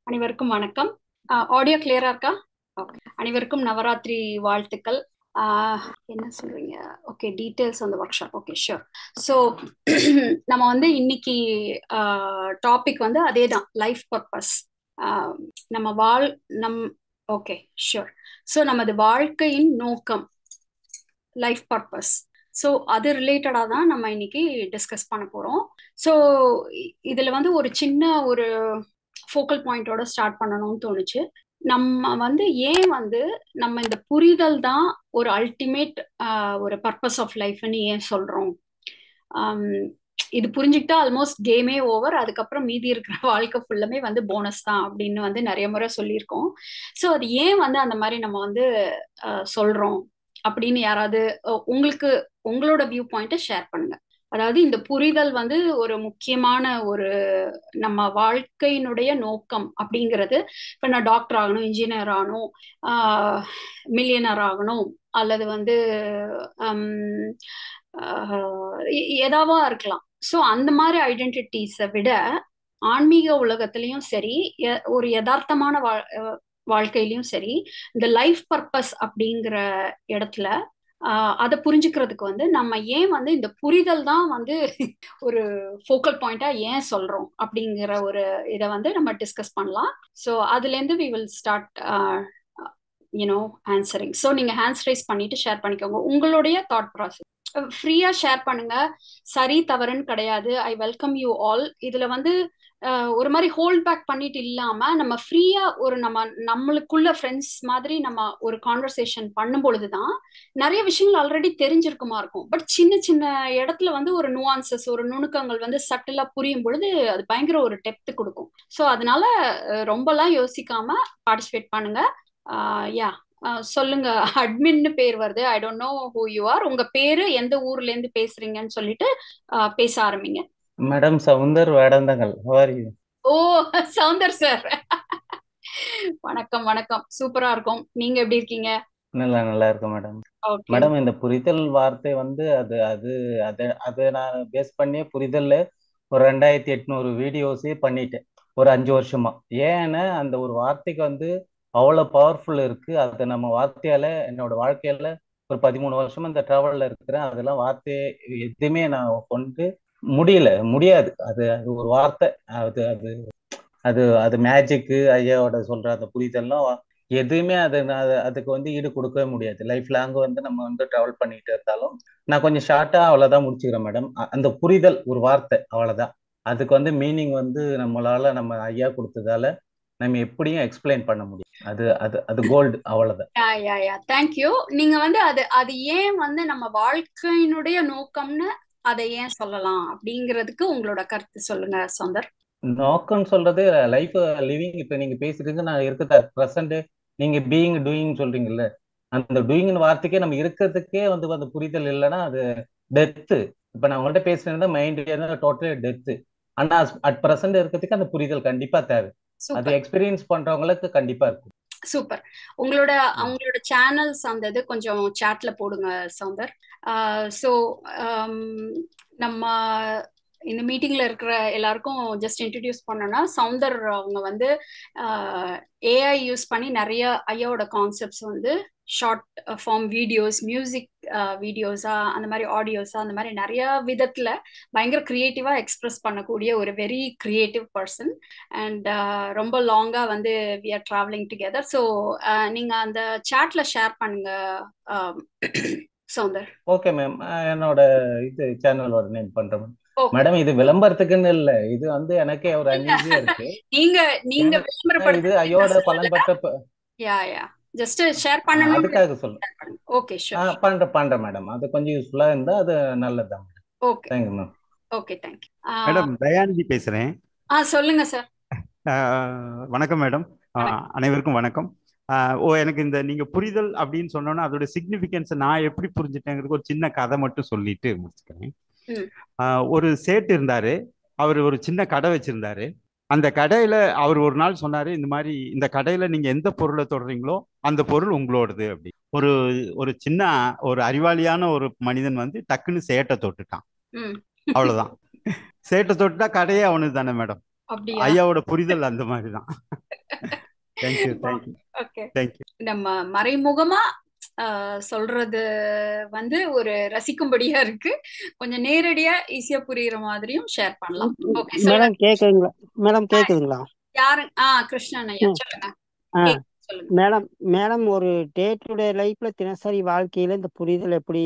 அனைவருக்கும் வணக்கம் ஆடியோ கிளியரா இருக்கா ஓகே அனைவருக்கும் நவராத்திரி வாழ்த்துக்கள் ஆஹ் என்ன சொல்றீங்க ஓகே டீட்டெயில்ஸ் அந்த workshop okay sure so நம்ம வந்து இன்னைக்கு டாபிக் வந்து அதே தான் லைஃப் பர்பஸ் நம்ம வாழ் நம் ஓகே ஷூர் ஸோ நமது வாழ்க்கையின் நோக்கம் லைஃப் பர்பஸ் ஸோ அது ரிலேட்டடாக தான் நம்ம இன்னைக்கு டிஸ்கஸ் பண்ண போகிறோம் ஸோ இதில் வந்து ஒரு சின்ன ஒரு ஃபோக்கல் பாயிண்டோட ஸ்டார்ட் பண்ணணும்னு தோணுச்சு நம்ம வந்து ஏன் வந்து நம்ம இந்த புரிதல் தான் ஒரு அல்டிமேட் ஒரு பர்பஸ் ஆஃப் லைஃப்னு ஏன் சொல்கிறோம் இது புரிஞ்சுக்கிட்டா ஆல்மோஸ்ட் கேமே ஓவர் அதுக்கப்புறம் மீதி இருக்கிற வாழ்க்கை ஃபுல்லுமே வந்து போனஸ் தான் அப்படின்னு வந்து நிறைய முறை சொல்லியிருக்கோம் ஸோ அது ஏன் வந்து அந்த மாதிரி நம்ம வந்து சொல்கிறோம் அப்படின்னு யாராவது உங்களுக்கு உங்களோட வியூ பாயிண்ட்டை ஷேர் பண்ணுங்க அதாவது இந்த புரிதல் வந்து ஒரு முக்கியமான ஒரு நம்ம வாழ்க்கையினுடைய நோக்கம் அப்படிங்கிறது இப்போ நான் டாக்டர் ஆகணும் இன்ஜினியர் ஆகணும் மில்லியனர் ஆகணும் அல்லது வந்து ஏதாவா இருக்கலாம் ஸோ அந்த மாதிரி ஐடென்டிட்டிஸை விட ஆன்மீக உலகத்திலையும் சரி ஒரு யதார்த்தமான வா வாழ்க்கையிலையும் சரி இந்த லைஃப் பர்பஸ் அப்படிங்கிற இடத்துல அதை புரிஞ்சுக்கிறதுக்கு வந்து நம்ம ஏன் வந்து இந்த புரிதல் தான் வந்து ஒரு ஃபோக்கல் பாயிண்டா ஏன் சொல்றோம் அப்படிங்கிற ஒரு இதை வந்து நம்ம டிஸ்கஸ் பண்ணலாம் ஸோ அதுலேருந்து we will start you know answering so நீங்க ஹேண்ட்ஸ் ரைஸ் பண்ணிட்டு ஷேர் பண்ணிக்கோங்க உங்களுடைய தாட் ப்ராசஸ் ஃப்ரீயா ஷேர் பண்ணுங்க சரி தவறுன்னு கிடையாது ஐ வெல்கம் யூ ஆல் இதுல வந்து ஒரு மாதிரி ஹோல்ட் பேக் பண்ணிட்டு இல்லாம நம்ம ஃப்ரீயா ஒரு நம்ம நம்மளுக்குள்ள ஃப்ரெண்ட்ஸ் மாதிரி நம்ம ஒரு கான்வர்சேஷன் பண்ணும் பொழுதுதான் நிறைய விஷயங்கள் ஆல்ரெடி தெரிஞ்சிருக்குமா இருக்கும் பட் சின்ன சின்ன இடத்துல வந்து ஒரு நுவான்சஸ் ஒரு நுணுக்கங்கள் வந்து சட்டிலா புரியும் பொழுது அது பயங்கர ஒரு டெப்த் கொடுக்கும் ஸோ அதனால ரொம்பலாம் யோசிக்காம பார்ட்டிசிபேட் பண்ணுங்க யா சொல்லுங்க அட்மின்னு பேர் வருது I don't know who you are உங்க பேரு எந்த ஊர்ல இருந்து பேசுறீங்கன்னு சொல்லிட்டு பேச ஆரம்பிங்க madam Soundar Vedanthangal oh Soundar sir வணக்கம் வணக்கம் சூப்பரா இருக்கும் நீங்க எப்படி இருக்கீங்க நல்லா நல்லா இருக்கும் மேடம் மேடம் இந்த புரிதல் வார்த்தை வந்து அது அது அது அதை நான் பேஸ் பண்ணி புரிதல்ல ஒரு ரெண்டாயிரத்தி எட்நூறு வீடியோஸே பண்ணிட்டேன் ஒரு அஞ்சு வருஷமா ஏன்னா அந்த ஒரு வார்த்தைக்கு வந்து அவ்வளோ பவர்ஃபுல் இருக்கு அதை நம்ம வார்த்தையால என்னோட வாழ்க்கையில ஒரு பதிமூணு வருஷமா இந்த டிராவல்ல இருக்கிறேன் அதெல்லாம் வார்த்தையை எதுவுமே நான் கொண்டு முடியல முடியாது அது அது ஒரு வார்த்தை அது அது அது அது மேஜிக்கு ஐயாவோட சொல்ற அந்த புரிதல்லாம் எதுவுமே அது அதுக்கு வந்து ஈடு கொடுக்கவே முடியாது லைஃப் லாங் வந்து நம்ம வந்து டிராவல் பண்ணிட்டு இருந்தாலும் நான் கொஞ்சம் ஷார்ட்டா அவ்வளவுதான் முடிச்சுக்கிறேன் மேடம் அந்த புரிதல் ஒரு வார்த்தை அவ்வளவுதான் அதுக்கு வந்து மீனிங் வந்து நம்மளால நம்ம ஐயா கொடுத்ததால நம்ம எப்படியும் எக்ஸ்பிளைன் பண்ண முடியும் அது அது அது கோல்டு அவ்வளவுதான் தேங்க்யூ நீங்க வந்து அது அது ஏன் வந்து நம்ம வாழ்க்கையினுடைய நோக்கம்னு அதை ஏன் சொல்லலாம் அப்படிங்கிறதுக்கு உங்களோட கருத்து சொல்லுங்க சொந்தர் நோக்கம் சொல்றது லைஃப் லிவிங் இப்ப நீங்க பேசுறீங்க நான் இருக்கிற ப்ரெசன்ட் நீங்க பீயிங் டூயிங் சொல்றீங்கல்ல அந்த டூயிங் வார்த்தைக்கே நம்ம இருக்கிறதுக்கே வந்து அந்த புரிதல் இல்லைன்னா அது டெத்து இப்ப நான் உங்கள்கிட்ட பேசுறது மைண்ட் டோட்டலி டெத்து ஆனா அட் ப்ரெசன்ட் இருக்கிறதுக்கு அந்த புரிதல் கண்டிப்பா தேவை அது எக்ஸ்பீரியன்ஸ் பண்றவங்களுக்கு கண்டிப்பா இருக்கும் சூப்பர் உங்களோட அவங்களோட சேனல்ஸ் அந்த இது கொஞ்சம் சாட்ல போடுங்க சவுந்தர் ஸோ நம்ம இந்த மீட்டிங்ல இருக்கிற எல்லாருக்கும் ஜஸ்ட் இன்ட்ரடியூஸ் பண்ணோம்னா சவுந்தர் அவங்க வந்து ஏஐ யூஸ் பண்ணி நிறைய ஐயாவோட கான்செப்ட்ஸ் வந்து ஷார்ட் ஃபார்ம் வீடியோஸ் மியூசிக் வீடியோஸா அந்த மாதிரி ஆடியோஸா அந்த மாதிரி நிறைய விதத்துல பயங்கர கிரியேட்டிவா எக்ஸ்பிரஸ் பண்ணக்கூடிய ஒரு வெரி கிரியேட்டிவ் பர்சன் அண்ட் ரொம்ப லாங்கா வந்து we are travelling together so நீங்க அந்த சாட்ல ஷேர் பண்ணுங்க சவுந்தர் ஓகே மேம் என்னோட இது சேனலோட நேம் பண்றேன் மேடம் இது விளம்பரத்துக்குன்னு இல்ல இது வந்து எனக்கே ஒரு அன்ஈஸியா இருக்கு நீங்க நீங்க இது ஐயோட பலன் பெற்ற யா யா ஜஸ்ட் ஷேர் பண்ணணும் அதுக்காக சொல்றேன் ஓகே ஷூர் பண்றேன் பண்றேன் மேடம் அது கொஞ்சம் யூஸ்ஃபுல்லா இருந்தா அது நல்லதுதான் madam okay thank you ma'am okay thank madam Dayanidhi பேசுறேன் ஆ சொல்லுங்க சார் வணக்கம் மேடம் அனைவருக்கும் வணக்கம் ஓ எனக்கு இந்த நீங்க புரிதல் அப்படின்னு சொன்னோன்னா அதோட சிக்னிஃபிகன்ஸ் நான் எப்படி புரிஞ்சுட்டேங்கிறதுக்கு ஒரு சின்ன கதை மட்டும் சொல்லிட்டு முடிச்சுக்கிறேன் ஒரு சேட்டு இருந்தாரு அவர் ஒரு சின்ன கடை வச்சிருந்தாரு அந்த கடையில அவர் ஒரு நாள் சொன்னாரு இந்த மாதிரி இந்த கடையில நீங்க எந்த பொருளை தொடறீங்களோ அந்த பொருள் உங்களோடது அப்படி ஒரு ஒரு சின்ன ஒரு அறிவாளியான ஒரு மனிதன் வந்து டக்குன்னு சேட்டை தொட்டுட்டான் அவ்வளவுதான் சேட்டை தொட்டுட்டா கடையே அவனுக்கு தானே மேடம் ஐயாவோட புரிதல் அந்த மாதிரிதான் தேங்க்யூ தேங்க்யூ ஓகே தேங்க்யூ நம்ம மறைமுகமா சொல்றது வந்து ஒரு ரசிக்கும்படியா இருக்கு கொஞ்சம் நேரடியா ஈஸியா புரியுற மாதிரியும் ஷேர் பண்ணலாம் ஓகே மேடம் கேக்குதுங்களா மேடம் கேக்குதுங்களா யாரு ஆ கிருஷ்ணன் ஐயா சொல்லுங்க சொல்லுங்க மேடம் மேடம் ஒரு டே டு டே லைஃப்ல தினசரி வாழ்க்கையில இந்த புரிதல் எப்படி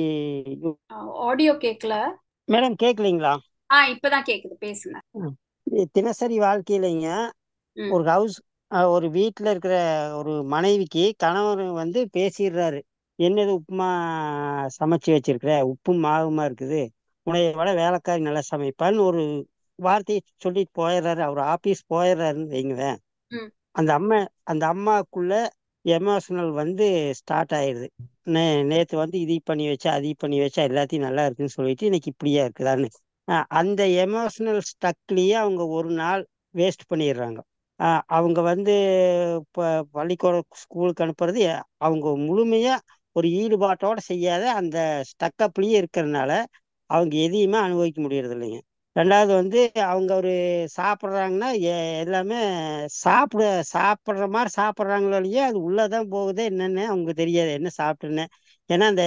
ஆடியோ கேக்கல மேடம் கேக்கலீங்களா ஆ இப்பதான் கேக்குது பேசுங்க தினசரி வாழ்க்கையிலங்க ஒரு ஹவுஸ் ஒரு வீட்டில் இருக்கிற ஒரு மனைவிக்கு கணவர் வந்து பேசிடுறாரு என்னது உப்புமா சமைச்சு வச்சிருக்கிற உப்பும் மாவுமா இருக்குது உடைய விட வேலைக்காரி நல்லா சமைப்பான்னு ஒரு வார்த்தையை சொல்லிட்டு போயிடுறாரு அவர் ஆபீஸ் போயிடுறாருன்னு வைங்களேன் அந்த அம்மா அந்த அம்மாக்குள்ள எமோஷனல் வந்து ஸ்டார்ட் ஆயிடுது நே நேற்று வந்து இது பண்ணி வச்சா அது பண்ணி வச்சா எல்லாத்தையும் நல்லா இருக்குன்னு சொல்லிட்டு இன்னைக்கு இப்படியா இருக்குதான்னு அந்த எமோஷனல் ஸ்டக்லேயே அவங்க ஒரு நாள் வேஸ்ட் பண்ணிடுறாங்க அவங்க வந்து இப்போ பள்ளிக்கூடம் ஸ்கூலுக்கு அனுப்புறது அவங்க முழுமையாக ஒரு ஈடுபாட்டோட செய்யாத அந்த ஸ்டக்கப்லேயே இருக்கிறதுனால அவங்க எதையுமே அனுபவிக்க முடியறது இல்லைங்க ரெண்டாவது வந்து அவங்க ஒரு சாப்பிட்றாங்கன்னா எல்லாமே சாப்பிட சாப்பிட்ற மாதிரி சாப்பிட்றாங்களோ இல்லையோ அது உள்ளதான் போகுது என்னென்னு அவங்க தெரியாது என்ன சாப்பிட்டுன்னு ஏன்னா அந்த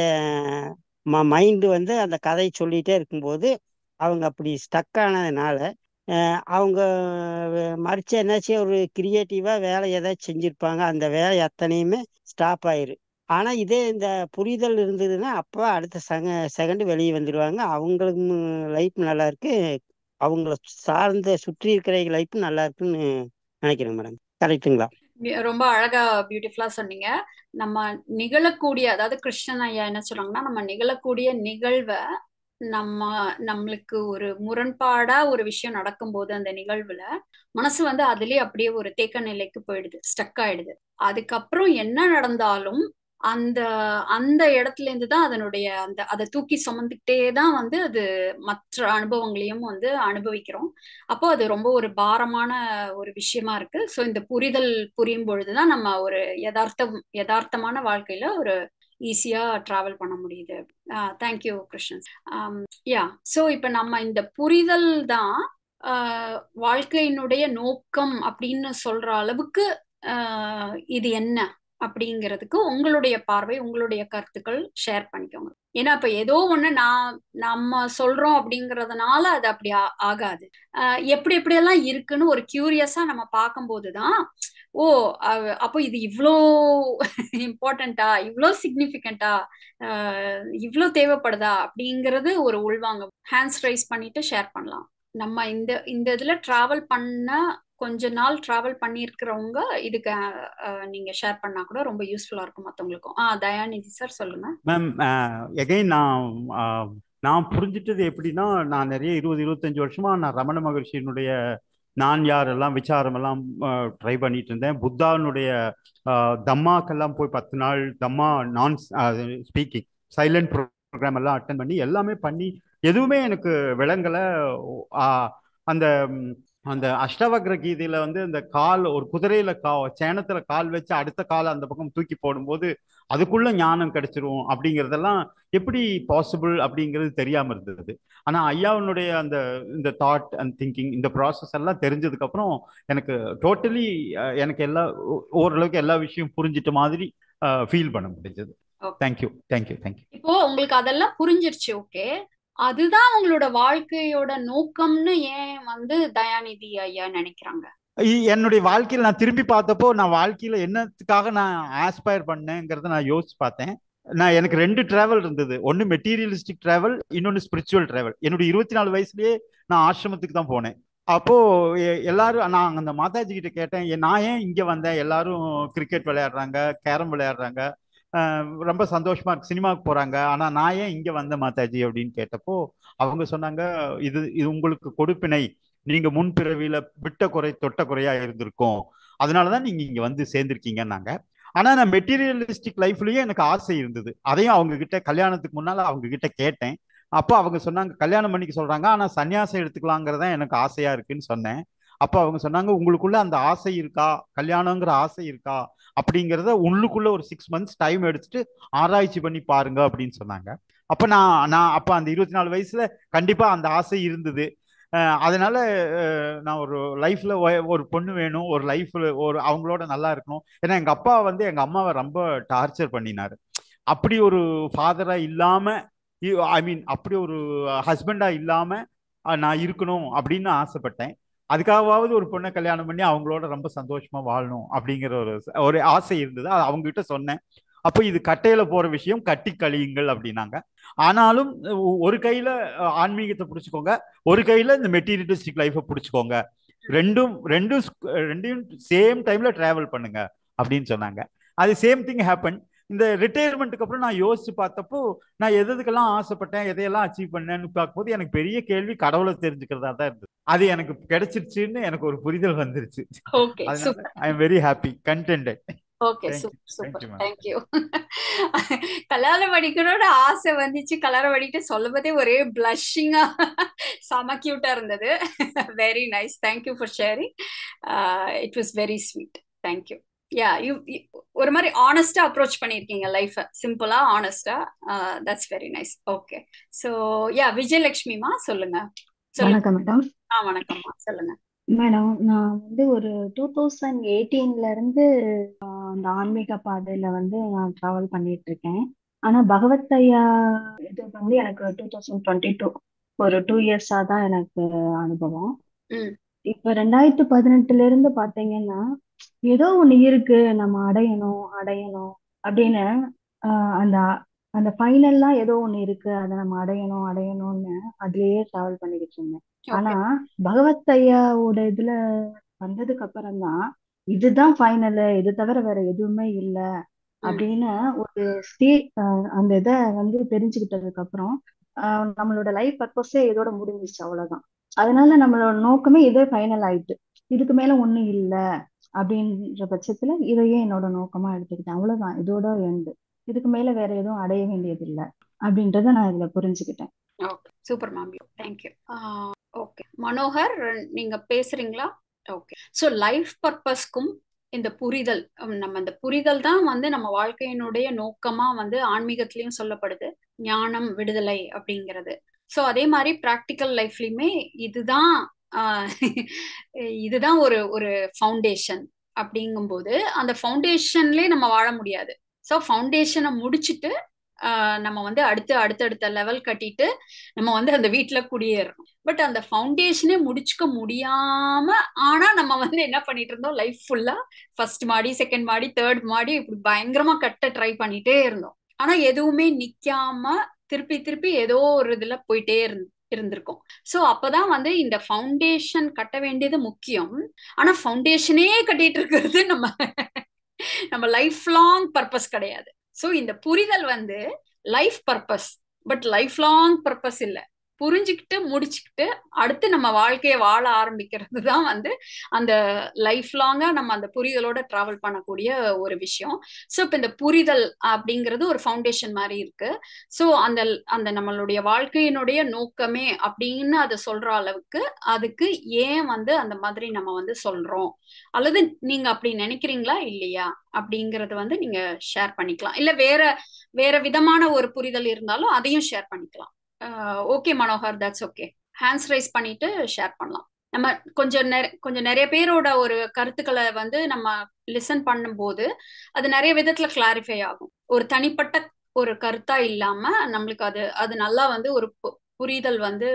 ம மைண்டு வந்து அந்த கதை சொல்லிகிட்டே இருக்கும்போது அவங்க அப்படி ஸ்டக் ஆனதுனால அவங்க மறிச்சு என்னாச்சு ஒரு கிரியேட்டிவாக வேலை ஏதாச்சும் செஞ்சுருப்பாங்க அந்த வேலை அத்தனையுமே ஸ்டாப் ஆயிரு ஆனால் இதே இந்த புரிதல் இருந்ததுன்னா அப்போ அடுத்த செக செகண்டு வெளியே வந்துடுவாங்க அவங்களுக்கு லைஃப் நல்லா இருக்கு அவங்கள சார்ந்த சுற்றி இருக்கிற லைஃப் நல்லா இருக்குன்னு நினைக்கிறேன் மேடம் கரெக்டுங்களா ரொம்ப அழகா பியூட்டிஃபுல்லா சொன்னீங்க நம்ம நிகழக்கூடிய அதாவது கிருஷ்ணன் ஐயா என்ன சொல்றாங்கன்னா நம்ம நிகழக்கூடிய நிகழ்வை நம்ம நம்மளுக்கு ஒரு முரண்பாடா ஒரு விஷயம் நடக்கும்போது அந்த நிகழ்வுல மனசு வந்து அதுலயே அப்படியே ஒரு தேக்க நிலைக்கு போயிடுது ஸ்டக் ஆயிடுது அதுக்கப்புறம் என்ன நடந்தாலும் அந்த அந்த இடத்துல இருந்து தான் அதனுடைய அந்த அதை தூக்கி சுமந்துக்கிட்டே தான் வந்து அது மற்ற அனுபவங்களையும் வந்து அனுபவிக்கிறோம் அப்போ அது ரொம்ப ஒரு பாரமான ஒரு விஷயமா இருக்கு ஸோ இந்த புரிதல் புரியும் பொழுதுதான் நம்ம ஒரு யதார்த்தம் யதார்த்தமான வாழ்க்கையில ஒரு ஈஸியா டிராவல் பண்ண முடியுது தேங்க்யூ கிருஷ்ணன் யா ஸோ இப்போ நம்ம இந்த புரிதல் தான் வாழ்க்கையினுடைய நோக்கம் அப்படின்னு சொல்ற அளவுக்கு இது என்ன அப்படிங்கிறதுக்கு உங்களுடைய பார்வை உங்களுடைய கருத்துக்கள் ஷேர் பண்ணிக்கோங்க ஏன்னா இப்ப ஏதோ ஒண்ணு நான் நம்ம சொல்றோம் அப்படிங்கறதுனால அது அப்படி ஆகாது எப்படி எப்படியெல்லாம் இருக்குன்னு ஒரு கியூரியஸா நம்ம பார்க்கும்போதுதான் ஓ அப்போ இது இவ்வளோ இம்பார்ட்டண்டா இவ்வளோ சிக்னிஃபிகண்டா இவ்வளோ தேவைப்படுதா அப்படிங்கிறது ஒரு உள்வாங்க ஹேண்ட்ஸ் ரைஸ் பண்ணிட்டு ஷேர் பண்ணலாம் நம்ம இந்த இந்த இதுல டிராவல் பண்ண கொஞ்ச நாள் டிராவல் பண்ணியிருக்கிறவங்க இதுக்கு நீங்க ஷேர் பண்ணா கூட ரொம்ப யூஸ்ஃபுல்லா இருக்கும் மத்தவங்களுக்கும் ஆ தயாநிதி சார் சொல்லுங்க மேம் எகைன் நான் நான் புரிஞ்சிட்டது எப்படின்னா நான் நிறைய இருபது இருபத்தஞ்சு வருஷமா நான் ரமண மகர்ஷியினுடைய நான் யாரெல்லாம் விசாரம் எல்லாம் ட்ரை பண்ணிட்டு இருந்தேன் புத்தானுடைய தம்மாக்கெல்லாம் போய் பத்து நாள் தம்மா நான் ஸ்பீக்கிங் சைலண்ட் ப்ரோக்ராம் எல்லாம் அட்டன் பண்ணி எல்லாமே பண்ணி எதுவுமே எனக்கு விளங்கலை அந்த அந்த அஷ்டவக்ர கீதையில வந்து இந்த கால் ஒரு குதிரையில கா சேனத்துல கால் வச்சு அடுத்த காலை அந்த பக்கம் தூக்கி போடும்போது அதுக்குள்ள ஞானம் கிடைச்சிரும் அப்படிங்கிறதெல்லாம் எப்படி பாசிபிள் அப்படிங்கிறது தெரியாம இருந்தது ஆனா ஐயாவுடைய அந்த இந்த தாட் அண்ட் திங்கிங் இந்த ப்ராசஸ் எல்லாம் தெரிஞ்சதுக்கு அப்புறம் எனக்கு டோட்டலி எனக்கு எல்லா ஓரளவுக்கு எல்லா விஷயம் புரிஞ்சிட்ட மாதிரி ஃபீல் பண்ண முடிஞ்சது தேங்க்யூ தேங்க்யூ தேங்க்யூ இப்போ உங்களுக்கு அதெல்லாம் புரிஞ்சிருச்சு ஓகே அதுதான் உங்களோட வாழ்க்கையோட நோக்கம்னு ஏன் வந்து தயாநிதி ஐயா நினைக்கிறாங்க என்னுடைய வாழ்க்கையில நான் திரும்பி பார்த்தப்போ நான் வாழ்க்கையில என்னத்துக்காக நான் ஆஸ்பயர் பண்ணேங்கிறத நான் யோசிச்சு பார்த்தேன் நான் எனக்கு ரெண்டு டிராவல் இருந்தது ஒன்னு மெட்டீரியலிஸ்டிக் டிராவல் இன்னொன்னு ஸ்பிரிச்சுவல் டிராவல் என்னுடைய இருபத்தி நாலு வயசுலயே நான் ஆசிரமத்துக்கு தான் போனேன் அப்போ எல்லாரும் நான் அந்த மாதாஜி கிட்ட கேட்டேன் நான் ஏன் இங்க வந்தேன் எல்லாரும் கிரிக்கெட் விளையாடுறாங்க கேரம் விளையாடுறாங்க ரொம்ப சந்தோஷமா இருக்கு சினிமாவுக்கு போறாங்க ஆனா நான் ஏன் இங்க வந்த மாதாஜி அப்படின்னு கேட்டப்போ அவங்க சொன்னாங்க இது இது உங்களுக்கு கொடுப்பினை நீங்க முன்பிறவியில விட்ட குறை தொட்ட குறையா இருந்திருக்கும் அதனாலதான் நீங்க இங்க வந்து சேர்ந்திருக்கீங்கன்னாங்க ஆனா நான் மெட்டீரியலிஸ்டிக் லைஃப்லயும் எனக்கு ஆசை இருந்தது அதையும் அவங்க கிட்ட கல்யாணத்துக்கு முன்னால அவங்க கிட்ட கேட்டேன் அப்போ அவங்க சொன்னாங்க கல்யாணம் பண்ணிக்க சொல்றாங்க ஆனா சன்னியாசம் எடுத்துக்கலாங்கிறதான் எனக்கு ஆசையா இருக்குன்னு சொன்னேன் அப்போ அவங்க சொன்னாங்க உங்களுக்குள்ள அந்த ஆசை இருக்கா கல்யாணங்கிற ஆசை இருக்கா அப்படிங்கிறத உள்ளுக்குள்ள ஒரு சிக்ஸ் மந்த்ஸ் டைம் எடுத்துட்டு ஆராய்ச்சி பண்ணி பாருங்க அப்படின்னு சொன்னாங்க அப்ப நான் நான் அப்ப அந்த இருபத்தி நாலு வயசுல கண்டிப்பா அந்த ஆசை இருந்தது அதனால நான் ஒரு லைஃப்ல ஒரு பொண்ணு வேணும் ஒரு லைஃப்ல ஒரு அவங்களோட நல்லா இருக்கணும் ஏன்னா எங்க அப்பா வந்து எங்க அம்மாவை ரொம்ப டார்ச்சர் பண்ணினாரு அப்படி ஒரு ஃபாதரா இல்லாம ஐ மீன் அப்படி ஒரு ஹஸ்பண்டா இல்லாம நான் இருக்கணும் அப்படின்னு ஆசைப்பட்டேன் அதுக்காகவாவது ஒரு பொண்ணை கல்யாணம் பண்ணி அவங்களோட ரொம்ப சந்தோஷமா வாழணும் அப்படிங்கிற ஒரு ஒரு ஆசை இருந்தது அது அவங்க கிட்ட சொன்னேன் அப்போ இது கட்டையில போற விஷயம் கட்டி கழியுங்கள் அப்படின்னாங்க ஆனாலும் ஒரு கையில ஆன்மீகத்தை பிடிச்சிக்கோங்க ஒரு கையில இந்த மெட்டீரியலிஸ்டிக் லைஃபை பிடிச்சிக்கோங்க ரெண்டும் ரெண்டும் ரெண்டையும் சேம் டைம்ல டிராவல் பண்ணுங்க அப்படின்னு சொன்னாங்க அது சேம் திங் ஹேப்பன் இந்த ரிட்டையர்மெண்ட்டுக்கு அப்புறம் நான் யோசிச்சு பார்த்தப்போ நான் எது எதுக்கெல்லாம் ஆசைப்பட்டேன் எதையெல்லாம் அச்சீவ் பண்ணேன்னு பார்க்கும்போது எனக்கு பெரிய கேள்வி கடவுளை தெரிஞ்சுக்கிறதா தான் இருந்தது அது எனக்கு கிடைச்சிருச்சுன்னு எனக்கு ஒரு புரிதல் வந்துருச்சு I am very happy contented okay super super thank you கல்யாணம் படிக்கணும்னு ஆசை வந்துச்சு கல்யாணம் படிக்கிட்டு சொல்லும்போதே ஒரே பிளஷிங்கா செம கியூட்டா இருந்தது very nice thank you for sharing it was very sweet thank you yeah you ஒரு மாதிரி ஆனஸ்டா அப்ரோச் பண்ணிருக்கீங்க லைஃப சிம்பிளா ஆனஸ்டா that's very nice okay so yeah விஜயலட்சுமிமா சொல்லுங்க வணக்கம் மேடம் ஆ வணக்கம்மா சொல்லுங்க மேடம் நான் வந்து ஒரு டூ தௌசண்ட் எயிட்டீன்ல இருந்து அந்த ஆன்மீக பாதையில வந்து நான் டிராவல் பண்ணிட்டு இருக்கேன் ஆனா பகவத் ஐயா இது வந்து எனக்கு டூ தௌசண்ட் டுவெண்ட்டி டூ ஒரு டூ இயர்ஸா தான் எனக்கு அனுபவம் இப்ப ரெண்டாயிரத்து பதினெட்டுல இருந்து பாத்தீங்கன்னா ஏதோ ஒண்ணு இருக்கு நம்ம அடையணும் அடையணும் அப்படின்னு அந்த அந்த ஃபைனல்லாம் ஏதோ ஒண்ணு இருக்கு அதை நம்ம அடையணும் அடையணும்னு அதுலயே டிராவல் பண்ணிக்கிட்டு இருந்தேன் ஆனா பகவத் ஐயாவோட இதுல வந்ததுக்கு அப்புறம் தான் இதுதான் ஃபைனல் இது தவிர வேற எதுவுமே இல்ல அப்படின்னு ஒரு ஸ்டே அந்த இதை வந்து தெரிஞ்சுக்கிட்டதுக்கு அப்புறம் நம்மளோட லைஃப் பர்பஸே இதோட முடிஞ்சிச்சு அவ்வளவுதான் அதனால நம்மளோட நோக்கமே இதே ஃபைனல் ஆயிட்டு இதுக்கு மேல ஒண்ணும் இல்ல அப்படின்ற பட்சத்துல இதையே என்னோட நோக்கமா எடுத்துக்கிட்டேன் அவ்வளவுதான் இதோட எண்டு இதுக்கு மேல வேற எதுவும் அடைய வேண்டியது இல்லை அப்படின்றத நான் இதுல புரிஞ்சுக்கிட்டேன் okay super ma'am thank you okay Manohar நீங்க பேசுறீங்களா ஓகே ஸோ லைஃப் பர்பஸ்க்கும் இந்த புரிதல் நம்ம இந்த புரிதல் தான் வந்து நம்ம வாழ்க்கையினுடைய நோக்கமா வந்து ஆன்மீகத்திலயும் சொல்லப்படுது ஞானம் விடுதலை அப்படிங்கிறது ஸோ அதே மாதிரி ப்ராக்டிக்கல் லைஃப்லயுமே இதுதான் இதுதான் ஒரு ஒரு ஃபவுண்டேஷன் அப்படிங்கும்போது அந்த ஃபவுண்டேஷன்லேயே நம்ம வாழ முடியாது ஸோ ஃபவுண்டேஷனை முடிச்சுட்டு நம்ம வந்து அடுத்து அடுத்தடுத்த லெவல் கட்டிட்டு நம்ம வந்து அந்த வீட்டில் குடியேறணும் பட் அந்த ஃபவுண்டேஷனே முடிச்சுக்க முடியாம ஆனா நம்ம வந்து என்ன பண்ணிட்டு இருந்தோம் லைஃப் ஃபுல்லா ஃபர்ஸ்ட் மாடி செகண்ட் மாடி தேர்ட் மாடி இப்படி பயங்கரமா கட்ட ட்ரை பண்ணிட்டே இருந்தோம் ஆனா எதுவுமே நிக்காம திருப்பி திருப்பி ஏதோ ஒரு இதுல போயிட்டே இருந்து இருந்திருக்கும் ஸோ அப்பதான் வந்து இந்த ஃபவுண்டேஷன் கட்ட வேண்டியது முக்கியம் ஆனா ஃபவுண்டேஷனே கட்டிட்டு இருக்கிறது நம்ம நம்ம லைஃப் லாங் பர்பஸ் கிடையாது ஸோ இந்த புரிதல் வந்து life purpose but life long purpose இல்லை புரிஞ்சுக்கிட்டு முடிச்சுக்கிட்டு அடுத்து நம்ம வாழ்க்கையை வாழ ஆரம்பிக்கிறது தான் வந்து அந்த லைஃப் லாங்கா நம்ம அந்த புரிதலோட டிராவல் பண்ணக்கூடிய ஒரு விஷயம் ஸோ இப்போ இந்த புரிதல் அப்படிங்கிறது ஒரு ஃபவுண்டேஷன் மாதிரி இருக்கு ஸோ அந்த அந்த நம்மளுடைய வாழ்க்கையினுடைய நோக்கமே அப்படின்னு அதை சொல்ற அளவுக்கு அதுக்கு ஏன் வந்து அந்த மாதிரி நம்ம வந்து சொல்றோம் அல்லது நீங்க அப்படி நினைக்கிறீங்களா இல்லையா அப்படிங்கறது வந்து நீங்க ஷேர் பண்ணிக்கலாம் இல்ல வேற வேற விதமான ஒரு புரிதல் இருந்தாலும் அதையும் ஷேர் பண்ணிக்கலாம் okay Manohar that's okay hands raise பண்ணிட்டு ஷேர் பண்ணலாம் நம்ம கொஞ்சம் நெ கொஞ்சம் நிறைய பேரோட ஒரு கருத்துக்களை வந்து நம்ம லிசன் பண்ணும்போது அது நிறைய விதத்துல கிளாரிஃபை ஆகும் ஒரு தனிப்பட்ட ஒரு கருத்தா இல்லாம நம்மளுக்கு அது அது நல்லா வந்து ஒரு புரிதல் வந்து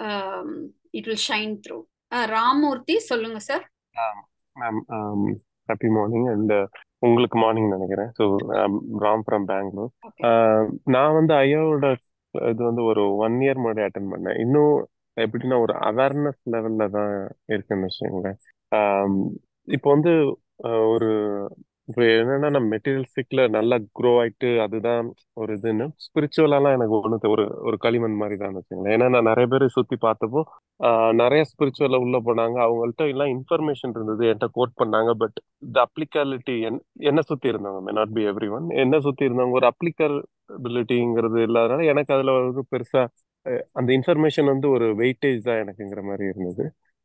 it will shine through Ramurthy சொல்லுங்க sir ma'am happy morning and உங்களுக்கு மார்னிங் நினைக்கிறேன் ஸோ ராம் ஃப்ரம் பெங்களூர் நான் வந்து ஐயாவோட இது வந்து ஒரு ஒன் இயர் முன்னாடி அட்டன் பண்ணேன் இன்னும் எப்படின்னா ஒரு அவேர்னஸ் லெவல்ல தான் இருக்குன்னு வச்சுக்கோங்களேன் இப்போ வந்து ஒரு இப்போ என்னன்னா நம்ம மெட்டீரியல்ஸ்டிக்ல நல்லா க்ரோ ஆயிட்டு அதுதான் ஒரு இதுன்னு ஸ்பிரிச்சுவலாலாம் எனக்கு ஒன்று ஒரு ஒரு களிமண் மாதிரி தான் வச்சுங்களேன் ஏன்னா நான் நிறைய பேர் சுத்தி பார்த்தப்போ நிறைய ஸ்பிரிச்சுவல்ல உள்ள போனாங்க அவங்கள்ட்ட எல்லாம் இன்ஃபர்மேஷன் இருந்தது என்கிட்ட கோட் பண்ணாங்க பட் த அப்ளிகபிலிட்டி என் என்ன சுத்தி இருந்தவங்க may not be everyone என்ன சுத்தி இருந்தவங்க ஒரு அப்ளிகபிலிட்டிங்கிறது இல்லாதனால எனக்கு அதுல ஒரு பெருசா அந்த இன்ஃபர்மேஷன் வந்து ஒரு வெயிட்டேஜ் தான் எனக்குங்கிற மாதிரி இருந்தது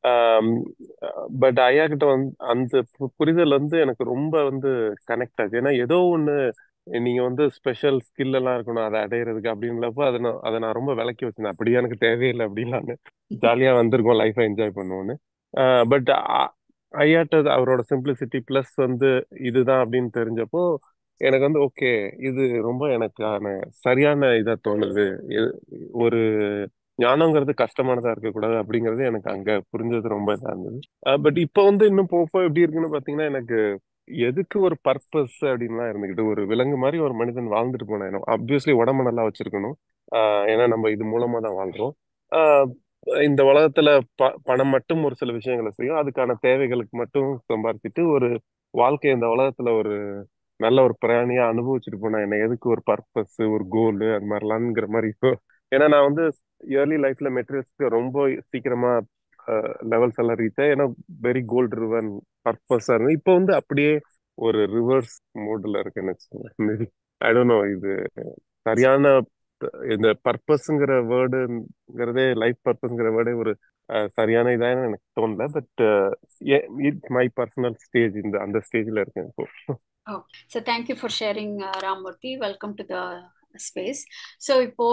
பட் ஐயா கிட்ட வந்து அந்த புரிதல் வந்து எனக்கு ரொம்ப வந்து கனெக்ட் ஆகுது ஏன்னா ஏதோ ஒன்று நீங்க வந்து ஸ்பெஷல் ஸ்கில் எல்லாம் இருக்கணும் அதை அடையிறதுக்கு அப்படின்றப்ப அதை நான் அதை நான் ரொம்ப விளக்கி வச்சிருந்தேன் அப்படியே எனக்கு தேவையில்லை அப்படின்லான்னு ஜாலியா வந்திருக்கோம் லைஃபை என்ஜாய் பண்ணுவோன்னு பட் ஐயாட்ட அவரோட சிம்பிளிசிட்டி பிளஸ் வந்து இதுதான் அப்படின்னு தெரிஞ்சப்போ எனக்கு வந்து ஓகே இது ரொம்ப எனக்கான சரியான இதா தோணுது இது- ஒரு ஞானங்கிறது கஷ்டமானதா இருக்கக்கூடாது அப்படிங்கிறது எனக்கு அங்க புரிஞ்சது ரொம்ப இதா இருந்தது பட் இப்போ வந்து இன்னும் போக போக எப்படி இருக்குன்னு பாத்தீங்கன்னா எனக்கு எதுக்கு ஒரு பர்பஸ் அப்படின்லாம் இருந்துக்கிட்டு ஒரு விலங்கு மாதிரி ஒரு மனிதன் வாழ்ந்துட்டு போனேன் அப்வியஸ்லி உடம்ப நல்லா வச்சிருக்கணும் ஆஹ் ஏன்னா நம்ம இது மூலமா தான் வாழ்றோம் ஆஹ் இந்த உலகத்துல ப பணம் மட்டும் ஒரு சில விஷயங்களை செய்யும் அதுக்கான தேவைகளுக்கு மட்டும் சம்பாதிச்சுட்டு ஒரு வாழ்க்கை இந்த உலகத்துல ஒரு நல்ல ஒரு பிரயாணியா அனுபவிச்சுட்டு போனா என்ன எதுக்கு ஒரு பர்பஸ் ஒரு கோல் அது மாதிரிலாம்ங்கிற மாதிரி இப்போ ஏன்னா நான் வந்து இயர்லி லைஃப்ல மெட்டீரியல்ஸ்க்கு ரொம்ப சீக்கிரமா லெவல்ஸ் எல்லாம் ரீச் ஏன்னா வெரி கோல் ட்ரிவன் பர்பஸா இருந்து இப்போ வந்து அப்படியே ஒரு ரிவர்ஸ் மோட்ல இருக்குன்னு வச்சுக்கோங்க ஐ டோன்ட் நோ இது சரியான இந்த பர்பஸ்ங்கிற வேர்டுங்கிறதே லைஃப் பர்பஸ்ங்கிற வேர்டே ஒரு அஹ், சரியான இதான எனக்கு தோணல but it's my personal stage இந்த அந்த ஸ்டேஜ்ல இருக்கேன் இப்போ Oh, so thank you for sharing, uh, Ramurthy. Welcome to the space. So இப்போ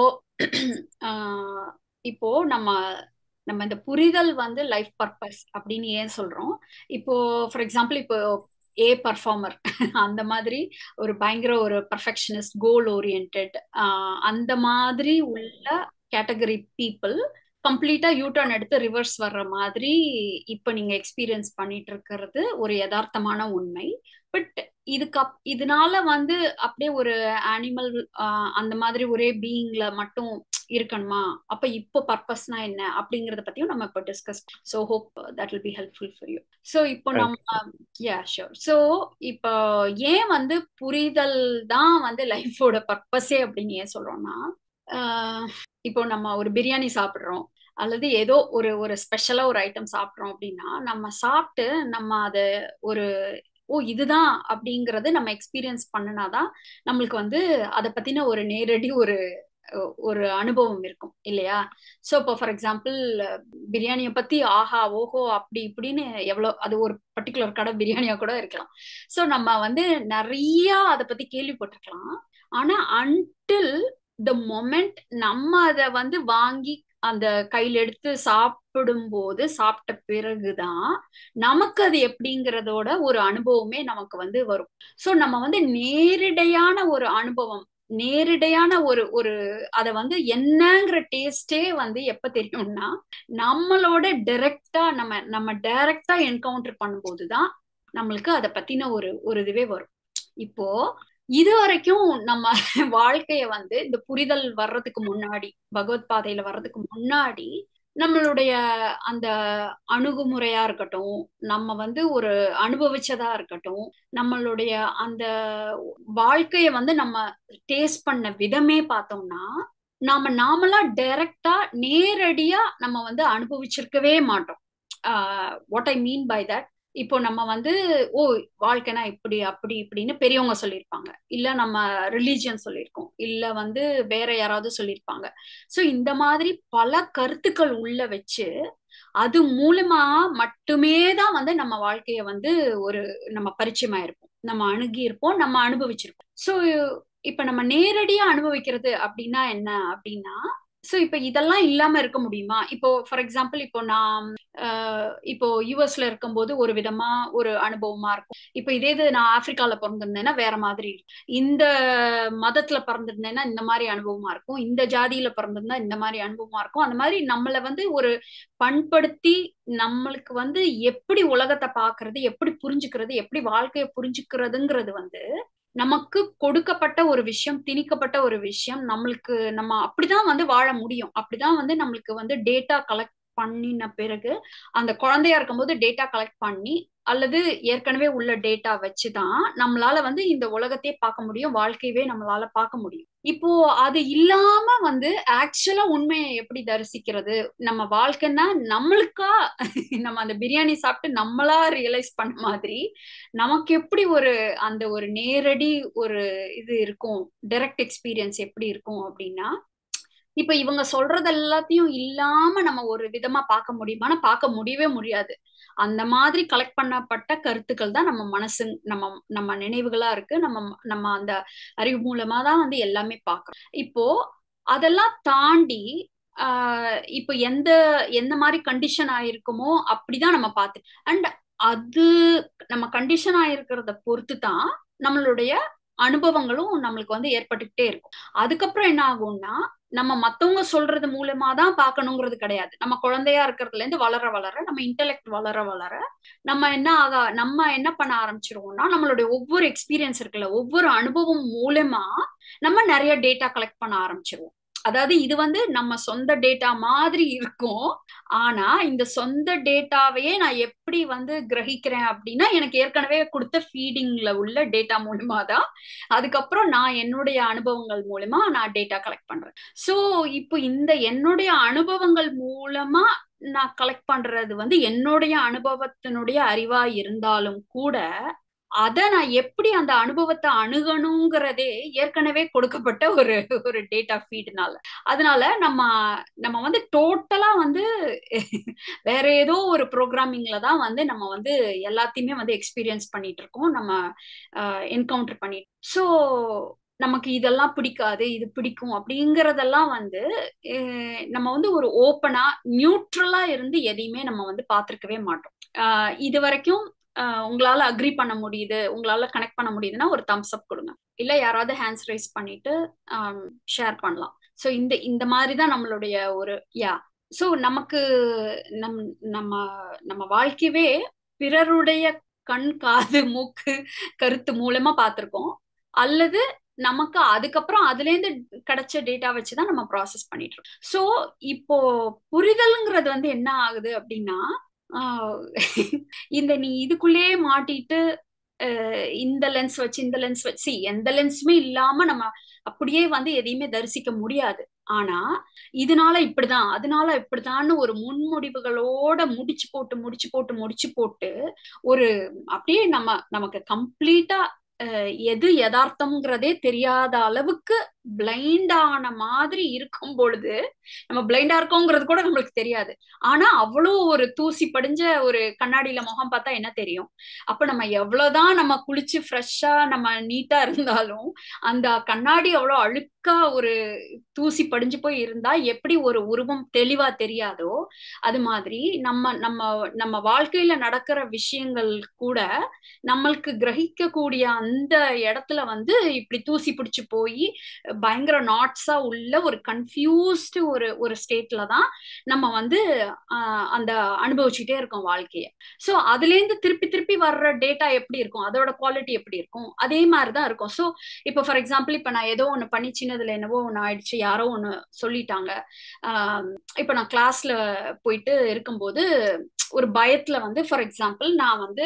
ஆஹ் இப்போ நம்ம நம்ம இந்த புரிதல் வந்து லைஃப் பர்பஸ் அப்படின்னு ஏன் சொல்றோம் இப்போ ஃபார் எக்ஸாம்பிள் இப்போ ஏ பர்ஃபார்மர் அந்த மாதிரி ஒரு பயங்கர ஒரு பர்ஃபெக்ஷனிஸ்ட் கோல் ஓரியன்ட் அந்த மாதிரி உள்ள category people completely U turn எடுத்து ரிவர்ஸ் வர்ற மாதிரி இப்போ நீங்க எக்ஸ்பீரியன்ஸ் பண்ணிட்டு இருக்கிறது ஒரு யதார்த்தமான உண்மை பட் இதுக்கு அப் இதனால வந்து அப்படியே ஒரு அனிமல் அந்த மாதிரி ஒரே பீயிங்ல மட்டும் இருக்கணுமா அப்ப இப்போ பர்பஸ்னா என்ன அப்படிங்கறத பத்தியும் நம்ம இப்போ discuss so hope that will be helpful for you so இப்போ நம்ம யா ஷோர் ஸோ இப்போ ஏன் வந்து புரிதல் தான் வந்து லைஃபோட பர்பஸே அப்படின்னு ஏன் சொல்றோம்னா இப்போ நம்ம ஒரு பிரியாணி சாப்பிட்றோம் அல்லது ஏதோ ஒரு ஒரு ஸ்பெஷலா ஒரு ஐட்டம் சாப்பிட்றோம் அப்படின்னா நம்ம சாப்பிட்டு நம்ம அதை ஒரு ஓ இதுதான் அப்படிங்கறது நம்ம எக்ஸ்பீரியன்ஸ் பண்ணினாதான் நம்மளுக்கு வந்து அதை பத்தின ஒரு நேரடி ஒரு ஒரு அனுபவம் இருக்கும் இல்லையா ஸோ இப்போ ஃபார் எக்ஸாம்பிள் பிரியாணியை பத்தி ஆஹா ஓஹோ அப்படி இப்படின்னு எவ்வளோ அது ஒரு பர்டிகுலர் கடை பிரியாணியா கூட இருக்கலாம் ஸோ நம்ம வந்து நிறைய அதை பத்தி கேள்விப்பட்டிருக்கலாம் ஆனா அன்டில் த மொமெண்ட் நம்ம அதை வந்து வாங்கி அந்த கையில் எடுத்து சாப்பிடும்போது சாப்பிட்ட பிறகுதான் நமக்கு அது எப்படிங்கிறதோட ஒரு அனுபவமே நமக்கு வந்து வரும் ஸோ நம்ம வந்து நேரிடையான ஒரு அனுபவம் நேரிடையான ஒரு ஒரு அதை வந்து என்னங்கிற டேஸ்டே வந்து எப்ப தெரியும்னா நம்மளோட டைரக்டா நம்ம நம்ம டைரக்டா என்கவுண்டர் பண்ணும்போது தான் நம்மளுக்கு அதை பத்தின ஒரு ஒரு இதுவே வரும் இப்போ இது வரைக்கும் நம்ம வாழ்க்கைய வந்து இந்த புரிதல் வர்றதுக்கு முன்னாடி பகவத் பாதையில வர்றதுக்கு முன்னாடி நம்மளுடைய அந்த அணுகுமுறையா இருக்கட்டும் நம்ம வந்து ஒரு அனுபவிச்சதா இருக்கட்டும் நம்மளுடைய அந்த வாழ்க்கைய வந்து நம்ம டேஸ்ட் பண்ண விதமே பார்த்தோம்னா நாம நாமளா டைரக்டா நேரடியா நம்ம வந்து அனுபவிச்சிருக்கவே மாட்டோம் what I mean by that இப்போ நம்ம வந்து ஓ வாழ்க்கைனா இப்படி அப்படி இப்படின்னு பெரியவங்க சொல்லியிருப்பாங்க இல்ல நம்ம ரிலீஜியன் சொல்லியிருக்கோம் இல்ல வந்து வேற யாராவது சொல்லியிருப்பாங்க ஸோ இந்த மாதிரி பல கருத்துக்கள் உள்ள வச்சு அது மூலமா மட்டுமே தான் வந்து நம்ம வாழ்க்கைய வந்து ஒரு நம்ம பரிச்சயமா இருப்போம் நம்ம அணுகி இருப்போம் நம்ம அனுபவிச்சிருப்போம் ஸோ இப்ப நம்ம நேரடியா அனுபவிக்கிறது அப்படின்னா என்ன அப்படின்னா ஸோ இப்போ இதெல்லாம் இல்லாம இருக்க முடியுமா இப்போ ஃபார் எக்ஸாம்பிள் இப்போ நான் இப்போ யூஎஸ்ல இருக்கும்போது ஒரு விதமா ஒரு அனுபவமா இருக்கும் இப்போ இதே இது நான் ஆப்பிரிக்கால பிறந்திருந்தேன்னா வேற மாதிரி இருக்கும் இந்த மதத்துல பிறந்திருந்தேன்னா இந்த மாதிரி அனுபவமா இருக்கும் இந்த ஜாதியில பிறந்திருந்தா இந்த மாதிரி அனுபவமா இருக்கும் அந்த மாதிரி நம்மளை வந்து ஒரு பண்படுத்தி நம்மளுக்கு வந்து எப்படி உலகத்தை பாக்குறது எப்படி புரிஞ்சுக்கிறது எப்படி வாழ்க்கையை புரிஞ்சுக்கிறதுங்கிறது வந்து நமக்கு கொடுக்கப்பட்ட ஒரு விஷயம் திணிக்கப்பட்ட ஒரு விஷயம் நம்மளுக்கு நம்ம அப்படிதான் வந்து வாழ முடியும் அப்படிதான் வந்து நம்மளுக்கு வந்து டேட்டா கலெக்ட் பண்ணின பிறகு அந்த குழந்தையா இருக்கும்போது டேட்டா கலெக்ட் பண்ணி அல்லது ஏற்கனவே உள்ள டேட்டா வச்சுதான் நம்மளால வந்து இந்த உலகத்தையே பார்க்க முடியும் வாழ்க்கையவே நம்மளால பார்க்க முடியும் இப்போ அது இல்லாம வந்து ஆக்சுவலா உண்மையை எப்படி தரிசிக்கிறது நம்ம வாழ்க்கைன்னா நம்மளுக்கா நம்ம அந்த பிரியாணி சாப்பிட்டு நம்மளா ரியலைஸ் பண்ண மாதிரி நமக்கு எப்படி ஒரு அந்த ஒரு நேரடி ஒரு இது இருக்கும் டைரக்ட் எக்ஸ்பீரியன்ஸ் எப்படி இருக்கும் அப்படின்னா இப்ப இவங்க சொல்றது எல்லாத்தையும் இல்லாம நம்ம ஒரு விதமா பார்க்க முடியுமானா பார்க்க முடியவே முடியாது அந்த மாதிரி கலெக்ட் பண்ணப்பட்ட கருத்துக்கள் தான் நம்ம மனசு நம்ம நம்ம நினைவுகளா இருக்கு நம்ம நம்ம அந்த அறிவு மூலமா தான் வந்து எல்லாமே பார்க்கறோம் இப்போ அதெல்லாம் தாண்டி ஆஹ் இப்போ எந்த எந்த மாதிரி கண்டிஷன் ஆயிருக்குமோ அப்படிதான் நம்ம பார்த்து அண்ட் அது நம்ம கண்டிஷன் ஆயிருக்கிறத பொறுத்து தான் நம்மளுடைய அனுபவங்களும் நம்மளுக்கு வந்து ஏற்பட்டுக்கிட்டே இருக்கும் அதுக்கப்புறம் என்ன ஆகும்னா நம்ம மத்தவங்க சொல்றது மூலமா தான் பார்க்கணுங்கிறது கிடையாது நம்ம குழந்தையா இருக்கிறதுல இருந்து வளர வளர நம்ம இன்டெலெக்ட் வளர வளர நம்ம என்ன ஆக நம்ம என்ன பண்ண ஆரம்பிச்சிருவோம்னா நம்மளுடைய ஒவ்வொரு எக்ஸ்பீரியன்ஸ் இருக்குல்ல ஒவ்வொரு அனுபவம் மூலமா நம்ம நிறைய டேட்டா கலெக்ட் பண்ண ஆரம்பிச்சிருவோம் அதாவது இது வந்து நம்ம சொந்த டேட்டா மாதிரி இருக்கும் ஆனா இந்த சொந்த டேட்டாவையே நான் எப்படி வந்து கிரகிக்கிறேன் அப்படின்னா எனக்கு ஏற்கனவே கொடுத்த ஃபீடிங்ல உள்ள டேட்டா மூலமா தான் அதுக்கப்புறம் நான் என்னுடைய அனுபவங்கள் மூலமா நான் டேட்டா கலெக்ட் பண்றேன் ஸோ இப்போ இந்த என்னுடைய அனுபவங்கள் மூலமா நான் கலெக்ட் பண்றது வந்து என்னுடைய அனுபவத்தினுடைய அறிவா இருந்தாலும் கூட அதை நான் எப்படி அந்த அனுபவத்தை அணுகணுங்கிறதே ஏற்கனவே கொடுக்கப்பட்ட ஒரு ஒரு டேட்டா ஃபீட்னால அதனால நம்ம நம்ம வந்து டோட்டலா வந்து வேற ஏதோ ஒரு ப்ரோக்ராமிங்ல தான் வந்து நம்ம வந்து எல்லாத்தையுமே வந்து எக்ஸ்பீரியன்ஸ் பண்ணிட்டு இருக்கோம் நம்ம என்கவுண்டர் பண்ணிட்டு ஸோ நமக்கு இதெல்லாம் பிடிக்காது இது பிடிக்கும் அப்படிங்கறதெல்லாம் வந்து நம்ம வந்து ஒரு ஓப்பனா நியூட்ரலா இருந்து எதையுமே நம்ம வந்து பார்த்துருக்கவே மாட்டோம் இது வரைக்கும் உங்களால அக்ரி பண்ண முடியுது உங்களால கனெக்ட் பண்ண முடியுதுன்னா ஒரு தம்ஸ் அப் கொடுங்க இல்ல யாராவது ஹேண்ட்ஸ் ரைஸ் பண்ணிட்டு ஷேர் பண்ணலாம் ஸோ இந்த இந்த மாதிரி தான் நம்மளுடைய ஒரு யா ஸோ நமக்கு நம் நம்ம நம்ம வாழ்க்கையவே பிறருடைய கண் காது மூக்கு கருத்து மூலமா பார்த்துருக்கோம் அல்லது நமக்கு அதுக்கப்புறம் அதுல இருந்து கிடைச்ச டேட்டா வச்சுதான் நம்ம ப்ராசஸ் பண்ணிட்டு இருக்கோம் ஸோ இப்போ புரிதல்ங்கிறது வந்து என்ன ஆகுது அப்படின்னா இந்த நீ இதுக்குள்ளேயே மாட்டிட்டு இந்த லென்ஸ் வச்சு இந்த லென்ஸ் வச்சு எந்த லென்ஸுமே இல்லாம நம்ம அப்படியே வந்து எதையுமே தரிசிக்க முடியாது ஆனா இதனால இப்படிதான் அதனால இப்படிதான்னு ஒரு முன்முடிவுகளோட முடிச்சு போட்டு முடிச்சு போட்டு முடிச்சு போட்டு ஒரு அப்படியே நம்ம நமக்கு கம்ப்ளீட்டா எது யதார்த்தம்ங்கிறதே தெரியாத அளவுக்கு பிளைண்டான மாதிரி இருக்கும் பொழுது நம்ம பிளைண்டா இருக்கோங்கிறது கூட நம்மளுக்கு தெரியாது ஆனா அவ்வளோ ஒரு தூசி படிஞ்ச ஒரு கண்ணாடியில முகம் பார்த்தா என்ன தெரியும் அப்ப நம்ம எவ்வளவுதான் நம்ம குளிச்சு ஃப்ரெஷ்ஷா நம்ம நீட்டா இருந்தாலும் அந்த கண்ணாடி அவ்வளோ அழுக்கா ஒரு தூசி படிஞ்சு போய் இருந்தா எப்படி ஒரு உருவம் தெளிவா தெரியாதோ அது மாதிரி நம்ம நம்ம நம்ம வாழ்க்கையில நடக்கிற விஷயங்கள் கூட நம்மளுக்கு கிரகிக்கக்கூடிய அந்த இடத்துல வந்து இப்படி தூசி பிடிச்சு போய் பயங்கர நாட்ஸா உள்ள ஒரு கன்ஃபியூஸ்டு ஒரு ஒரு ஸ்டேட்ல தான் நம்ம வந்து அந்த அனுபவிச்சுட்டே இருக்கோம் வாழ்க்கைய ஸோ அதுலேருந்து திருப்பி திருப்பி வர்ற டேட்டா எப்படி இருக்கும் அதோட குவாலிட்டி எப்படி இருக்கும் அதே மாதிரி தான் இருக்கும் ஸோ இப்போ ஃபார் எக்ஸாம்பிள் இப்போ நான் ஏதோ ஒன்று பண்ணி சின்னதுல என்னவோ ஒன்று ஆயிடுச்சு யாரோ ஒன்று சொல்லிட்டாங்க இப்போ நான் கிளாஸ்ல போயிட்டு இருக்கும்போது ஒரு பயத்துல வந்து ஃபார் எக்ஸாம்பிள் நான் வந்து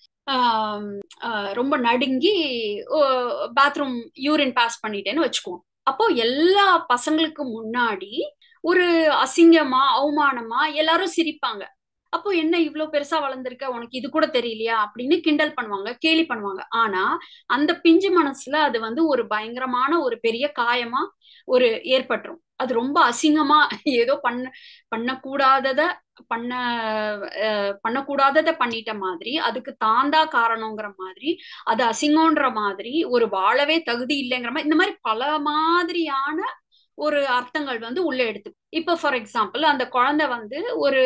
ரொம்ப நடுங்கி பாத்ரூம் யூரின் பாஸ் பண்ணிட்டேன்னு வச்சுக்குவோம் அப்போ எல்லா பசங்களுக்கும் முன்னாடி ஒரு அசிங்கமா அவமானமா எல்லாரும் சிரிப்பாங்க அப்போ என்ன இவ்வளவு பெருசா வளர்ந்துருக்க உனக்கு இது கூட தெரியலையா அப்படின்னு கிண்டல் பண்ணுவாங்க கேலி பண்ணுவாங்க ஆனா அந்த பிஞ்சு மனசுல அது வந்து ஒரு பயங்கரமான ஒரு பெரிய காயமா ஒரு ஏற்பட்டுரும் அது ரொம்ப அசிங்கமா ஏதோ பண்ண பண்ணக்கூடாதத பண்ண பண்ணக்கூடாதத பண்ணிட்ட மாதிரி அதுக்கு தாந்தா காரணங்கிற மாதிரி அது அசிங்கன்ற மாதிரி ஒரு வாழவே தகுதி இல்லைங்கிற மாதிரி இந்த மாதிரி பல மாதிரியான ஒரு அர்த்தங்கள் வந்து உள்ள எடுத்து இப்போ ஃபார் எக்ஸாம்பிள் அந்த குழந்தை வந்து ஒரு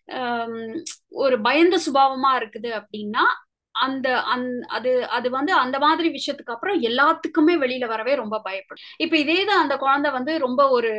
ஒரு பயந்த சுபாவமா இருக்குது அப்படின்னா அந்த அந் அது அது வந்து அந்த மாதிரி விஷயத்துக்கு அப்புறம் எல்லாத்துக்குமே வெளியில வரவே ரொம்ப பயப்படும் இப்ப இதேதான் அந்த குழந்தை வந்து ரொம்ப ஒரு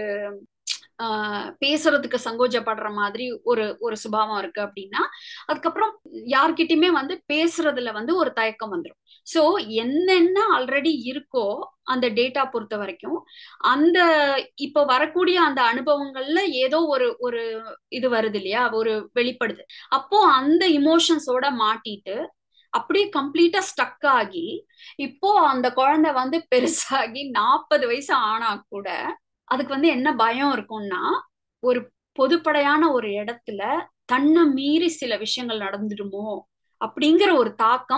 பேசுறதுக்கு சங்கோஜப்படுற மாதிரி ஒரு ஒரு சுபாவம் இருக்கு அப்படின்னா அதுக்கப்புறம் யார்கிட்டயுமே வந்து பேசுறதுல வந்து ஒரு தயக்கம் வந்துடும் ஸோ என்னென்ன ஆல்ரெடி இருக்கோ அந்த டேட்டா பொறுத்த வரைக்கும் அந்த இப்போ வரக்கூடிய அந்த அனுபவங்கள்ல ஏதோ ஒரு ஒரு இது வருது இல்லையா ஒரு வெளிப்படுது அப்போ அந்த இமோஷன்ஸோட மாட்டிட்டு அப்படியே கம்ப்ளீட்டா ஸ்டக் ஆகி இப்போ அந்த குழந்தை வந்து பெருசாகி நாற்பது வயசு ஆனா கூட அதுக்கு வந்து என்ன பயம் இருக்கும்னா ஒரு பொதுப்படையான ஒரு இடத்துல தன்னை மீறி சில விஷயங்கள் நடந்துடுமோ அப்படிங்கிற ஒரு தாக்கம்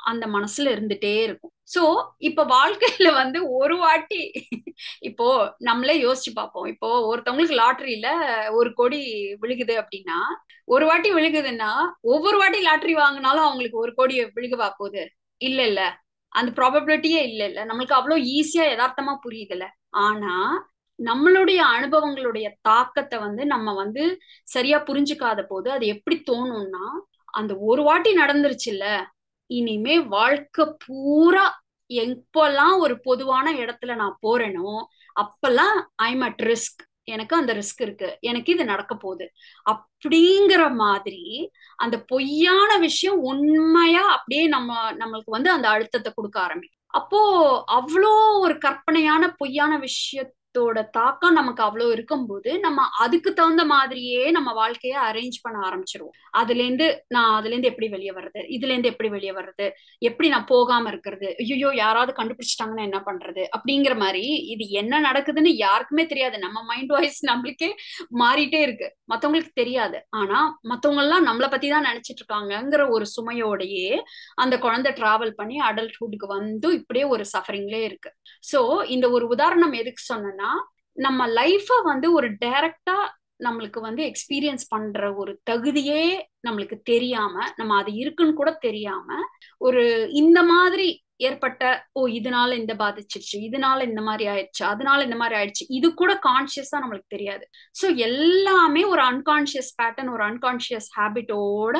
அந்த மனசுல இருந்துட்டே இருக்கும் சோ இப்ப வாழ்க்கையில வந்து ஒரு வாட்டி இப்போ நம்மளே யோசிச்சு பார்ப்போம் இப்போ ஒருத்தவங்களுக்கு லாட்டரியில ஒரு கோடி விழுகுது அப்படின்னா ஒரு வாட்டி விழுகுதுன்னா ஒவ்வொரு வாட்டி லாட்டரி வாங்கினாலும் அவங்களுக்கு ஒரு கோடி விழுகவா போகுது இல்ல இல்ல அந்த ப்ராபபிலிட்டியே இல்ல இல்ல நம்மளுக்கு அவ்வளவு ஈஸியா யதார்த்தமா புரியுதுல்ல ஆனா நம்மளுடைய அனுபவங்களுடைய தாக்கத்தை வந்து நம்ம வந்து சரியா புரிஞ்சுக்காத போது அது எப்படி தோணும்னா அந்த ஒரு வாட்டி நடந்துருச்சுல்ல இனிமே வாழ்க்கை பூரா எப்பெல்லாம் ஒரு பொதுவான இடத்துல நான் போறேனோ அப்பெல்லாம் ஐம் அட் ரிஸ்க் எனக்கு அந்த ரிஸ்க் இருக்கு எனக்கு இது நடக்க போகுது அப்படிங்கிற மாதிரி அந்த பொய்யான விஷயம் உண்மையா அப்படியே நம்ம நம்மளுக்கு வந்து அந்த அழுத்தத்தை கொடுக்க ஆரம்பிக்கும் அப்போ அவ்வளோ ஒரு கற்பனையான பொய்யான விஷயத்தோட தாக்கம் நமக்கு அவ்வளோ இருக்கும்போது நம்ம அதுக்கு தகுந்த மாதிரியே நம்ம வாழ்க்கைய அரேஞ்ச் பண்ண ஆரம்பிச்சிருவோம் அதுல இருந்து நான் அதுல இருந்து எப்படி வெளியே வர்றது இதுல இருந்து எப்படி வெளியே வர்றது எப்படி நான் போகாம இருக்கிறது ஐயோ யாராவது கண்டுபிடிச்சிட்டாங்கன்னா என்ன பண்றது அப்படிங்கிற மாதிரி இது என்ன நடக்குதுன்னு யாருக்குமே தெரியாது நம்ம மைண்ட் வாய்ஸ் நம்மளுக்கே மாறிட்டே இருக்கு மத்தவங்களுக்கு தெரியாது ஆனா மத்தவங்க எல்லாம் நம்மளை பத்தி தான் நினைச்சிட்டு இருக்காங்கங்கிற ஒரு சுமையோடையே அந்த குழந்தை டிராவல் பண்ணி அடல்ட்ஹுட்டுக்கு வந்து இப்படியே ஒரு சஃபரிங்லேயே இருக்கு சோ இந்த ஒரு உதாரணம் எதுக்கு சொன்னேன்னா நம்ம லைஃப வந்து ஒரு டைரக்டா நம்மளுக்கு வந்து எக்ஸ்பீரியன்ஸ் பண்ற ஒரு தகுதியே நம்மளுக்கு தெரியாம நம்ம அது இருக்குன்னு கூட தெரியாம ஒரு இந்த மாதிரி ஏற்பட்ட ஓ இதனால இந்த பாதிச்சிருச்சு இதனால இந்த மாதிரி ஆயிடுச்சு அதனால இந்த மாதிரி ஆயிடுச்சு இது கூட கான்சியஸா நம்மளுக்கு தெரியாது ஸோ எல்லாமே ஒரு அன்கான்சியஸ் பேட்டர்ன் ஒரு அன்கான்சியஸ் ஹேபிட்டோட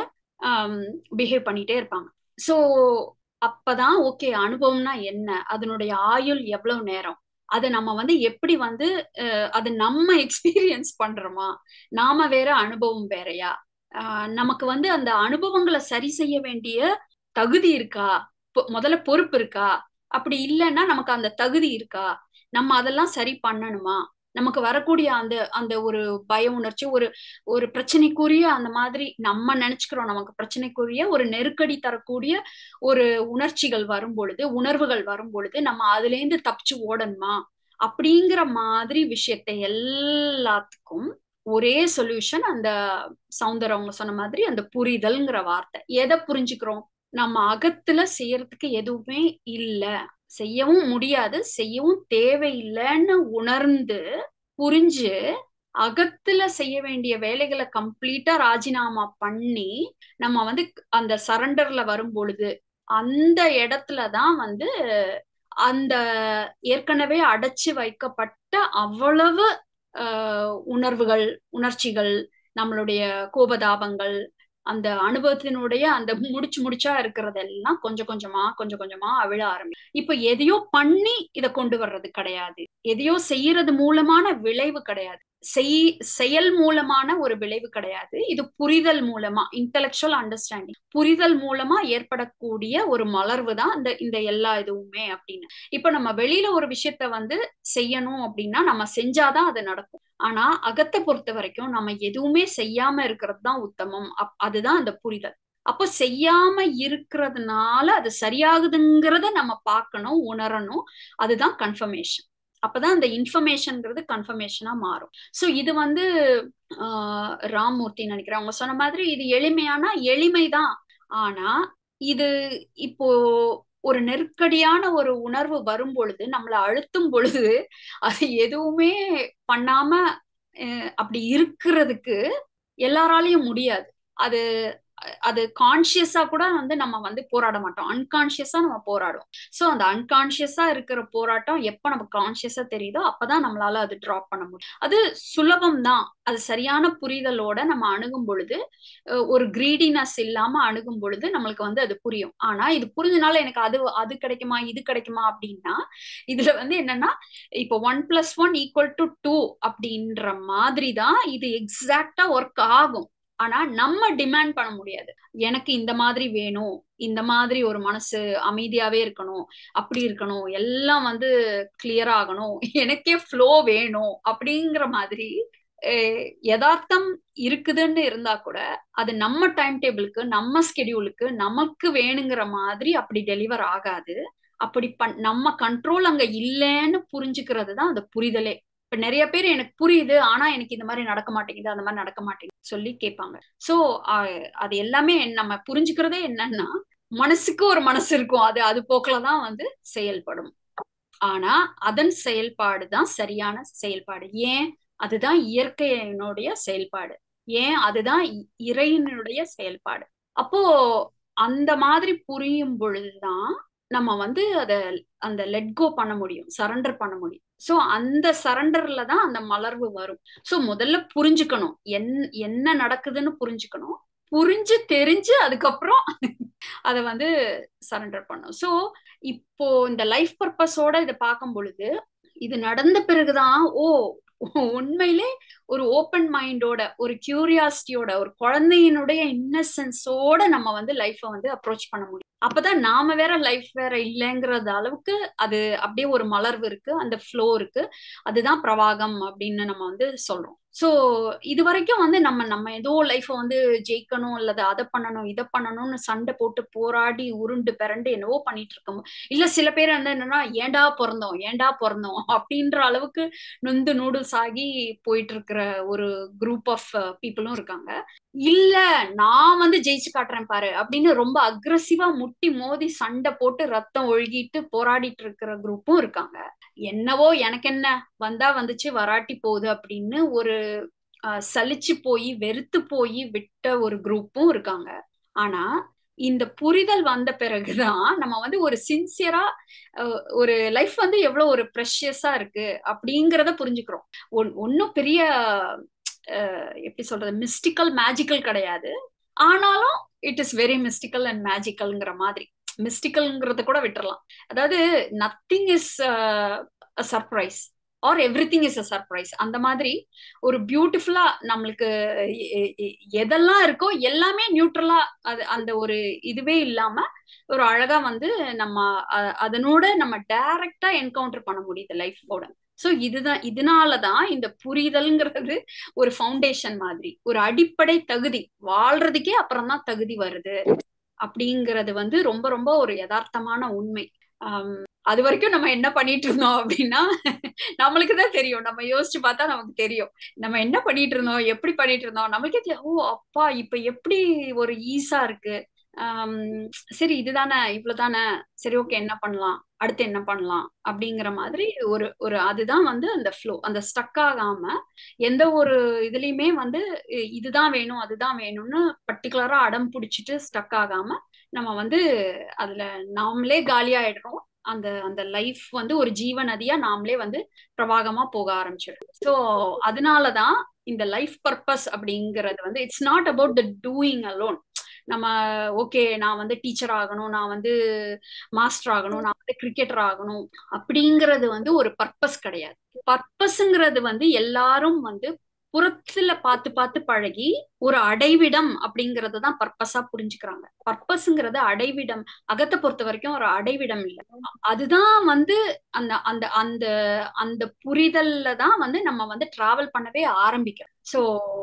பிஹேவ் பண்ணிட்டே இருப்பாங்க ஸோ அப்பதான் ஓகே அனுபவம்னா என்ன அதனுடைய ஆயுள் எவ்வளவு நேரம் அதை நம்ம வந்து எப்படி வந்து அது நம்ம எக்ஸ்பீரியன்ஸ் பண்றோமா நாம வேற அனுபவம் வேறையா நமக்கு வந்து அந்த அனுபவங்களை சரி செய்ய வேண்டிய தகுதி இருக்கா முதல்ல பொறுப்பு இருக்கா அப்படி இல்லைன்னா நமக்கு அந்த தகுதி இருக்கா நம்ம அதெல்லாம் சரி பண்ணணுமா நமக்கு வரக்கூடிய அந்த அந்த ஒரு பய உணர்ச்சி ஒரு ஒரு பிரச்சனைக்குரிய அந்த மாதிரி நம்ம நினைச்சுக்கிறோம் நமக்கு பிரச்சனைக்குரிய ஒரு நெருக்கடி தரக்கூடிய ஒரு உணர்ச்சிகள் வரும் பொழுது உணர்வுகள் வரும் பொழுது நம்ம அதுல இருந்து தப்பிச்சு ஓடணுமா அப்படிங்கிற மாதிரி விஷயத்தை எல்லாத்துக்கும் ஒரே சொல்யூஷன் அந்த சவுந்தர் அவங்க சொன்ன மாதிரி அந்த புரிதல்ங்கிற வார்த்தை எதை புரிஞ்சுக்கிறோம் நம்ம அகத்துல செய்யறதுக்கு எதுவுமே இல்லை செய்யவும் முடியாது செய்யவும் தேவையில்லைன்னு உணர்ந்து புரிஞ்சு அகத்துல செய்ய வேண்டிய வேலைகளை கம்ப்ளீட்டா ராஜினாமா பண்ணி நம்ம வந்து அந்த சரண்டர்ல வரும் பொழுது அந்த இடத்துலதான் வந்து அந்த ஏற்கனவே அடைச்சு வைக்கப்பட்ட அவ்வளவு உணர்வுகள் உணர்ச்சிகள் நம்மளுடைய கோபதாபங்கள் அந்த அனுபவத்தினுடைய அந்த முடிச்சு முடிச்சா இருக்கிறதெல்லாம் கொஞ்சம் கொஞ்சமா கொஞ்சம் கொஞ்சமா அவிழ ஆரம்பி இப்ப எதையோ பண்ணி இதை கொண்டு வர்றது கிடையாது எதையோ செய்யறது மூலமான விளைவு கிடையாது செய் செயல் மூலமான ஒரு விளைவு கிடையாது இது புரிதல் மூலமா இன்டலெக்சுவல் அண்டர்ஸ்டாண்டிங் புரிதல் மூலமா ஏற்படக்கூடிய ஒரு மலர்வு தான் இந்த இந்த எல்லா இதுவுமே அப்படின்னு இப்ப நம்ம வெளியில ஒரு விஷயத்த வந்து செய்யணும் அப்படின்னா நம்ம செஞ்சாதான் அது நடக்கும் ஆனா அகத்தை பொறுத்த வரைக்கும் நம்ம எதுவுமே செய்யாம இருக்கிறது தான் உத்தமம் அதுதான் அந்த புரிதல் அப்போ செய்யாம இருக்கிறதுனால அது சரியாகுதுங்கிறத நம்ம பார்க்கணும் உணரணும் அதுதான் கன்ஃபர்மேஷன் அப்பதான் அந்த இன்ஃபர்மேஷன்ங்கிறது கன்ஃபர்மேஷனா மாறும் ஸோ இது வந்து ராம்மூர்த்தி நினைக்கிறேன் அவங்க சொன்ன மாதிரி இது எளிமையானா எளிமைதான் ஆனா இது இப்போ ஒரு நெருக்கடியான ஒரு உணர்வு வரும் பொழுது நம்மளை அழுத்தும் பொழுது அது எதுவுமே பண்ணாம அப்படி இருக்கிறதுக்கு எல்லாராலையும் முடியாது அது அது கான்சியஸா கூட வந்து நம்ம வந்து போராட மாட்டோம் அன்கான்சியஸா நம்ம போராடுவோம் ஸோ அந்த அன்கான்சியஸா இருக்கிற போராட்டம் எப்ப நமக்கு கான்சியஸா தெரியுதோ அப்பதான் நம்மளால அது டிராப் பண்ண முடியும் அது சுலபம் தான் அது சரியான புரிதலோட நம்ம அணுகும் பொழுது ஒரு கிரீடினஸ் இல்லாம அணுகும் பொழுது நம்மளுக்கு வந்து அது புரியும் ஆனா இது புரிஞ்சனால எனக்கு அது அது கிடைக்குமா இது கிடைக்குமா அப்படின்னா இதுல வந்து என்னன்னா இப்போ one plus one equal to two அப்படின்ற மாதிரி தான் இது எக்ஸாக்டா ஒர்க் ஆகும் ஆனா நம்ம டிமாண்ட் பண்ண முடியாது எனக்கு இந்த மாதிரி வேணும் இந்த மாதிரி ஒரு மனசு அமைதியாவே இருக்கணும் அப்படி இருக்கணும் எல்லாம் வந்து கிளியர் ஆகணும் எனக்கே ஃப்ளோ வேணும் அப்படிங்கிற மாதிரி யதார்த்தம் இருக்குதுன்னு இருந்தா கூட அது நம்ம டைம் டேபிளுக்கு நம்ம ஸ்கெடியூலுக்கு நமக்கு வேணுங்கிற மாதிரி அப்படி டெலிவர் ஆகாது அப்படி பண் நம்ம கண்ட்ரோல் அங்க இல்லைன்னு புரிஞ்சுக்கிறது தான் அந்த புரிதலே இப்ப நிறைய பேர் எனக்கு புரியுது ஆனா எனக்கு இந்த மாதிரி நடக்க மாட்டேங்குது அந்த மாதிரி நடக்க மாட்டேங்குது சொல்லி கேட்பாங்க சோ அது எல்லாமே நம்ம புரிஞ்சுக்கிறதே என்னன்னா மனசுக்கு ஒரு மனசு இருக்கும் அது அது போக்கில்தான் வந்து செயல்படும் ஆனா அதன் செயல்பாடு தான் சரியான செயல்பாடு ஏன் அதுதான் இயற்கையினுடைய செயல்பாடு ஏன் அதுதான் இறைவனுடைய செயல்பாடு அப்போ அந்த மாதிரி புரியும் பொழுதுதான் நம்ம வந்து அத அந்த லெட் கோ பண்ண முடியும் சரண்டர் பண்ண முடியும் சோ அந்த சரண்டர்ல தான் அந்த மலர்வு வரும் சோ முதல்ல புரிஞ்சுக்கணும் என் என்ன நடக்குதுன்னு புரிஞ்சுக்கணும் புரிஞ்சு தெரிஞ்சு அதுக்கப்புறம் அதை வந்து சரண்டர் பண்ணும் ஸோ இப்போ இந்த லைஃப் பர்பஸோட இதை பார்க்கும் பொழுது இது நடந்த பிறகுதான் ஓ உண்மையிலே ஒரு ஓப்பன் மைண்டோட ஒரு கியூரியாசிட்டியோட ஒரு குழந்தையினுடைய இன்னசென்ஸோட நம்ம வந்து லைஃப்பை வந்து அப்ரோச் பண்ண முடியும் அப்பதான் நாம வேற லைஃப் வேற இல்லைங்கிறது அளவுக்கு அது அப்படியே ஒரு மலர்வு இருக்கு அந்த ஃப்ளோ இருக்கு அதுதான் பிரவாகம் அப்படின்னு நம்ம வந்து சொல்றோம் ஸோ இது வரைக்கும் வந்து நம்ம நம்ம ஏதோ லைஃப்பை வந்து ஜெயிக்கணும் அல்லது அதை பண்ணணும் இதை பண்ணணும்னு சண்டை போட்டு போராடி உருண்டு பிறண்டு என்னவோ பண்ணிட்டு இருக்கோம் இல்ல சில பேர் வந்து என்னன்னா ஏண்டா பிறந்தோம் ஏண்டா பிறந்தோம் அப்படின்ற அளவுக்கு நொந்து நூடுல்ஸ் ஆகி போயிட்டு இருக்கிற ஒரு குரூப் ஆஃப் பீப்புளும் இருக்காங்க இல்ல நான் வந்து ஜெயிச்சு காட்டுறேன் பாரு அப்படின்னு ரொம்ப அக்ரஸிவா முட்டி மோதி சண்டை போட்டு ரத்தம் ஒழுகிட்டு போராடிட்டு இருக்கிற குரூப்பும் இருக்காங்க என்னவோ எனக்கு என்ன வந்தா வந்துச்சு வராட்டி போகுது அப்படின்னு ஒரு சலிச்சு போய் வெறுத்து போய் விட்ட ஒரு குரூப்பும் இருக்காங்க ஆனா இந்த புரிதல் வந்த பிறகுதான் நம்ம வந்து ஒரு சின்சியரா ஒரு லைஃப் வந்து எவ்வளவு ஒரு ப்ரெஷியஸா இருக்கு அப்படிங்கிறத புரிஞ்சுக்கிறோம் ஒன் ஒன்னும் பெரிய எப்படி சொல்றது மிஸ்டிக்கல் மேஜிக்கல் கிடையாது ஆனாலும் it is very mystical and மேஜிக்கல்ங்கிற மாதிரி மிஸ்டிக்கல்ங்கிறத கூட விட்டுறலாம் அதாவது nothing is surprise or everything is a surprise அந்த மாதிரி ஒரு பியூட்டிஃபுல்லா நம்மளுக்கு எதெல்லாம் இருக்கோ எல்லாமே நியூட்ரலா அது அந்த ஒரு இதுவே இல்லாம ஒரு அழகா வந்து நம்ம அதனோட நம்ம டைரக்டா என்கவுண்டர் பண்ண முடியுது லைஃபோட ஸோ இதுதான் இதனாலதான் இந்த புரிதல்ங்கிறது ஒரு ஃபவுண்டேஷன் மாதிரி ஒரு அடிப்படை தகுதி வாழ்றதுக்கே அப்புறம் தான் தகுதி வருது அப்படிங்கிறது வந்து ரொம்ப ரொம்ப ஒரு யதார்த்தமான உண்மை அது வரைக்கும் நம்ம என்ன பண்ணிட்டு இருந்தோம் அப்படின்னா நம்மளுக்கு தான் தெரியும் நம்ம யோசிச்சு பார்த்தா நமக்கு தெரியும் நம்ம என்ன பண்ணிட்டு இருந்தோம் எப்படி பண்ணிட்டு இருந்தோம் நம்மளுக்கே தெரியும் ஓ அப்பா இப்ப எப்படி ஒரு ஈஸா இருக்கு சரி இதுதானே இவ்வளவுதானே சரி ஓகே என்ன பண்ணலாம் அடுத்து என்ன பண்ணலாம் அப்படிங்கிற மாதிரி ஒரு ஒரு அதுதான் வந்து அந்த ஃப்ளோ அந்த ஸ்டக் ஆகாம எந்த ஒரு இதுலயுமே வந்து இதுதான் வேணும் அதுதான் வேணும்னு பர்டிகுலரா அடம் பிடிச்சிட்டு ஸ்டக் ஆகாம நம்ம வந்து அதுல நாமளே காலியாயிடுறோம் அந்த அந்த லைஃப் வந்து ஒரு ஜீவ நதியா நாமளே வந்து பிரவாகமா போக ஆரம்பிச்சிடும் ஸோ அதனாலதான் இந்த லைஃப் பர்பஸ் அப்படிங்கிறது வந்து it's not about the doing alone நம்ம ஓகே நான் வந்து டீச்சர் ஆகணும் நான் வந்து மாஸ்டர் ஆகணும் நான் வந்து கிரிக்கெட்டர் ஆகணும் அப்படிங்கிறது வந்து ஒரு பர்பஸ் கிடையாது பர்பஸ்ங்கிறது வந்து எல்லாரும் வந்து புறத்துல பார்த்து பார்த்து பழகி ஒரு அடைவிடம் அப்படிங்கறது தான் பர்பஸா புரிஞ்சுக்கிறாங்க பர்பஸ்ங்கிறது அடைவிடம் அகத்தை பொறுத்த வரைக்கும் ஒரு அடைவிடம் இல்லை அதுதான் வந்து அந்த அந்த அந்த அந்த புரிதல்ல தான் வந்து நம்ம வந்து டிராவல் பண்ணவே ஆரம்பிக்கிறோம் ஸோ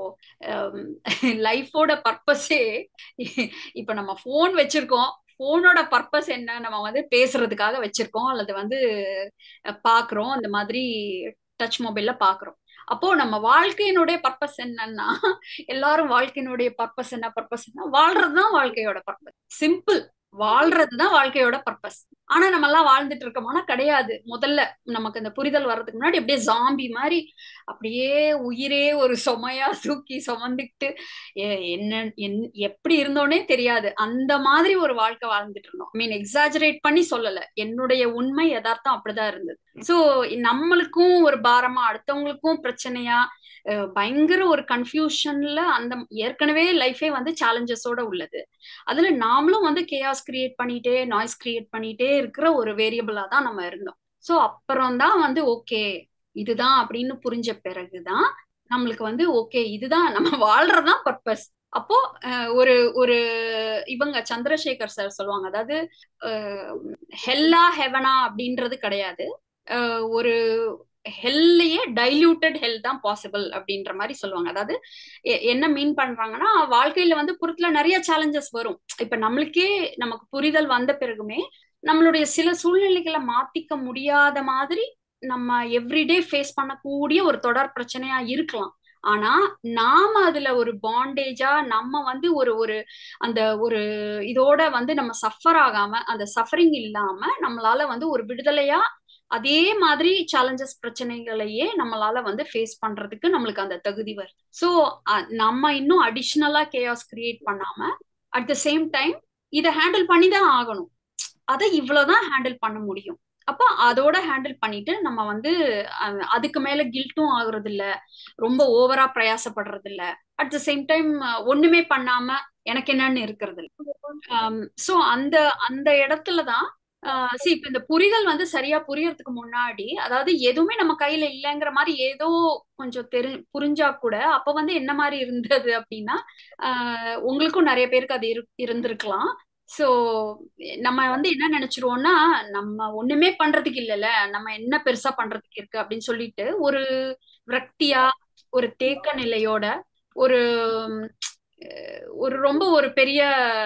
லைஃபோட பர்பஸே இப்ப நம்ம ஃபோன் வச்சிருக்கோம் ஃபோனோட பர்பஸ் என்ன நம்ம வந்து பேசுறதுக்காக வச்சிருக்கோம் அல்லது வந்து பாக்குறோம் அந்த மாதிரி டச் மொபைல்ல பாக்குறோம் அப்போ நம்ம வாழ்க்கையினுடைய பர்பஸ் என்னன்னா எல்லாரும் வாழ்க்கையினுடைய பர்பஸ் என்ன பர்பஸ் என்ன வாழ்றதுதான் வாழ்க்கையோட பர்பஸ் சிம்பிள் வாழ்றதுதான் வாழ்க்கையோட பர்பஸ் ஆனா நம்ம எல்லாம் வாழ்ந்துட்டு இருக்கோம்னா கிடையாது முதல்ல நமக்கு இந்த புரிதல் வர்றதுக்கு முன்னாடி அப்படியே ஜாம்பி மாதிரி அப்படியே உயிரே ஒரு சுமையா தூக்கி சுமந்துக்கிட்டு என்ன என் எப்படி இருந்தோனே தெரியாது அந்த மாதிரி ஒரு வாழ்க்கை வாழ்ந்துட்டு இருந்தோம் மீன் எக்ஸாஜரேட் பண்ணி சொல்லல என்னுடைய உண்மை யதார்த்தம் அப்படிதான் இருந்தது சோ நம்மளுக்கும் ஒரு பாரமா அடுத்தவங்களுக்கும் பிரச்சனையா பயங்கர ஒரு கன்ஃபியூஷன்ல அந்த ஏற்கனவே லைஃபே வந்து சேலஞ்சஸோட உள்ளது அதுல நாமளும் வந்து கேஆஸ் கிரியேட் பண்ணிட்டே நாய்ஸ் கிரியேட் பண்ணிட்டே இருக்கிற ஒரு வேரியபிளா தான் நம்ம இருந்தோம் ஸோ அப்புறம் தான் வந்து ஓகே இதுதான் அப்படின்னு புரிஞ்ச பிறகுதான் நம்மளுக்கு வந்து ஓகே இதுதான் நம்ம வாழ்றதுதான் பர்பஸ் அப்போ ஒரு ஒரு இவங்க சந்திரசேகர் சார் சொல்லுவாங்க அதாவது ஹெல்லா ஹெவனா அப்படின்றது கிடையாது ஒரு ஹெல்லையே டைல்யூட்டட் ஹெல் தான் பாசிபிள் அப்படின்ற மாதிரி சொல்லுவாங்க அதாவது என்ன மீன் பண்றாங்கன்னா வாழ்க்கையில வந்து புறத்துல நிறைய சேலஞ்சஸ் வரும் இப்ப நம்மளுக்கே நமக்கு புரிதல் வந்த பிறகுமே நம்மளுடைய சில சூழ்நிலைகளை மாத்திக்க முடியாத மாதிரி நம்ம எவ்ரிடே ஃபேஸ் பண்ணக்கூடிய ஒரு தொடர் பிரச்சனையா இருக்கலாம் ஆனா நாம அதுல ஒரு பாண்டேஜா நம்ம வந்து ஒரு ஒரு அந்த ஒரு இதோட வந்து நம்ம சஃபர் ஆகாம அந்த சஃபரிங் இல்லாம நம்மளால வந்து ஒரு விடுதலையா அதே மாதிரி சேலஞ்சஸ் பிரச்சனைகளையே நம்மளால வந்து ஃபேஸ் பண்றதுக்கு நம்மளுக்கு அந்த தகுதி வருது ஸோ நம்ம இன்னும் அடிஷ்னலா கேஆஸ் கிரியேட் பண்ணாம அட் த சேம் டைம் இதை ஹேண்டில் பண்ணி தான் ஆகணும் அதை இவ்வளவுதான் ஹேண்டில் பண்ண முடியும் அப்ப அதோட ஹேண்டில் பண்ணிட்டு நம்ம வந்து அதுக்கு மேல கில்ட்டும் ஆகுறது இல்ல ரொம்ப ஓவரா பிரயாசப்படுறது இல்ல அட் த சேம் டைம் ஒண்ணுமே பண்ணாம எனக்கு என்னன்னு இருக்கிறது இல்ல சோ அந்த அந்த இடத்துலதான் சி இப்ப இந்த புரிதல் வந்து சரியா புரியறதுக்கு முன்னாடி அதாவது எதுவுமே நம்ம கையில இல்லைங்கிற மாதிரி ஏதோ கொஞ்சம் தெரி புரிஞ்சா கூட அப்ப வந்து என்ன மாதிரி இருந்தது அப்படின்னா ஆஹ் உங்களுக்கும் நிறைய பேருக்கு அது இரு இருந்திருக்கலாம் சோ நம்ம வந்து என்ன நினைச்சிருவோம்னா நம்ம ஒண்ணுமே பண்றதுக்கு இல்லைல்ல நம்ம என்ன பெருசா பண்றதுக்கு இருக்கு அப்படின்னு சொல்லிட்டு ஒரு விரக்தியா ஒரு தேக்க நிலையோட ஒரு ஒரு ரொம்ப ஒரு பெரிய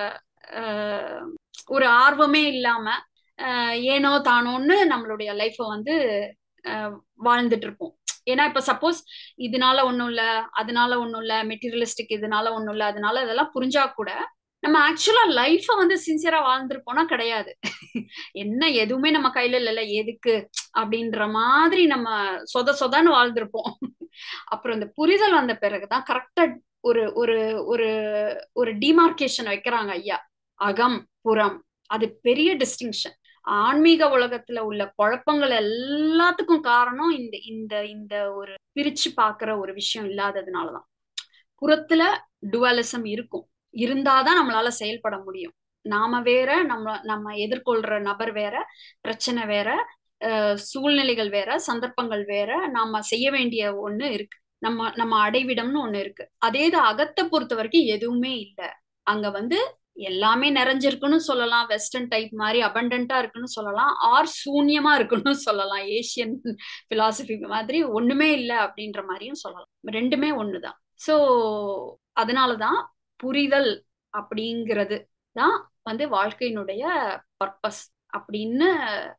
ஒரு ஆர்வமே இல்லாம ஏனோ தானோன்னு நம்மளுடைய லைஃப்பை வந்து வாழ்ந்துட்டு இருப்போம் ஏன்னா இப்ப சப்போஸ் இதனால ஒண்ணும் இல்ல அதனால ஒண்ணும் இல்ல மெட்டீரியலிஸ்டிக் இதனால ஒண்ணும் இல்ல அதனால இதெல்லாம் புரிஞ்சா கூட நம்ம ஆக்சுவலா லைஃப வந்து சின்சியரா வாழ்ந்துருப்போம்னா கிடையாது என்ன எதுவுமே நம்ம கையில இல்லைல்ல எதுக்கு அப்படின்ற மாதிரி நம்ம சொத சொதன்னு வாழ்ந்திருப்போம் அப்புறம் இந்த புரிதல் வந்த பிறகுதான் கரெக்டா ஒரு ஒரு ஒரு ஒரு டிமார்கேஷன் வைக்கிறாங்க ஐயா அகம் புறம் அது பெரிய டிஸ்டிங்ஷன் ஆன்மீக உலகத்துல உள்ள குழப்பங்கள் எல்லாத்துக்கும் காரணம் இந்த இந்த இந்த ஒரு பிரிச்சு பாக்குற ஒரு விஷயம் இல்லாததுனாலதான் புறத்துல டுவாலிசம் இருக்கும் இருந்தாதான் நம்மளால செயல்பட முடியும் நாம வேற நம்ம நம்ம எதிர்கொள்ற நபர் வேற பிரச்சனை வேற சூழ்நிலைகள் வேற சந்தர்ப்பங்கள் வேற நாம செய்ய வேண்டிய ஒண்ணு இருக்கு நம்ம நம்ம அடைவிடம்னு ஒண்ணு இருக்கு அதே இது அகத்தை பொறுத்த வரைக்கும் எதுவுமே இல்லை அங்க வந்து எல்லாமே நிறைஞ்சிருக்குன்னு சொல்லலாம் வெஸ்டர்ன் டைப் மாதிரி அபண்டன்டா இருக்குன்னு சொல்லலாம் ஆர் சூன்யமா இருக்குன்னு சொல்லலாம் ஏசியன் பிலாசபி மாதிரி ஒண்ணுமே இல்லை அப்படின்ற மாதிரியும் சொல்லலாம் ரெண்டுமே ஒண்ணுதான் ஸோ அதனாலதான் புரிதல் அப்படிங்கிறது தான் வந்து வாழ்க்கையினுடைய பர்பஸ் அப்படின்னு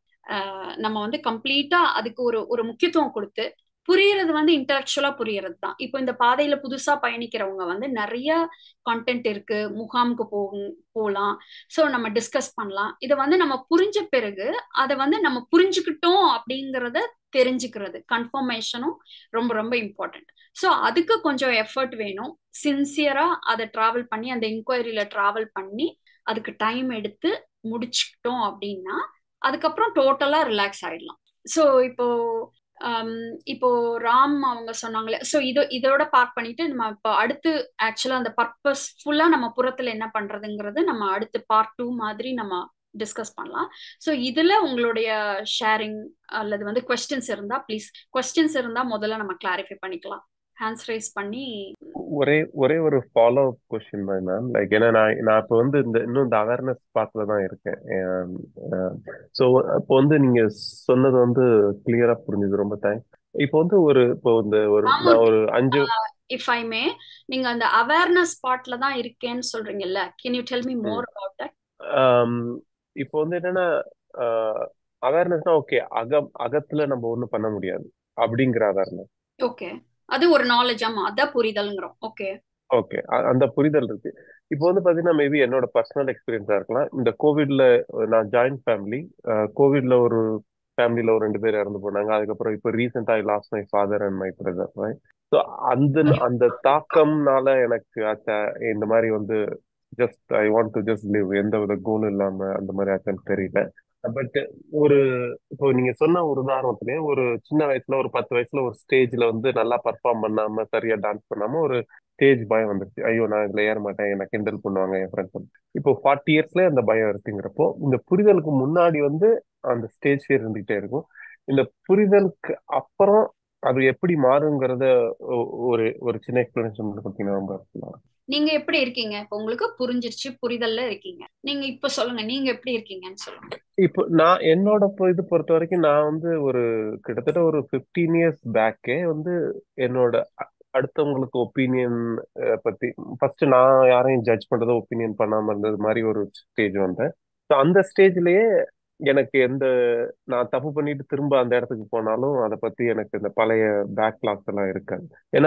நம்ம வந்து கம்ப்ளீட்டா அதுக்கு ஒரு ஒரு முக்கியத்துவம் கொடுத்து புரியறது வந்து இன்டலெக்சுவலா புரியறது தான் இப்போ இந்த பாதையில புதுசா பயணிக்கிறவங்க வந்து நிறைய கண்டென்ட் இருக்கு முகாமுக்கு போகும் போகலாம் ஸோ நம்ம டிஸ்கஸ் பண்ணலாம் இதை வந்து நம்ம புரிஞ்ச பிறகு அதை வந்து நம்ம புரிஞ்சுக்கிட்டோம் அப்படிங்கிறத தெரிஞ்சுக்கிறது கன்ஃபர்மேஷனும் ரொம்ப ரொம்ப இம்பார்ட்டன்ட் ஸோ அதுக்கு கொஞ்சம் எஃபர்ட் வேணும் சின்சியரா அதை டிராவல் பண்ணி அந்த இன்கொயரியில டிராவல் பண்ணி அதுக்கு டைம் எடுத்து முடிச்சுக்கிட்டோம் அப்படின்னா அதுக்கப்புறம் டோட்டலா ரிலாக்ஸ் ஆயிடலாம் ஸோ இப்போ இப்போ ராம் அவங்க சொன்னாங்களே ஸோ இதோ இதோட பார்க் பண்ணிட்டு நம்ம இப்போ அடுத்து ஆக்சுவலா அந்த பர்பஸ் ஃபுல்லா நம்ம புறத்துல என்ன பண்றதுங்கிறது நம்ம அடுத்து பார்ட் டூ மாதிரி நம்ம டிஸ்கஸ் பண்ணலாம் ஸோ இதுல உங்களுடைய ஷேரிங் அல்லது வந்து கொஸ்டின்ஸ் இருந்தா ப்ளீஸ் கொஸ்டின்ஸ் இருந்தா முதல்ல நம்ம கிளாரிஃபை பண்ணிக்கலாம் ஹேண்ட்ஸ் ரைஸ் பண்ணி ஒரே ஒரே ஒரு ஃபாலோ அப் கொஸ்டின் தான் மேம் லைக் ஏன்னா நான் நான் இப்போ வந்து இந்த இன்னும் இந்த அவேர்னஸ் பார்த்துல தான் இருக்கேன் ஸோ இப்போ வந்து நீங்க சொன்னது வந்து கிளியரா புரிஞ்சுது ரொம்ப தேங்க்ஸ் இப்போ வந்து ஒரு இப்போ இந்த ஒரு நான் ஒரு அஞ்சு இஃப் ஐ மே நீங்க அந்த அவேர்னஸ் பார்ட்ல தான் இருக்கேன்னு சொல்றீங்கல்ல can you tell me more about that இப்போ வந்து என்னன்னா அவேர்னஸ்னா ஓகே அகம் அகத்துல நம்ம ஒண்ணும் பண்ண முடியாது அப்படிங்கிற அவேர்னஸ் ஓகே அது ஒரு நாலேஜ் ஆமா அதான் புரிதல்ங்கிறோம் ஓகே ஓகே அந்த புரிதல் இருக்கு இப்போ வந்து பாத்தீங்கன்னா மேபி என்னோட பர்சனல் எக்ஸ்பீரியன்ஸா இருக்கலாம் இந்த கோவிட்ல நான் ஜாயிண்ட் ஃபேமிலி கோவிட்ல ஒரு ஃபேமிலியில ஒரு ரெண்டு பேர் இறந்து போனாங்க அதுக்கப்புறம் இப்போ ரீசெண்டா I lost my father and my brother so அந்த அந்த தாக்கம்னால எனக்கு இந்த மாதிரி வந்து just I want to just live எந்த வித கோலும் இல்லாம அந்த மாதிரி ஆச்சுன்னு தெரியல பட் ஒரு இப்போ நீங்க சொன்ன ஒரு உதாரணத்திலேயே ஒரு சின்ன வயசுல ஒரு பத்து வயசுல ஒரு ஸ்டேஜ்ல வந்து நல்லா பர்ஃபார்ம் பண்ணாம சரியா டான்ஸ் பண்ணாம ஒரு ஸ்டேஜ் பயம் வந்துருச்சு ஐயோ நான் இதுல ஏற மாட்டேன் என்ன கிண்டல் பண்ணுவாங்க என் ஃப்ரெண்ட்ஸ் இப்போ ஃபார்ட்டி இயர்ஸ்ல அந்த பயம் இருக்குங்கிறப்போ இந்த புரிதலுக்கு முன்னாடி வந்து அந்த ஸ்டேஜ் ஃபியர் இருந்துகிட்டே இருக்கும் இந்த புரிதலுக்கு அப்புறம் அது எப்படி மாறுங்கிறத ஒரு ஒரு சின்ன எக்ஸ்பிளனேஷன் கொடுத்தீங்கன்னா ரொம்ப நீங்க எப்படி இருக்கீங்க இப்போ உங்களுக்கு புரிஞ்சிருச்சு புரிதல்ல இருக்கீங்க நீங்க இப்ப சொல்லுங்க நீங்க எப்படி இருக்கீங்கன்னு சொல்லுங்க இப்போ நான் என்னோட இது பொறுத்த வரைக்கும் நான் வந்து ஒரு கிட்டத்தட்ட ஒரு பிப்டீன் இயர்ஸ் பேக்கே வந்து என்னோட அடுத்தவங்களுக்கு ஒப்பீனியன் பத்தி ஃபர்ஸ்ட் நான் யாரையும் ஜட்ஜ் பண்றதோ ஒப்பீனியன் பண்ணாம இருந்தது மாதிரி ஒரு ஸ்டேஜ் வந்தேன் ஸோ அந்த ஸ்டேஜ்லயே எனக்கு எந்த நான் தப்பு பண்ணிட்டு திரும்ப அந்த இடத்துக்கு போனாலும் அதை பத்தி எனக்கு இந்த பழைய பேக்லாக்ஸ் எல்லாம் இருக்காது ஏன்னா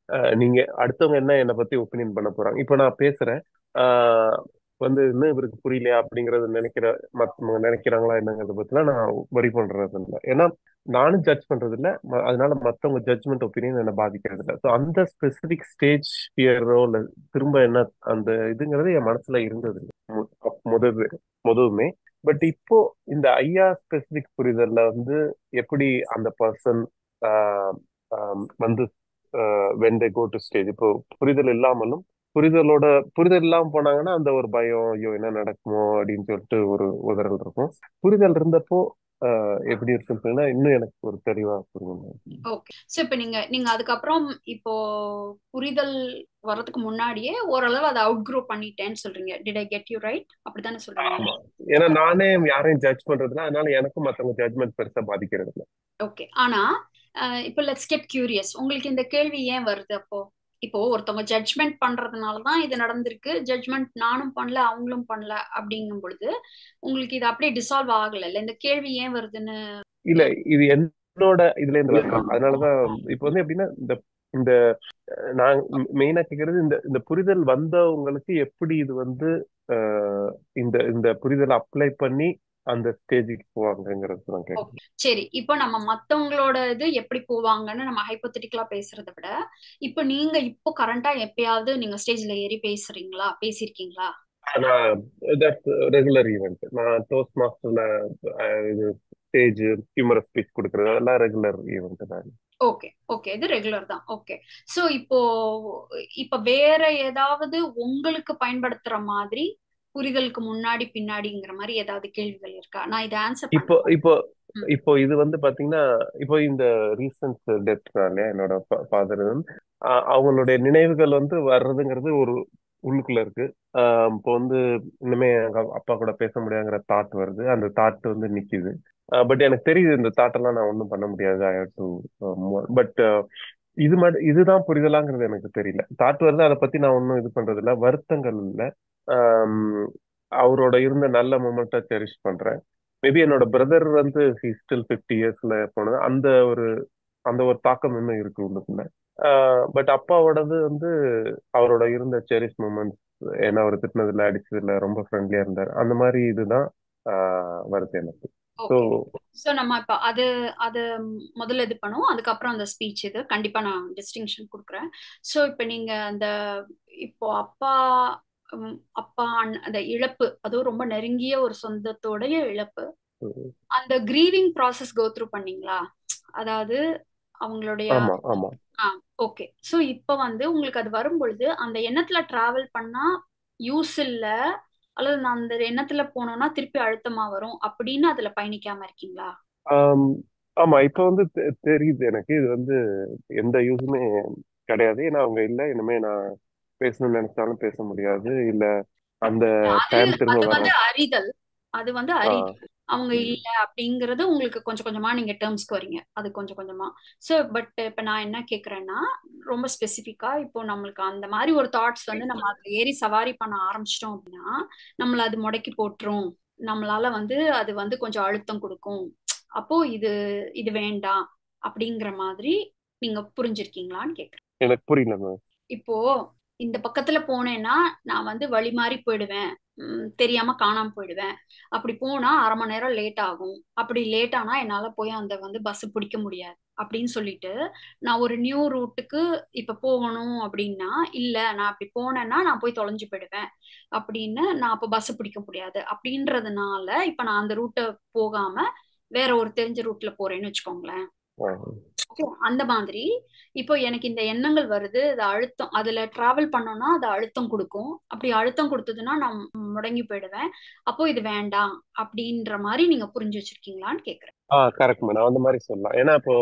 நீங்க அடுத்தவங்க என்ன என்னை பத்தி ஒப்பீனியன் பண்ண போறாங்க இப்ப நான் பேசுறேன் ஆஹ் வந்து இன்னும் இவருக்கு புரியலையா அப்படிங்கறது நினைக்கிற மத்தவங்க நினைக்கிறாங்களா என்னங்கிறத பத்திலாம் நான் வரி பண்றது இல்லை ஏன்னா நானும் ஜட்ஜ் பண்றது இல்ல அதனால மத்தவங்க ஜட்ஜ்மெண்ட் ஒப்பீனியன் என்ன பாதிக்கிறது இல்லை ஸோ அந்த ஸ்பெசிபிக் ஸ்டேஜ் ஃபியரோ இல்ல திரும்ப என்ன அந்த இதுங்கிறது என் மனசுல இருந்தது முதல் முதவுமே பட் இப்போ இந்த ஐயா ஸ்பெசிபிக் புரிதல்ல வந்து எப்படி அந்த பர்சன் வந்து when they go to stage இப்போ புரிதல் இல்லாமலும் புரிதலோட புரிதல் இல்லாம போனாங்கன்னா அந்த ஒரு பயம் ஐயோ என்ன நடக்குமோ அப்படின்னு சொல்லிட்டு ஒரு உதறல் இருக்கும் புரிதல் இருந்தப்போ எப்படி இருக்குன்னு இன்னும் எனக்கு ஒரு தெளிவா புரியும் ஓகே சோ இப்ப நீங்க நீங்க அதுக்கப்புறம் இப்போ புரிதல் வர்றதுக்கு முன்னாடியே ஓரளவு அதை அவுட் க்ரோ பண்ணிட்டேன்னு சொல்றீங்க did I get you right அப்படித்தானே சொல்றீங்க ஏன்னா நானே யாரையும் ஜட்ஜ் பண்றதுல அதனால எனக்கும் மத்தவங்க ஜட்ஜ்மெண்ட் பெருசா பாதிக்கிறது இல்லை ஓகே ஆனா இப்போ லெட்ஸ் கெட் கியூரியஸ் உங்களுக்கு இந்த கேள்வி ஏன் வருது அப்போ இப்போ ஒருத்தவங்க ஜட்ஜ்மெண்ட் பண்றதுனாலதான் இது நடந்திருக்கு ஜட்ஜ்மெண்ட் நானும் பண்ணல அவங்களும் பண்ணல அப்படிங்கும் பொழுது உங்களுக்கு இது அப்படியே டிசால்வ் ஆகல இல்ல இந்த கேள்வி ஏன் வருதுன்னு இல்ல இது என்னோட இதுல இருந்து வரலாம் அதனாலதான் இப்ப வந்து எப்படின்னா இந்த இந்த நான் மெயினா கேக்குறது இந்த இந்த புரிதல் வந்தவங்களுக்கு எப்படி இது வந்து இந்த இந்த புரிதலை அப்ளை பண்ணி அந்த ஸ்டேஜுக்கு போவாங்கங்கிறது நான் கேட்கிறேன் சரி இப்போ நம்ம மத்தவங்களோட இது எப்படி போவாங்கன்னு நம்ம ஹைப்போத்தட்டிக்கலா பேசுறத விட இப்போ நீங்க இப்போ கரண்டா எப்பயாவது நீங்க ஸ்டேஜ்ல ஏறி பேசுறீங்களா பேசிருக்கீங்களா நான் ரெகுலர் ஈவெண்ட் நான் டோஸ்ட் மாஸ்டர்ல இது ஸ்டேஜ் ஹியூமரஸ் ஸ்பீச் கொடுக்கறது அதெல்லாம் ரெகுலர் ஈவெண்ட் தான் ஓகே ஓகே இது ரெகுலர் தான் ஓகே சோ இப்போ இப்ப வேற ஏதாவது உங்களுக்கு பயன்படுத்துற மாதிரி புரிதலுக்கு முன்னாடி பின்னாடிங்கிற மாதிரி ஏதாவது கேள்விகள் இருக்கா நான் இதை ஆன்சர் இப்போ இப்போ இப்போ இது வந்து பாத்தீங்கன்னா இப்போ இந்த ரீசன்ட் டெத்னால என்னோட ஃபாதர் அவங்களுடைய நினைவுகள் வந்து வர்றதுங்கிறது ஒரு உள்ளுக்குள்ள இருக்கு இப்போ வந்து இனிமே எங்க அப்பா கூட பேச முடியாங்கிற தாட் வருது அந்த தாட் வந்து நிக்குது பட் எனக்கு தெரியுது இந்த தாட்டெல்லாம் நான் ஒன்றும் பண்ண முடியாது ஐ டு பட் இது மட்டும் இதுதான் புரிதலாங்கிறது எனக்கு தெரியல தாட் வருது அதை பத்தி நான் ஒன்றும் இது பண்றது இல்லை வருத்தங்கள் இல்லை அவரோட இருந்த நல்ல மூமெண்ட்டை செரிஷ் பண்றேன் மேபி என்னோட பிரதர் வந்து ஸ்டில் ஃபிஃப்டி இயர்ஸ்ல போனது அந்த ஒரு அந்த ஒரு தாக்கம் இன்னும் இருக்கு உள்ளுக்குள்ள பட் அப்பாவோடது வந்து அவரோட இருந்த செரிஷ் மூமெண்ட்ஸ் ஏன்னா அவர் திட்டினதுல அடிச்சதுல ரொம்ப ஃப்ரெண்ட்லியா இருந்தார் அந்த மாதிரி இதுதான் வருது எனக்கு ஸோ ஸோ நம்ம இப்போ அது அது முதல்ல இது பண்ணுவோம் அதுக்கப்புறம் அந்த ஸ்பீச் இது கண்டிப்பா நான் டிஸ்டிங்ஷன் கொடுக்குறேன் ஸோ இப்போ நீங்க அந்த இப்போ அப்பா அப்பா அந்த இழப்பு அதுவும் ரொம்ப நெருங்கிய ஒரு சொந்தத்தோடைய இழப்பு அந்த கிரீவிங் ப்ராசஸ் கோ த்ரூ பண்ணீங்களா அதாவது அவங்களுடைய ஓகே ஸோ இப்போ வந்து உங்களுக்கு அது வரும் பொழுது அந்த எண்ணத்துல டிராவல் பண்ணா யூஸ் இல்ல அல்லது நான் அந்த எண்ணத்துல போனோம்னா திருப்பி அழுத்தமா வரும் அப்படின்னு அதுல பயணிக்காம இருக்கீங்களா ஆமா இப்ப வந்து தெரியுது எனக்கு இது வந்து எந்த யூஸுமே கிடையாது ஏன்னா அவங்க இல்ல இனிமே நான் பேசணும்னு நினைச்சாலும் பேச முடியாது இல்ல அந்த டைம் திரும்ப அது வந்து அறிதல் அது வந்து அறிதல் அவங்க இல்ல அப்படிங்கறது உங்களுக்கு கொஞ்சம் கொஞ்சமா நீங்க டேர்ம்ஸ்க்கு வரீங்க அது கொஞ்சம் கொஞ்சமா சோ பட் இப்ப நான் என்ன கேக்குறேன்னா ரொம்ப ஸ்பெசிபிக்கா இப்போ நம்மளுக்கு அந்த மாதிரி ஒரு தாட்ஸ் வந்து நம்ம அதுல ஏறி சவாரி பண்ண ஆரம்பிச்சிட்டோம் அப்படின்னா நம்மள அது முடக்கி போட்டுரும் நம்மளால வந்து அது வந்து கொஞ்சம் அழுத்தம் கொடுக்கும் அப்போ இது இது வேண்டாம் அப்படிங்கிற மாதிரி நீங்க புரிஞ்சிருக்கீங்களான்னு கேக்குறேன் எனக்கு புரியல இப்போ இந்த பக்கத்துல போனேன்னா நான் வந்து வழி மாறி போயிடுவேன் தெரியாம காணாம போயிடுவேன் அப்படி போனா அரை மணி நேரம் லேட் ஆகும் அப்படி லேட் ஆனா என்னால போய் அந்த வந்து பஸ் பிடிக்க முடியாது அப்படின்னு சொல்லிட்டு நான் ஒரு நியூ ரூட்டுக்கு இப்ப போகணும் அப்படின்னா இல்ல நான் அப்படி போனேன்னா நான் போய் தொலைஞ்சு போயிடுவேன் அப்படின்னு நான் அப்ப பஸ் பிடிக்க முடியாது அப்படின்றதுனால இப்ப நான் அந்த ரூட்டை போகாம வேற ஒரு தெரிஞ்ச ரூட்ல போறேன்னு வச்சுக்கோங்களேன் அந்த மாதிரி இப்போ எனக்கு இந்த எண்ணங்கள் வருது அது அழுத்தம் அதுல டிராவல் பண்ணோம்னா அது அழுத்தம் கொடுக்கும் அப்படி அழுத்தம் கொடுத்ததுன்னா நான் முடங்கி போயிடுவேன் அப்போ இது வேண்டாம் அப்படின்ற மாதிரி நீங்க புரிஞ்சு வச்சிருக்கீங்களான்னு கேக்குறேன் ஆஹ் கரெக்ட் மேடம் அந்த மாதிரி சொல்லலாம் ஏன்னா இப்போ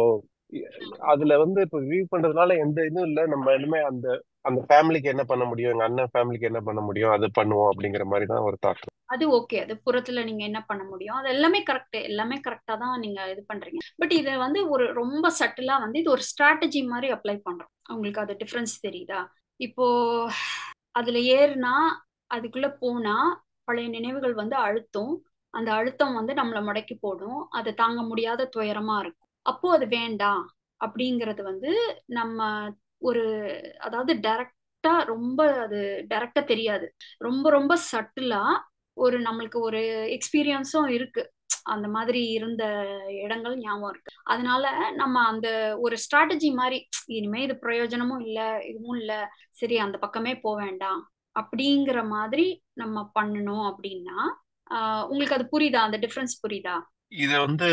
அதுல வந்து இப்போ வியூ பண்றதுனால எந்த இதுவும் இல்ல நம்ம இனிமே அந்த அந்த ஃபேமிலிக்கு என்ன பண்ண முடியும் எங்க அண்ணன் ஃபேமிலிக்கு என்ன பண்ண முடியும் அது பண்ணுவோம் அப்படிங்கிற மாதிரி தான் ஒரு தாக்கம் அது ஓகே அது புறத்துல நீங்க என்ன பண்ண முடியும் அது எல்லாமே கரெக்ட் எல்லாமே கரெக்டா தான் நீங்க இது பண்றீங்க பட் இது வந்து ஒரு ரொம்ப சட்டிலா வந்து இது ஒரு ஸ்ட்ராட்டஜி மாதிரி அப்ளை பண்றோம் உங்களுக்கு அது டிஃபரன்ஸ் தெரியுதா இப்போ அதுல ஏறுனா அதுக்குள்ள போனா பழைய நினைவுகள் வந்து அழுத்தும் அந்த அழுத்தம் வந்து நம்மளை முடக்கி போடும் அதை தாங்க முடியாத துயரமா இருக்கும் அப்போ அது வேண்டாம் அப்படிங்கறது வந்து நம்ம ஒரு அதாவது டைரக்டா ரொம்ப அது டைரக்டா தெரியாது ரொம்ப ரொம்ப சட்டிலா ஒரு நம்மளுக்கு ஒரு எக்ஸ்பீரியன்ஸும் இருக்கு அந்த மாதிரி இருந்த இடங்கள் ஞாபகம் இருக்கு அதனால நம்ம அந்த ஒரு ஸ்ட்ராட்டஜி மாதிரி இனிமே இது பிரயோஜனமும் இல்லை இதுவும் இல்லை சரி அந்த பக்கமே போக வேண்டாம் அப்படிங்கிற மாதிரி நம்ம பண்ணணும் அப்படின்னா உங்களுக்கு அது புரியுதா அந்த டிஃப்ரென்ஸ் புரியுதா இது வந்து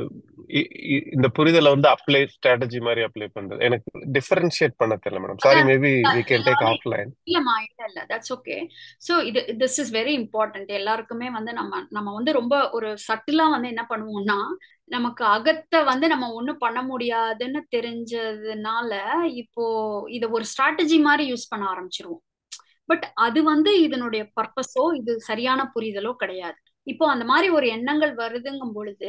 இந்த புரிதலை வந்து அப்ளை ஸ்ட்ராட்டஜி மாதிரி அப்ளை பண்றது எனக்கு டிஃபரன்ஷியேட் பண்ண தெரியல madam sorry maybe we can take offline இல்லம்மா இல்ல இல்ல தட்ஸ் ஓகே சோ இது திஸ் இஸ் வெரி இம்பார்ட்டன்ட் எல்லாருக்குமே வந்து நம்ம நம்ம வந்து ரொம்ப ஒரு சட்டிலா வந்து என்ன பண்ணுவோம்னா நமக்கு அகத்தை வந்து நம்ம ஒண்ணும் பண்ண முடியாதுன்னு தெரிஞ்சதுனால இப்போ இத ஒரு ஸ்ட்ராட்டஜி மாதிரி யூஸ் பண்ண ஆரம்பிச்சிருவோம் பட் அது வந்து இதனுடைய பர்பஸோ இது சரியான புரிதலோ கிடையாது இப்போ அந்த மாதிரி ஒரு எண்ணங்கள் வருதுங்கும் பொழுது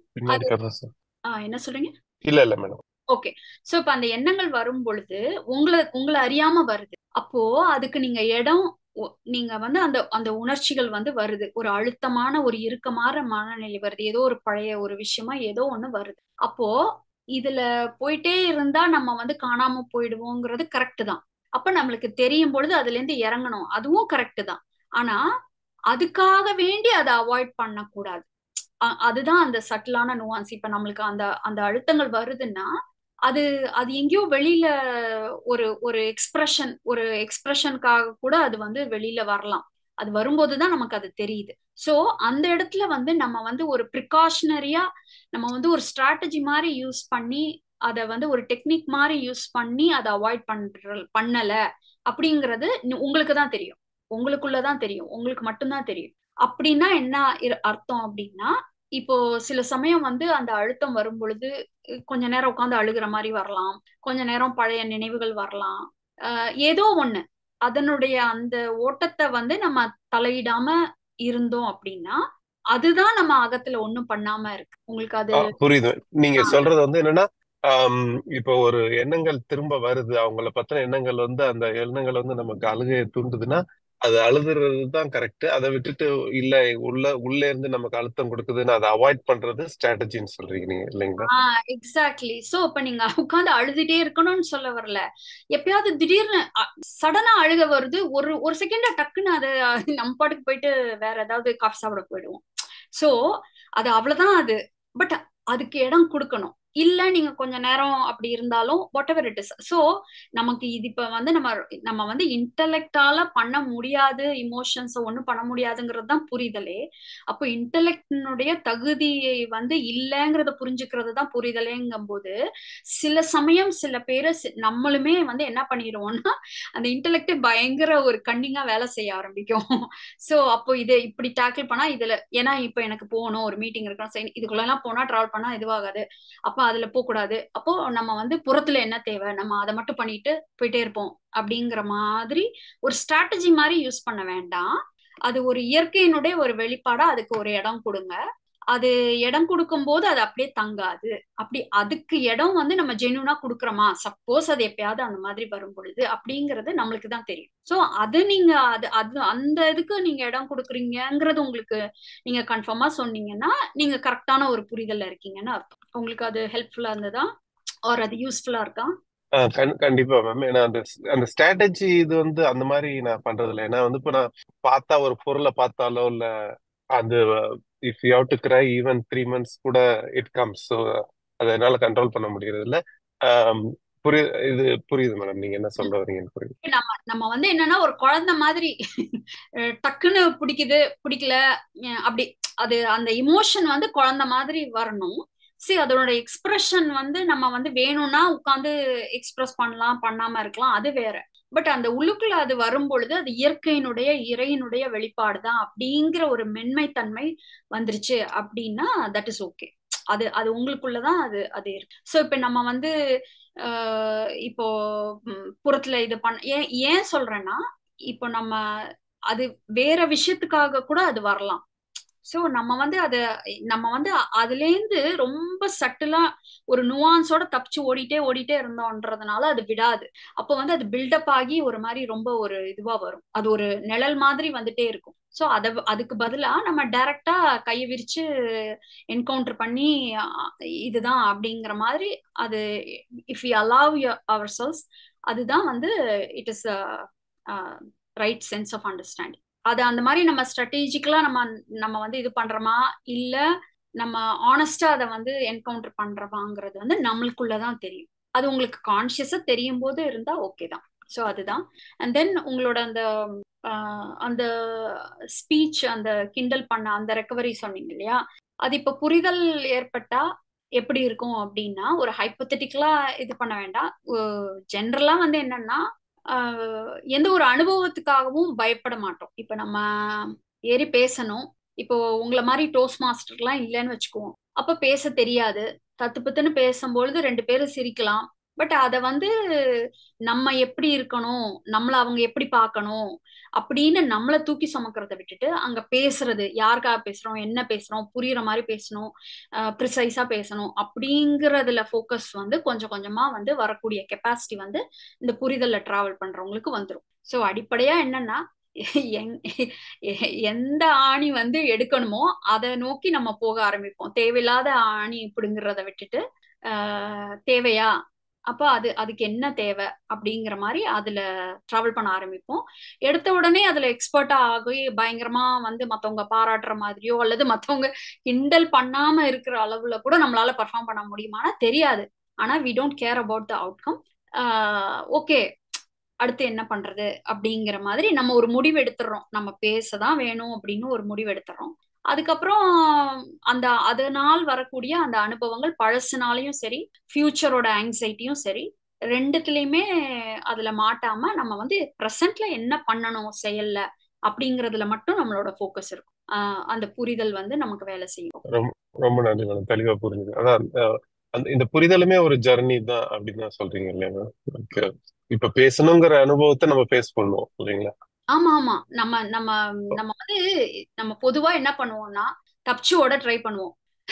என்ன சொல்றீங்க இல்ல இல்ல மேடம் ஓகே சோ இப்ப அந்த எண்ணங்கள் வரும் பொழுது உங்களை உங்களை அறியாம வருது அப்போ அதுக்கு நீங்க இடம் நீங்க வந்து அந்த அந்த உணர்ச்சிகள் வந்து வருது ஒரு அழுத்தமான ஒரு இறுக்கமான மனநிலை வருது ஏதோ ஒரு பழைய ஒரு விஷயமா ஏதோ ஒண்ணு வருது அப்போ இதுல போயிட்டே இருந்தா நம்ம வந்து காணாம போயிடுவோங்கிறது கரெக்ட் தான் அப்ப நம்மளுக்கு தெரியும் பொழுது அதுல இருந்து இறங்கணும் அதுவும் கரெக்ட் தான் ஆனா அதுக்காக வேண்டி அதை அவாய்ட் பண்ணக்கூடாது அதுதான் அந்த சட்டிலான நுவான்ஸ் இப்ப நம்மளுக்கு அந்த அந்த அழுத்தங்கள் வருதுன்னா அது அது எங்கேயோ வெளியில ஒரு ஒரு எக்ஸ்பிரஷன் ஒரு எக்ஸ்பிரஷனுக்காக கூட அது வந்து வெளியில வரலாம் அது வரும்போதுதான் நமக்கு அது தெரியுது சோ அந்த இடத்துல வந்து நம்ம வந்து ஒரு ப்ரிகாஷனரியா நம்ம வந்து ஒரு ஸ்ட்ராட்டஜி மாதிரி யூஸ் பண்ணி அதை வந்து ஒரு டெக்னிக் மாதிரி யூஸ் பண்ணி அதை அவாய்ட் பண்ற பண்ணல அப்படிங்கிறது உங்களுக்கு தான் தெரியும் உங்களுக்குள்ளதான் தெரியும் உங்களுக்கு மட்டும்தான் தெரியும் அப்படின்னா என்ன அர்த்தம் அப்படின்னா இப்போ சில சமயம் வந்து அந்த அழுத்தம் வரும் பொழுது கொஞ்ச நேரம் உட்காந்து அழுகிற மாதிரி வரலாம் கொஞ்ச நேரம் பழைய நினைவுகள் வரலாம் ஏதோ ஒண்ணு அதனுடைய அந்த ஓட்டத்தை வந்து நம்ம தலையிடாம இருந்தோம் அப்படின்னா அதுதான் நம்ம அகத்துல ஒண்ணும் பண்ணாம இருக்கு உங்களுக்கு அது புரியுது நீங்க சொல்றது வந்து என்னன்னா இப்போ ஒரு எண்ணங்கள் திரும்ப வருது அவங்கள பத்தின எண்ணங்கள் வந்து அந்த எண்ணங்கள் வந்து நமக்கு அழுகையை தூண்டுதுன்னா அது அழுதுறது தான் கரெக்ட் அதை விட்டுட்டு இல்ல உள்ள உள்ள இருந்து நமக்கு அழுத்தம் கொடுக்குதுன்னு அதை அவாய்ட் பண்றது ஸ்ட்ராட்டஜின்னு சொல்றீங்க நீங்க இல்லைங்களா எக்ஸாக்ட்லி சோ இப்ப நீங்க உட்காந்து அழுதுட்டே இருக்கணும்னு சொல்ல வரல எப்பயாவது திடீர்னு சடனா அழுக வருது ஒரு ஒரு செகண்ட்ல டக்குன்னு அது நம்ம பாட்டுக்கு போயிட்டு வேற ஏதாவது காஃபி சாப்பிட போயிடுவோம் சோ அது அவ்வளவுதான் அது பட் அதுக்கு இடம் கொடுக்கணும் இல்ல நீங்க கொஞ்ச நேரம் அப்படி இருந்தாலும் whatever it is so நமக்கு இது இப்ப வந்து நம்ம நம்ம வந்து இன்டலெக்டால பண்ண முடியாது இமோஷன்ஸை ஒன்றும் பண்ண முடியாதுங்கிறது தான் புரிதலே அப்போ இன்டலெக்டினுடைய தகுதியை வந்து இல்லைங்கிறத புரிஞ்சுக்கிறது தான் புரிதலேங்கும் போது சில சமயம் சில பேரை நம்மளுமே வந்து என்ன பண்ணிடுவோம்னா அந்த இன்டலெக்ட் பயங்கர ஒரு கண்டிங்கா வேலை செய்ய ஆரம்பிக்கும் ஸோ அப்போ இதை இப்படி டேக்கிள் பண்ணா இதுல ஏன்னா இப்போ எனக்கு போகணும் ஒரு மீட்டிங் இருக்கணும் இதுக்குள்ள எல்லாம் போனா டிராவல் பண்ணா இதுவாகாது அப்போ அதுல போகக்கூடாது அப்போ நம்ம வந்து புறத்துல என்ன தேவை நம்ம அதை மட்டும் பண்ணிட்டு போயிட்டே இருப்போம் அப்படிங்கிற மாதிரி ஒரு ஸ்ட்ராட்டஜி மாதிரி யூஸ் பண்ண வேண்டாம் அது ஒரு இயற்கையினுடைய ஒரு வெளிப்பாடா அதுக்கு ஒரு இடம் கொடுங்க அது இடம் கொடுக்கும் போது அது அப்படியே தங்காது அப்படி அதுக்கு இடம் வந்து நம்ம ஜெனுனா கொடுக்குறோமா சப்போஸ் அது எப்பயாவது அந்த மாதிரி வரும் பொழுது அப்படிங்கிறது நம்மளுக்கு தான் தெரியும் ஸோ அது நீங்க அது அது அந்த இதுக்கு நீங்க இடம் கொடுக்குறீங்கிறது உங்களுக்கு நீங்க கன்ஃபார்மா சொன்னீங்கன்னா நீங்க கரெக்டான ஒரு புரிதல்ல இருக்கீங்கன்னு அர்த்தம் உங்களுக்கு அது ஹெல்ப்ஃபுல்லா இருந்ததா ஆர் அது யூஸ்ஃபுல்லா இருக்கா கண்டிப்பா மேம் ஏன்னா அந்த அந்த ஸ்ட்ராட்டஜி இது வந்து அந்த மாதிரி நான் பண்றது இல்லை ஏன்னா வந்து இப்போ நான் பார்த்தா ஒரு பொருளை பார்த்தாலோ இல்ல அது if you have to cry even three months கூட இட் கம்ஸ் ஸோ அதை என்னால கண்ட்ரோல் பண்ண முடியறது இல்ல புரிய இது புரியுது மேடம் நீங்க என்ன சொல்ற வரீங்கன்னு புரியுது நம்ம நம்ம வந்து என்னன்னா ஒரு குழந்தை மாதிரி டக்குன்னு பிடிக்குது பிடிக்கல அப்படி அது அந்த இமோஷன் வந்து குழந்தை மாதிரி வரணும் சரி அதோட எக்ஸ்பிரஷன் வந்து நம்ம வந்து வேணும்னா உட்காந்து எக்ஸ்பிரஸ் பண்ணலாம் பண்ணாம இருக்கலாம் அது வேற பட் அந்த உள்ளுக்குள்ள அது வரும் பொழுது அது இயற்கையினுடைய இறையினுடைய வெளிப்பாடு தான் அப்படிங்கிற ஒரு மென்மைத்தன்மை வந்துருச்சு அப்படின்னா தட் இஸ் ஓகே அது அது உங்களுக்குள்ளதான் அது அது இருக்கு ஸோ இப்போ நம்ம வந்து இப்போ புறத்துல இது பண்ண ஏன் ஏன் சொல்றேன்னா இப்போ நம்ம அது வேற விஷயத்துக்காக கூட அது வரலாம் ஸோ நம்ம வந்து அதை நம்ம வந்து அதுலேருந்து ரொம்ப சட்டிலா ஒரு நுவான்ஸோட தப்பிச்சு ஓடிட்டே ஓடிட்டே இருந்தோன்றதுனால அது விடாது அப்போ வந்து அது பில்டப் ஆகி ஒரு மாதிரி ரொம்ப ஒரு இதுவா வரும் அது ஒரு நிழல் மாதிரி வந்துட்டே இருக்கும் ஸோ அதை அதுக்கு பதிலாக நம்ம டைரக்டா கையை விரிச்சு என்கவுண்டர் பண்ணி இதுதான் அப்படிங்கிற மாதிரி அது if you allow ourselves அதுதான் வந்து it is right sense of understanding அது அந்த மாதிரி நம்ம ஸ்ட்ராட்டஜிக்கலா நம்ம நம்ம வந்து இது பண்றோமா இல்ல நம்ம ஆனஸ்டா அதை வந்து என்கவுண்டர் பண்றோமாங்கிறது வந்து நம்மளுக்குள்ளதான் தெரியும் அது உங்களுக்கு கான்சியஸா தெரியும் போது இருந்தா ஓகே தான் ஸோ அதுதான் அண்ட் தென் உங்களோட அந்த அந்த ஸ்பீச் அந்த கிண்டல் பண்ண அந்த ரெக்கவரி சொன்னீங்க இல்லையா அது இப்போ புரிதல் ஏற்பட்டா எப்படி இருக்கும் அப்படின்னா ஒரு ஹைப்போத்தட்டிக்கலா இது பண்ண வேண்டாம் ஜென்ரலா வந்து என்னன்னா எந்த ஒரு அனுபவத்துக்காகவும் பயப்பட மாட்டோம் இப்ப நம்ம ஏறி பேசணும் இப்போ உங்களை மாதிரி டோஸ்ட் மாஸ்டர்லாம் இல்லைன்னு வச்சுக்குவோம் அப்ப பேச தெரியாது தத்து பத்துன்னு பேசும்பொழுது ரெண்டு பேரும் சிரிக்கலாம் பட் அதை வந்து நம்ம எப்படி இருக்கணும் நம்மளை அவங்க எப்படி பார்க்கணும் அப்படின்னு நம்மளை தூக்கி சுமக்கிறத விட்டுட்டு அங்க பேசுறது யாருக்காக பேசுறோம் என்ன பேசுறோம் புரியுற மாதிரி பேசணும் ப்ரிசைஸா பேசணும் அப்படிங்கறதுல ஃபோக்கஸ் வந்து கொஞ்சம் கொஞ்சமா வந்து வரக்கூடிய கெப்பாசிட்டி வந்து இந்த புரிதல்ல டிராவல் பண்றவங்களுக்கு வந்துடும் ஸோ அடிப்படையா என்னன்னா எந்த ஆணி வந்து எடுக்கணுமோ அதை நோக்கி நம்ம போக ஆரம்பிப்போம் தேவையில்லாத ஆணி பிடுங்குறத விட்டுட்டு தேவையா அப்போ அது அதுக்கு என்ன தேவை அப்படிங்கிற மாதிரி அதுல டிராவல் பண்ண ஆரம்பிப்போம் எடுத்த உடனே அதுல எக்ஸ்பர்ட்டா ஆகி பயங்கரமா வந்து மத்தவங்க பாராட்டுற மாதிரியோ அல்லது மத்தவங்க கிண்டல் பண்ணாம இருக்கிற அளவுல கூட நம்மளால பர்ஃபார்ம் பண்ண முடியுமானா தெரியாது ஆனா we don't care about the outcome okay அடுத்து என்ன பண்றது அப்படிங்கிற மாதிரி நம்ம ஒரு முடிவு எடுத்துடுறோம் நம்ம பேசதான் வேணும் அப்படின்னு ஒரு முடிவு எடுத்துறோம் அதுக்கப்புறம் அந்த அதனால் வரக்கூடிய அந்த அனுபவங்கள் பழசுனாலையும் சரி ஃபியூச்சரோட ஆங்ஸைட்டியும் சரி ரெண்டுத்துலயுமே அதுல மாட்டாம நம்ம வந்து ப்ரெசன்ட்ல என்ன பண்ணணும் செயல்ல அப்படிங்கறதுல மட்டும் நம்மளோட ஃபோக்கஸ் இருக்கும் ஆஹ் அந்த புரிதல் வந்து நமக்கு வேலை செய்யும் ரொம்ப ரொம்ப நன்றி மேடம் தெளிவா புரிஞ்சுது அதான் அந்த இந்த புரிதலுமே ஒரு ஜர்னி தான் அப்படின்னு தான் சொல்றீங்க இல்லையா இப்ப பேசணுங்கிற அனுபவத்தை நம்ம ஃபேஸ் பண்ணுவோம் இல்லைங்களா ஆமா ஆமா நம்ம நம்ம நம்ம வந்து நம்ம பொதுவா என்ன பண்ணுவோம்னா தப்பிச்சு ஓட ட்ரை பண்ணுவோம்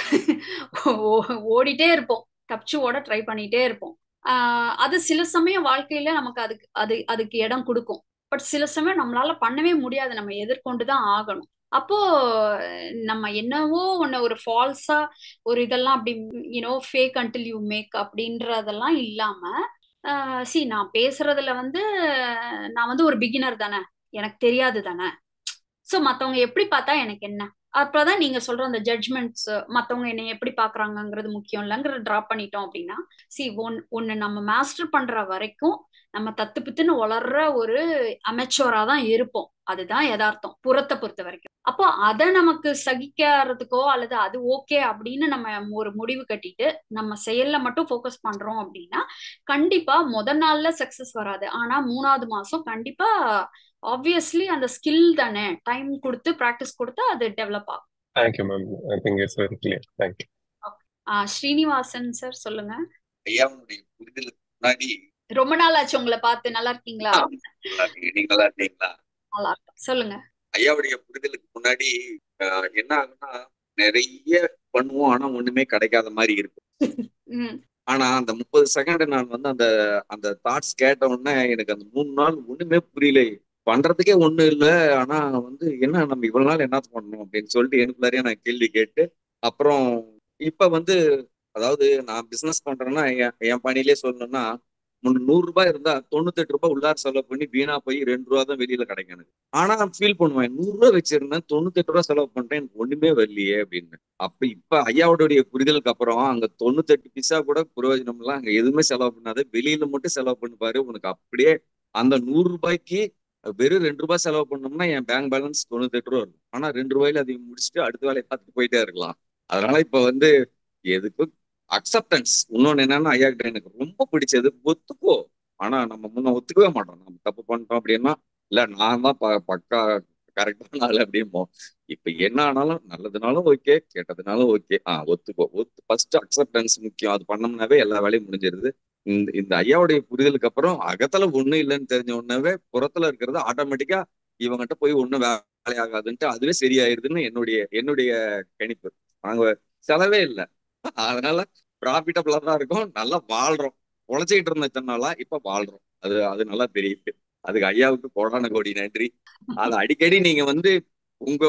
ஓடிட்டே இருப்போம் தப்பிச்சு ஓட ட்ரை பண்ணிட்டே இருப்போம் ஆஹ் அது சில சமயம் வாழ்க்கையில நமக்கு அதுக்கு அது அதுக்கு இடம் கொடுக்கும் பட் சில சமயம் நம்மளால பண்ணவே முடியாது நம்ம எதிர்கொண்டுதான் ஆகணும் அப்போ நம்ம என்னவோ ஒண்ணு ஒரு ஃபால்ஸா ஒரு இதெல்லாம் அப்படி you know fake until you make அப்படின்றதெல்லாம் இல்லாம சி நான் பேசுறதுல வந்து நான் வந்து ஒரு பிகினர் தானே எனக்கு தெரியாது தானே ஸோ மற்றவங்க எப்படி பார்த்தா எனக்கு என்ன அப்பதான் நீங்க சொல்ற அந்த ஜட்மெண்ட்ஸ் மற்றவங்க என்னை எப்படி பாக்குறாங்கங்கிறது முக்கியம் இல்லைங்கிற ட்ராப் பண்ணிட்டோம் அப்படின்னா சி ஒன் ஒன்னு நம்ம மாஸ்டர் பண்ற வரைக்கும் நம்ம தத்து பித்துன்னு வளர்ற ஒரு அமைச்சோரா தான் இருப்போம் அதுதான் யதார்த்தம் புறத்தை பொறுத்த வரைக்கும் அப்போ அதை நமக்கு சகிக்கிறதுக்கோ அல்லது அது ஓகே அப்படின்னு நம்ம ஒரு முடிவு கட்டிட்டு நம்ம செயல்ல மட்டும் ஃபோக்கஸ் பண்றோம் அப்படின்னா கண்டிப்பா முத நாள்ல சக்சஸ் வராது ஆனா மூணாவது மாசம் கண்டிப்பா ஆப்வியஸ்லி அந்த ஸ்கில் தானே டைம் கொடுத்து ப்ராக்டிஸ் கொடுத்து அது டெவலப் ஆகும் thank you ma'am I think it's very clear thank you Srinivasan sir சொல்லுங்க ஐயாவுடைய புரிதலுக்கு முன்னாடி ரொம்ப நாள் ஆச்சு உங்களை பார்த்து நல்லா இருக்கீங்களா நீங்க நல்லா இருக்கீங்களா நல்லா இருக்கும் சொல்லுங்க ஐயாவுடைய புரிதலுக்கு முன்னாடி என்ன ஆகுன்னா நிறைய பண்ணுவோம் ஆனா ஒண்ணுமே கிடைக்காத மாதிரி இருக்கும் ஆனா அந்த முப்பது செகண்ட் நான் வந்து அந்த அந்த தாட்ஸ் கேட்ட உடனே எனக்கு அந்த மூணு நாள் ஒண்ணுமே புரியல பண்றதுக்கே ஒண்ணும் இல்லை ஆனா வந்து என்ன நம்ம இவ்வளவு நாள் என்ன பண்ணணும் அப்படின்னு சொல்லிட்டு எனக்குள்ளாரியே நான் கேள்வி கேட்டு அப்புறம் இப்ப வந்து அதாவது நான் பிசினஸ் பண்றேன்னா என் என் பணியிலே சொல்லணும்னா நூறு ரூபாய் இருந்தா தொண்ணூத்தெட்டு ரூபாய் உள்ளார் செலவு பண்ணி வீணா போய் ரெண்டு ரூபா தான் வெளியில கிடைக்கும் எனக்கு ஆனா ஃபீல் பண்ணுவேன் நூறு ரூபாய் வச்சிருந்தேன் தொண்ணூத்தெட்டு ரூபா செலவு பண்றேன் எனக்கு ஒண்ணுமே வரலையே அப்படின்னு அப்ப இப்ப ஐயாவுடைய புரிதலுக்கு அப்புறம் அங்க தொண்ணூத்தெட்டு பிசா கூட பிரயோஜனம் எல்லாம் அங்க எதுவுமே செலவு பண்ணாத வெளியில மட்டும் செலவு பண்ணி பாரு உனக்கு அப்படியே அந்த நூறு ரூபாய்க்கு வெறும் ரெண்டு ரூபாய் செலவு பண்ணோம்னா என் பேங்க் பேலன்ஸ் தொண்ணூத்தெட்டு ரூபா இருக்கும் ஆனா ரெண்டு ரூபாயில அதை முடிச்சுட்டு அடுத்த வேலையை பார்த்துட்டு போயிட்டே இருக்கலாம் அதனால இப்ப வந்து எதுக்கும் அக்செப்டன்ஸ் இன்னொன்னு என்னன்னா ஐயா கிட்ட எனக்கு ரொம்ப பிடிச்சது ஒத்துக்கோ ஆனா நம்ம முன்ன ஒத்துக்கவே மாட்டோம் நம்ம தப்பு பண்ணிட்டோம் அப்படின்னா இல்ல நான் தான் பக்கா கரெக்டான ஆள் அப்படிம்போம் இப்ப என்ன ஆனாலும் நல்லதுனாலும் ஓகே கேட்டதுனாலும் ஓகே ஆஹ் ஒத்துக்கோ ஒத்து ஃபர்ஸ்ட் அக்செப்டன்ஸ் முக்கியம் அது பண்ணோம்னாவே எல்லா வேலையும் முடிஞ்சிருது இந்த இந்த ஐயாவுடைய புரிதலுக்கு அப்புறம் அகத்துல ஒண்ணு இல்லைன்னு தெரிஞ்ச உடனே புறத்துல இருக்கிறது ஆட்டோமேட்டிக்கா இவங்கிட்ட போய் ஒண்ணும் வேலையாகாதுன்ட்டு அதுவே சரியாயிருதுன்னு என்னுடைய என்னுடைய கணிப்பு நாங்க செலவே இல்லை அதனால ப்ராஃபிட்டபிளா தான் இருக்கும் நல்லா வாழ்றோம் உழைச்சிக்கிட்டு இருந்த இத்தனை நாளா இப்ப வாழ்றோம் அது அது நல்லா தெரியுது அதுக்கு ஐயாவுக்கு கோடான கோடி நன்றி அது அடிக்கடி நீங்க வந்து உங்க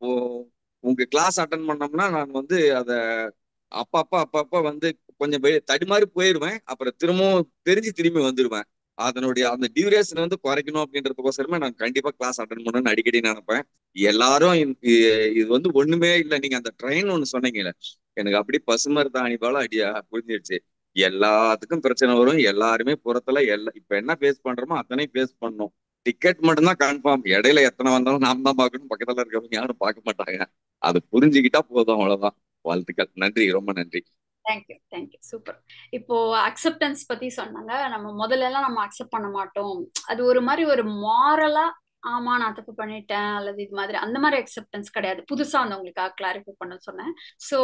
உங்க கிளாஸ் அட்டன் பண்ணோம்னா நான் வந்து அத அப்பப்ப அப்பப்ப வந்து கொஞ்சம் தடுமாறி போயிருவேன் அப்புறம் திரும்பவும் தெரிஞ்சு திரும்பி வந்துருவேன் அதனுடைய அந்த டியூரேஷன் வந்து குறைக்கணும் அப்படின்றதுக்கோசரமே நான் கண்டிப்பா கிளாஸ் அட்டன் பண்ணணும்னு அடிக்கடி நினைப்பேன் எல்லாரும் இது வந்து ஒண்ணுமே இல்லை நீங்க அந்த ட்ரெயின் ஒண்ணு சொன்னீங்கல்ல எனக்கு அப்படி பசுமரத்தாணி போல அடியா புரிஞ்சிடுச்சு எல்லாத்துக்கும் பிரச்சனை வரும் எல்லாருமே புறத்துல எல்லா இப்ப என்ன ஃபேஸ் பண்றோமோ அத்தனையும் ஃபேஸ் பண்ணணும் டிக்கெட் மட்டும்தான் கன்ஃபார்ம் இடையில எத்தனை வந்தாலும் நாம் தான் பார்க்கணும் பக்கத்துல இருக்கவங்க யாரும் பார்க்க மாட்டாங்க அது புரிஞ்சுக்கிட்டா போதும் அவ்வளவுதான் வாழ்த்துக்கள் நன்றி ரொம்ப நன்றி தேங்க்யூ தேங்க்யூ சூப்பர் இப்போ அக்செப்டன்ஸ் பத்தி சொன்னாங்க நம்ம முதல்ல எல்லாம் நம்ம அக்செப்ட் பண்ண மாட்டோம் அது ஒரு மாதிரி ஒரு மாரலா ஆமா நான் தப்பு பண்ணிட்டேன் அல்லது இது மாதிரி அந்த மாதிரி அக்செப்டன்ஸ் கிடையாது புதுசா வந்தவங்களுக்காக கிளாரிஃபை பண்ண சொன்னேன் ஸோ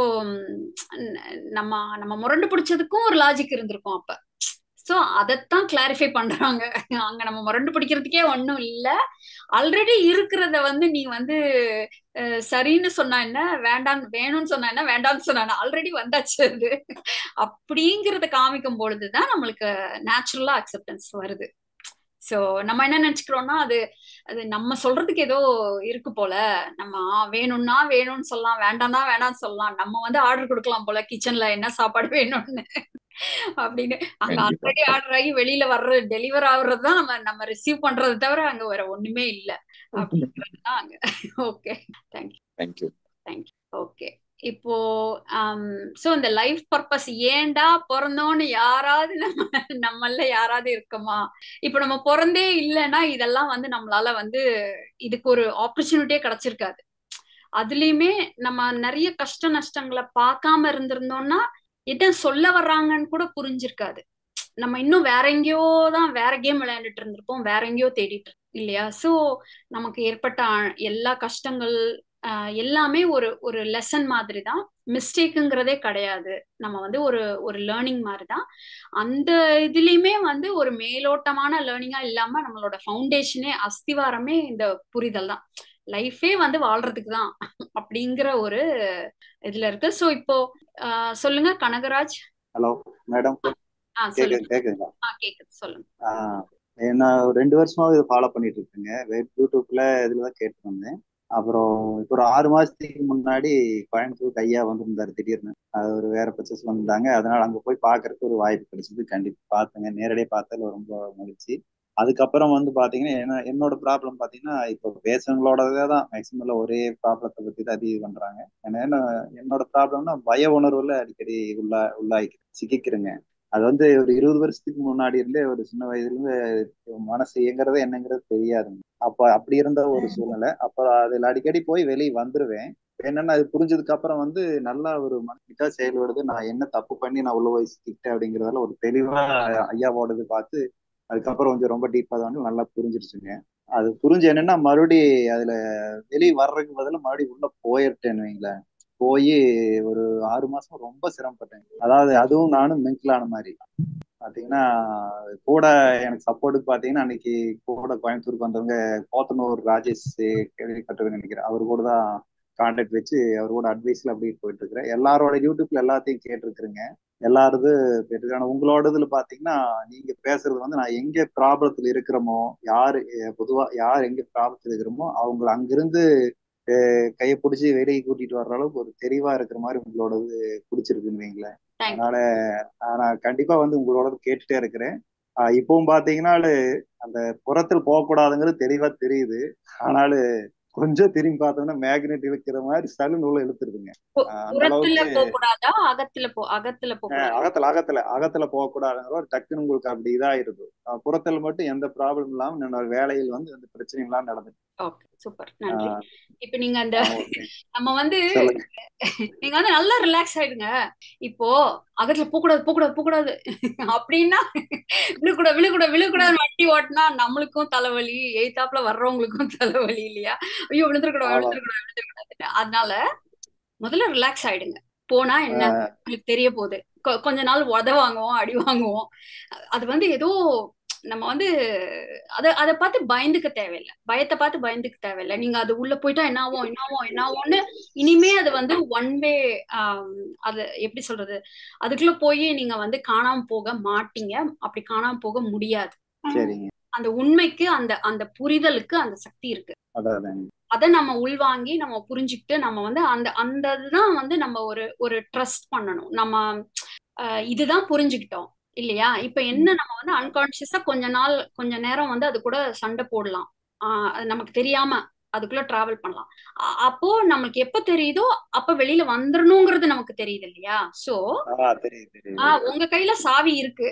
நம்ம நம்ம முரண்டு பிடிச்சதுக்கும் ஒரு லாஜிக் இருந்திருக்கும் அப்ப ஸோ அதைத்தான் கிளாரிஃபை பண்றாங்க அங்க நம்ம முரண்டு பிடிக்கிறதுக்கே ஒன்றும் இல்லை ஆல்ரெடி இருக்கிறத வந்து நீ வந்து சரின்னு சொன்னா என்ன வேண்டாம் வேணும்னு சொன்னா என்ன வேண்டாம்னு சொன்னா ஆல்ரெடி வந்தாச்சு அது அப்படிங்கிறத காமிக்கும் பொழுதுதான் நம்மளுக்கு நேச்சுரலா அக்செப்டன்ஸ் வருது ஸோ நம்ம என்ன நினைச்சுக்கிறோம்னா அது அது நம்ம சொல்றதுக்கு ஏதோ இருக்கு போல நம்ம வேணும்னா வேணும்னு சொல்லலாம் வேண்டாம்னா வேணாம்னு சொல்லலாம் நம்ம வந்து ஆர்டர் கொடுக்கலாம் போல கிச்சன்ல என்ன சாப்பாடு வேணும்னு அப்படின்னு அங்க ஆல்ரெடி ஆர்டர் ஆகி வெளியில வர்ற டெலிவர் ஆகுறது தான் நம்ம நம்ம ரிசீவ் பண்றது தவிர அங்க வேற ஒண்ணுமே இல்ல அப்படிங்கிறது தான் அங்க okay thank you thank you thank you okay இப்போ சோ இந்த லைஃப் பர்பஸ் ஏண்டா பிறந்தோன்னு யாராவது நம்ம நம்மள யாராவது இருக்கோமா இப்போ நம்ம பிறந்தே இல்லைன்னா இதெல்லாம் வந்து நம்மளால வந்து இதுக்கு ஒரு ஆப்பர்ச்சுனிட்டியே கிடைச்சிருக்காது அதுலயுமே நம்ம நிறைய கஷ்ட நஷ்டங்களை பார்க்காம இருந்திருந்தோம்னா என்ன சொல்ல வர்றாங்கன்னு கூட புரிஞ்சிருக்காது நம்ம இன்னும் வேற எங்கேயோ தான் வேற கேம் விளையாண்டுட்டு இருந்திருப்போம் வேற எங்கேயோ தேடிட்டு இல்லையா சோ நமக்கு ஏற்பட்ட எல்லா கஷ்டங்கள் எல்லாமே ஒரு ஒரு லெசன் மாதிரி தான் மிஸ்டேக்குங்கிறதே கிடையாது நம்ம வந்து ஒரு ஒரு லேர்னிங் மாதிரி தான் அந்த இதுலயுமே வந்து ஒரு மேலோட்டமான லேர்னிங்கா இல்லாம நம்மளோட ஃபவுண்டேஷனே அஸ்திவாரமே இந்த புரிதல் தான் லைஃபே வந்து வாழ்றதுக்கு தான் அப்படிங்கிற ஒரு இதுல இருக்கு ஸோ இப்போ சொல்லுங்க கனகராஜ் ஹலோ மேடம் ஆ சொல்லுங்க கேக்குதுங்களா ஆ கேக்குது சொல்லுங்க நான் ரெண்டு வருஷமா இதை ஃபாலோ பண்ணிட்டு இருக்கேங்க யூடியூப்ல இதுல தான் கேட்டு வந்தேன் அப்புறம் இப்போ ஒரு ஆறு மாசத்துக்கு முன்னாடி கோயம்புத்தூர் ஐயா வந்திருந்தாரு திடீர்னு அது ஒரு வேற பர்ச்சஸ் வந்தாங்க அதனால அங்க போய் பாக்குறதுக்கு ஒரு வாய்ப்பு கிடைச்சது கண்டிப்பா பார்த்தேங்க நேரடியாக பார்த்ததுல ரொம்ப மகிழ்ச்சி அதுக்கப்புறம் வந்து பாத்தீங்கன்னா என்ன என்னோட ப்ராப்ளம் பாத்தீங்கன்னா இப்போ பேசுறவங்களோடதே தான் மேக்சிமம் ஒரே ப்ராப்ளத்தை பத்தி தான் அதிகம் பண்றாங்க ஏன்னா என்னோட ப்ராப்ளம்னா பய உணர்வுல அடிக்கடி உள்ளா உள்ளாகி சிக்கிக்கிறேங்க அது வந்து ஒரு இருபது வருஷத்துக்கு முன்னாடி இருந்தே ஒரு சின்ன வயதுல இருந்து மனசு இயங்குறது என்னங்கிறது தெரியாதுங்க அப்ப அப்படி இருந்த ஒரு சூழ்நிலை அப்புறம் அதுல அடிக்கடி போய் வெளியே வந்துருவேன் என்னன்னா அது புரிஞ்சதுக்கு அப்புறம் வந்து நல்லா ஒரு மனசுக்கா செயல்படுது நான் என்ன தப்பு பண்ணி நான் உள்ள போய் சிக்கிட்டேன் அப்படிங்கறதால ஒரு தெளிவா ஐயாவோடது பார்த்து அதுக்கப்புறம் கொஞ்சம் ரொம்ப டீப்பா தான் நல்லா புரிஞ்சிருச்சுங்க அது புரிஞ்சு என்னன்னா மறுபடி அதுல வெளியே வர்றதுக்கு பதிலாக மறுபடியும் உள்ள போயிட்டேன்னு வைங்களேன் போய் ஒரு ஆறு மாசம் ரொம்ப சிரமப்பட்டேன் அதாவது அதுவும் நானும் மென்டலான மாதிரி பாத்தீங்கன்னா கூட எனக்கு சப்போர்ட்டுக்கு பாத்தீங்கன்னா அன்னைக்கு கூட கோயம்புத்தூருக்கு வந்தவங்க போத்தனூர் ராஜேஷ் கேள்விப்பட்டவங்க நினைக்கிறேன் அவர் கூட தான் கான்டாக்ட் வச்சு அவர் கூட அட்வைஸ்ல அப்படி போயிட்டு இருக்கிறேன் எல்லாரோட யூடியூப்ல எல்லாத்தையும் கேட்டிருக்கிறேங்க எல்லாரது கேட்டிருக்கேன் உங்களோட இதுல பாத்தீங்கன்னா நீங்க பேசுறது வந்து நான் எங்க ப்ராப்ளத்துல இருக்கிறோமோ யாரு பொதுவா யார் எங்க ப்ராப்ளத்துல இருக்கிறோமோ அவங்கள அங்கிருந்து கையை பிடிச்சி வெளியே கூட்டிட்டு வர்ற அளவுக்கு ஒரு தெளிவா இருக்கிற மாதிரி உங்களோடது பிடிச்சிருக்குன்னு வைங்களேன் அதனால நான் கண்டிப்பா வந்து உங்களோட கேட்டுட்டே இருக்கிறேன் இப்பவும் பாத்தீங்கன்னா அந்த புறத்தில் போகக்கூடாதுங்கிறது தெளிவா தெரியுது ஆனாலும் கொஞ்சம் திரும்பி பார்த்தோம்னா மேக்னெட் இழுக்கிற மாதிரி சலு நூலை இழுத்துருதுங்க அந்த அளவுக்கு அகத்துல போ அகத்துல போ அகத்துல அகத்துல அகத்துல போகக்கூடாதுங்கிற ஒரு டக்குன்னு உங்களுக்கு அப்படி இதாயிருது புறத்தில் மட்டும் எந்த ப்ராப்ளம் இல்லாம என்னோட வேலையில் வந்து எந்த பிரச்சனையும் இல்லாம நடந்துட்டு ஓகே சூப்பர் நன்றி இப்ப நீங்க அந்த நம்ம வந்து நீங்க வந்து நல்லா ரிலாக்ஸ் ஆயிடுங்க இப்போ அகத்துல போகக்கூடாது போகக்கூடாது போகக்கூடாது அப்படின்னா விழுக்கூடாது விழுக்கூடாது விழுக்கூடாது வண்டி ஓட்டினா நம்மளுக்கும் தலைவலி எய்தாப்புல வர்றவங்களுக்கும் தலைவலி இல்லையா ஐயோ விழுந்துருக்கூடாது விழுந்துருக்கூடாது விழுந்துருக்கூடாது அதனால முதல்ல ரிலாக்ஸ் ஆயிடுங்க போனா என்ன உங்களுக்கு தெரிய போகுது கொஞ்ச நாள் உத வாங்குவோம் அடி வாங்குவோம் அது வந்து ஏதோ நம்ம வந்து அதை அதை பார்த்து பயந்துக்க தேவையில்லை பயத்தை பார்த்து பயந்துக்க தேவையில்லை நீங்க அது உள்ள போயிட்டா என்ன ஆகும் என்ன ஆகும் என்ன ஆகும்னு இனிமே அது வந்து ஒன் வே அது எப்படி சொல்றது அதுக்குள்ள போய் நீங்க வந்து காணாம போக மாட்டீங்க அப்படி காணாம போக முடியாது அந்த உண்மைக்கு அந்த அந்த புரிதலுக்கு அந்த சக்தி இருக்கு அதை நம்ம உள்வாங்கி நம்ம புரிஞ்சுக்கிட்டு நம்ம வந்து அந்த அந்த இதுதான் வந்து நம்ம ஒரு ஒரு ட்ரஸ்ட் பண்ணணும் நம்ம இதுதான் புரிஞ்சுக்கிட்டோம் இல்லையா இப்ப என்ன நம்ம வந்து அன்கான்சியஸா கொஞ்ச நாள் கொஞ்ச நேரம் வந்து அது கூட சண்டை போடலாம் ஆஹ் அது நமக்கு தெரியாம அதுக்குள்ள டிராவல் பண்ணலாம் அ- அப்போ நம்மளுக்கு எப்ப தெரியுதோ அப்ப வெளியில வந்துடணுங்கிறது நமக்கு தெரியுது இல்லையா சோ ஆஹ் தெரியுது தெரியுது ஆஹ் உங்க கையில சாவி இருக்கு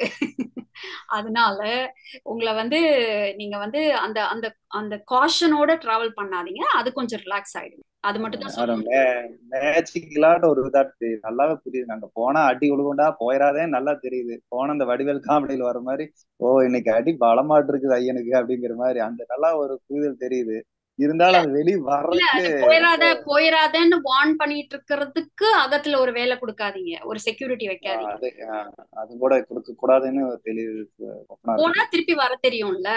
அதனால உங்களை வந்து நீங்க வந்து அந்த அந்த அந்த காஷனோட டிராவல் பண்ணாதீங்க அது கொஞ்சம் ரிலாக்ஸ் ஆயிடுங்க அது மட்டும் தான் சொல்ல முடியும் மேஜிக்கலாட்ட ஒரு இதா தெரியுது நல்லாவே புரியுது நாங்க போனா அடி விழுகுண்டா போயிடாதே நல்லா தெரியுது போன அந்த வடிவேல் காமெடியில் வர மாதிரி ஓ இன்னைக்கு அடி பலமாட்டு இருக்குது ஐயனுக்கு அப்படிங்கிற மாதிரி அந்த நல்லா ஒரு புரிதல் தெரியுது இருந்தாலும் அது வெளியே இல்ல வர்றதுக்கு அது போயிடாத போயிடாதன்னு வார்ன் பண்ணிட்டு இருக்கிறதுக்கு அகத்துல ஒரு வேலை கொடுக்காதீங்க ஒரு செக்யூரிட்டி ஆஹ் வைக்காதீங்க அது ஆஹ் அது கூட கொடுக்க கூடாதுன்னு தெளிவு ஒப்பனா போனா இருக்குது திருப்பி வர தெரியும்ல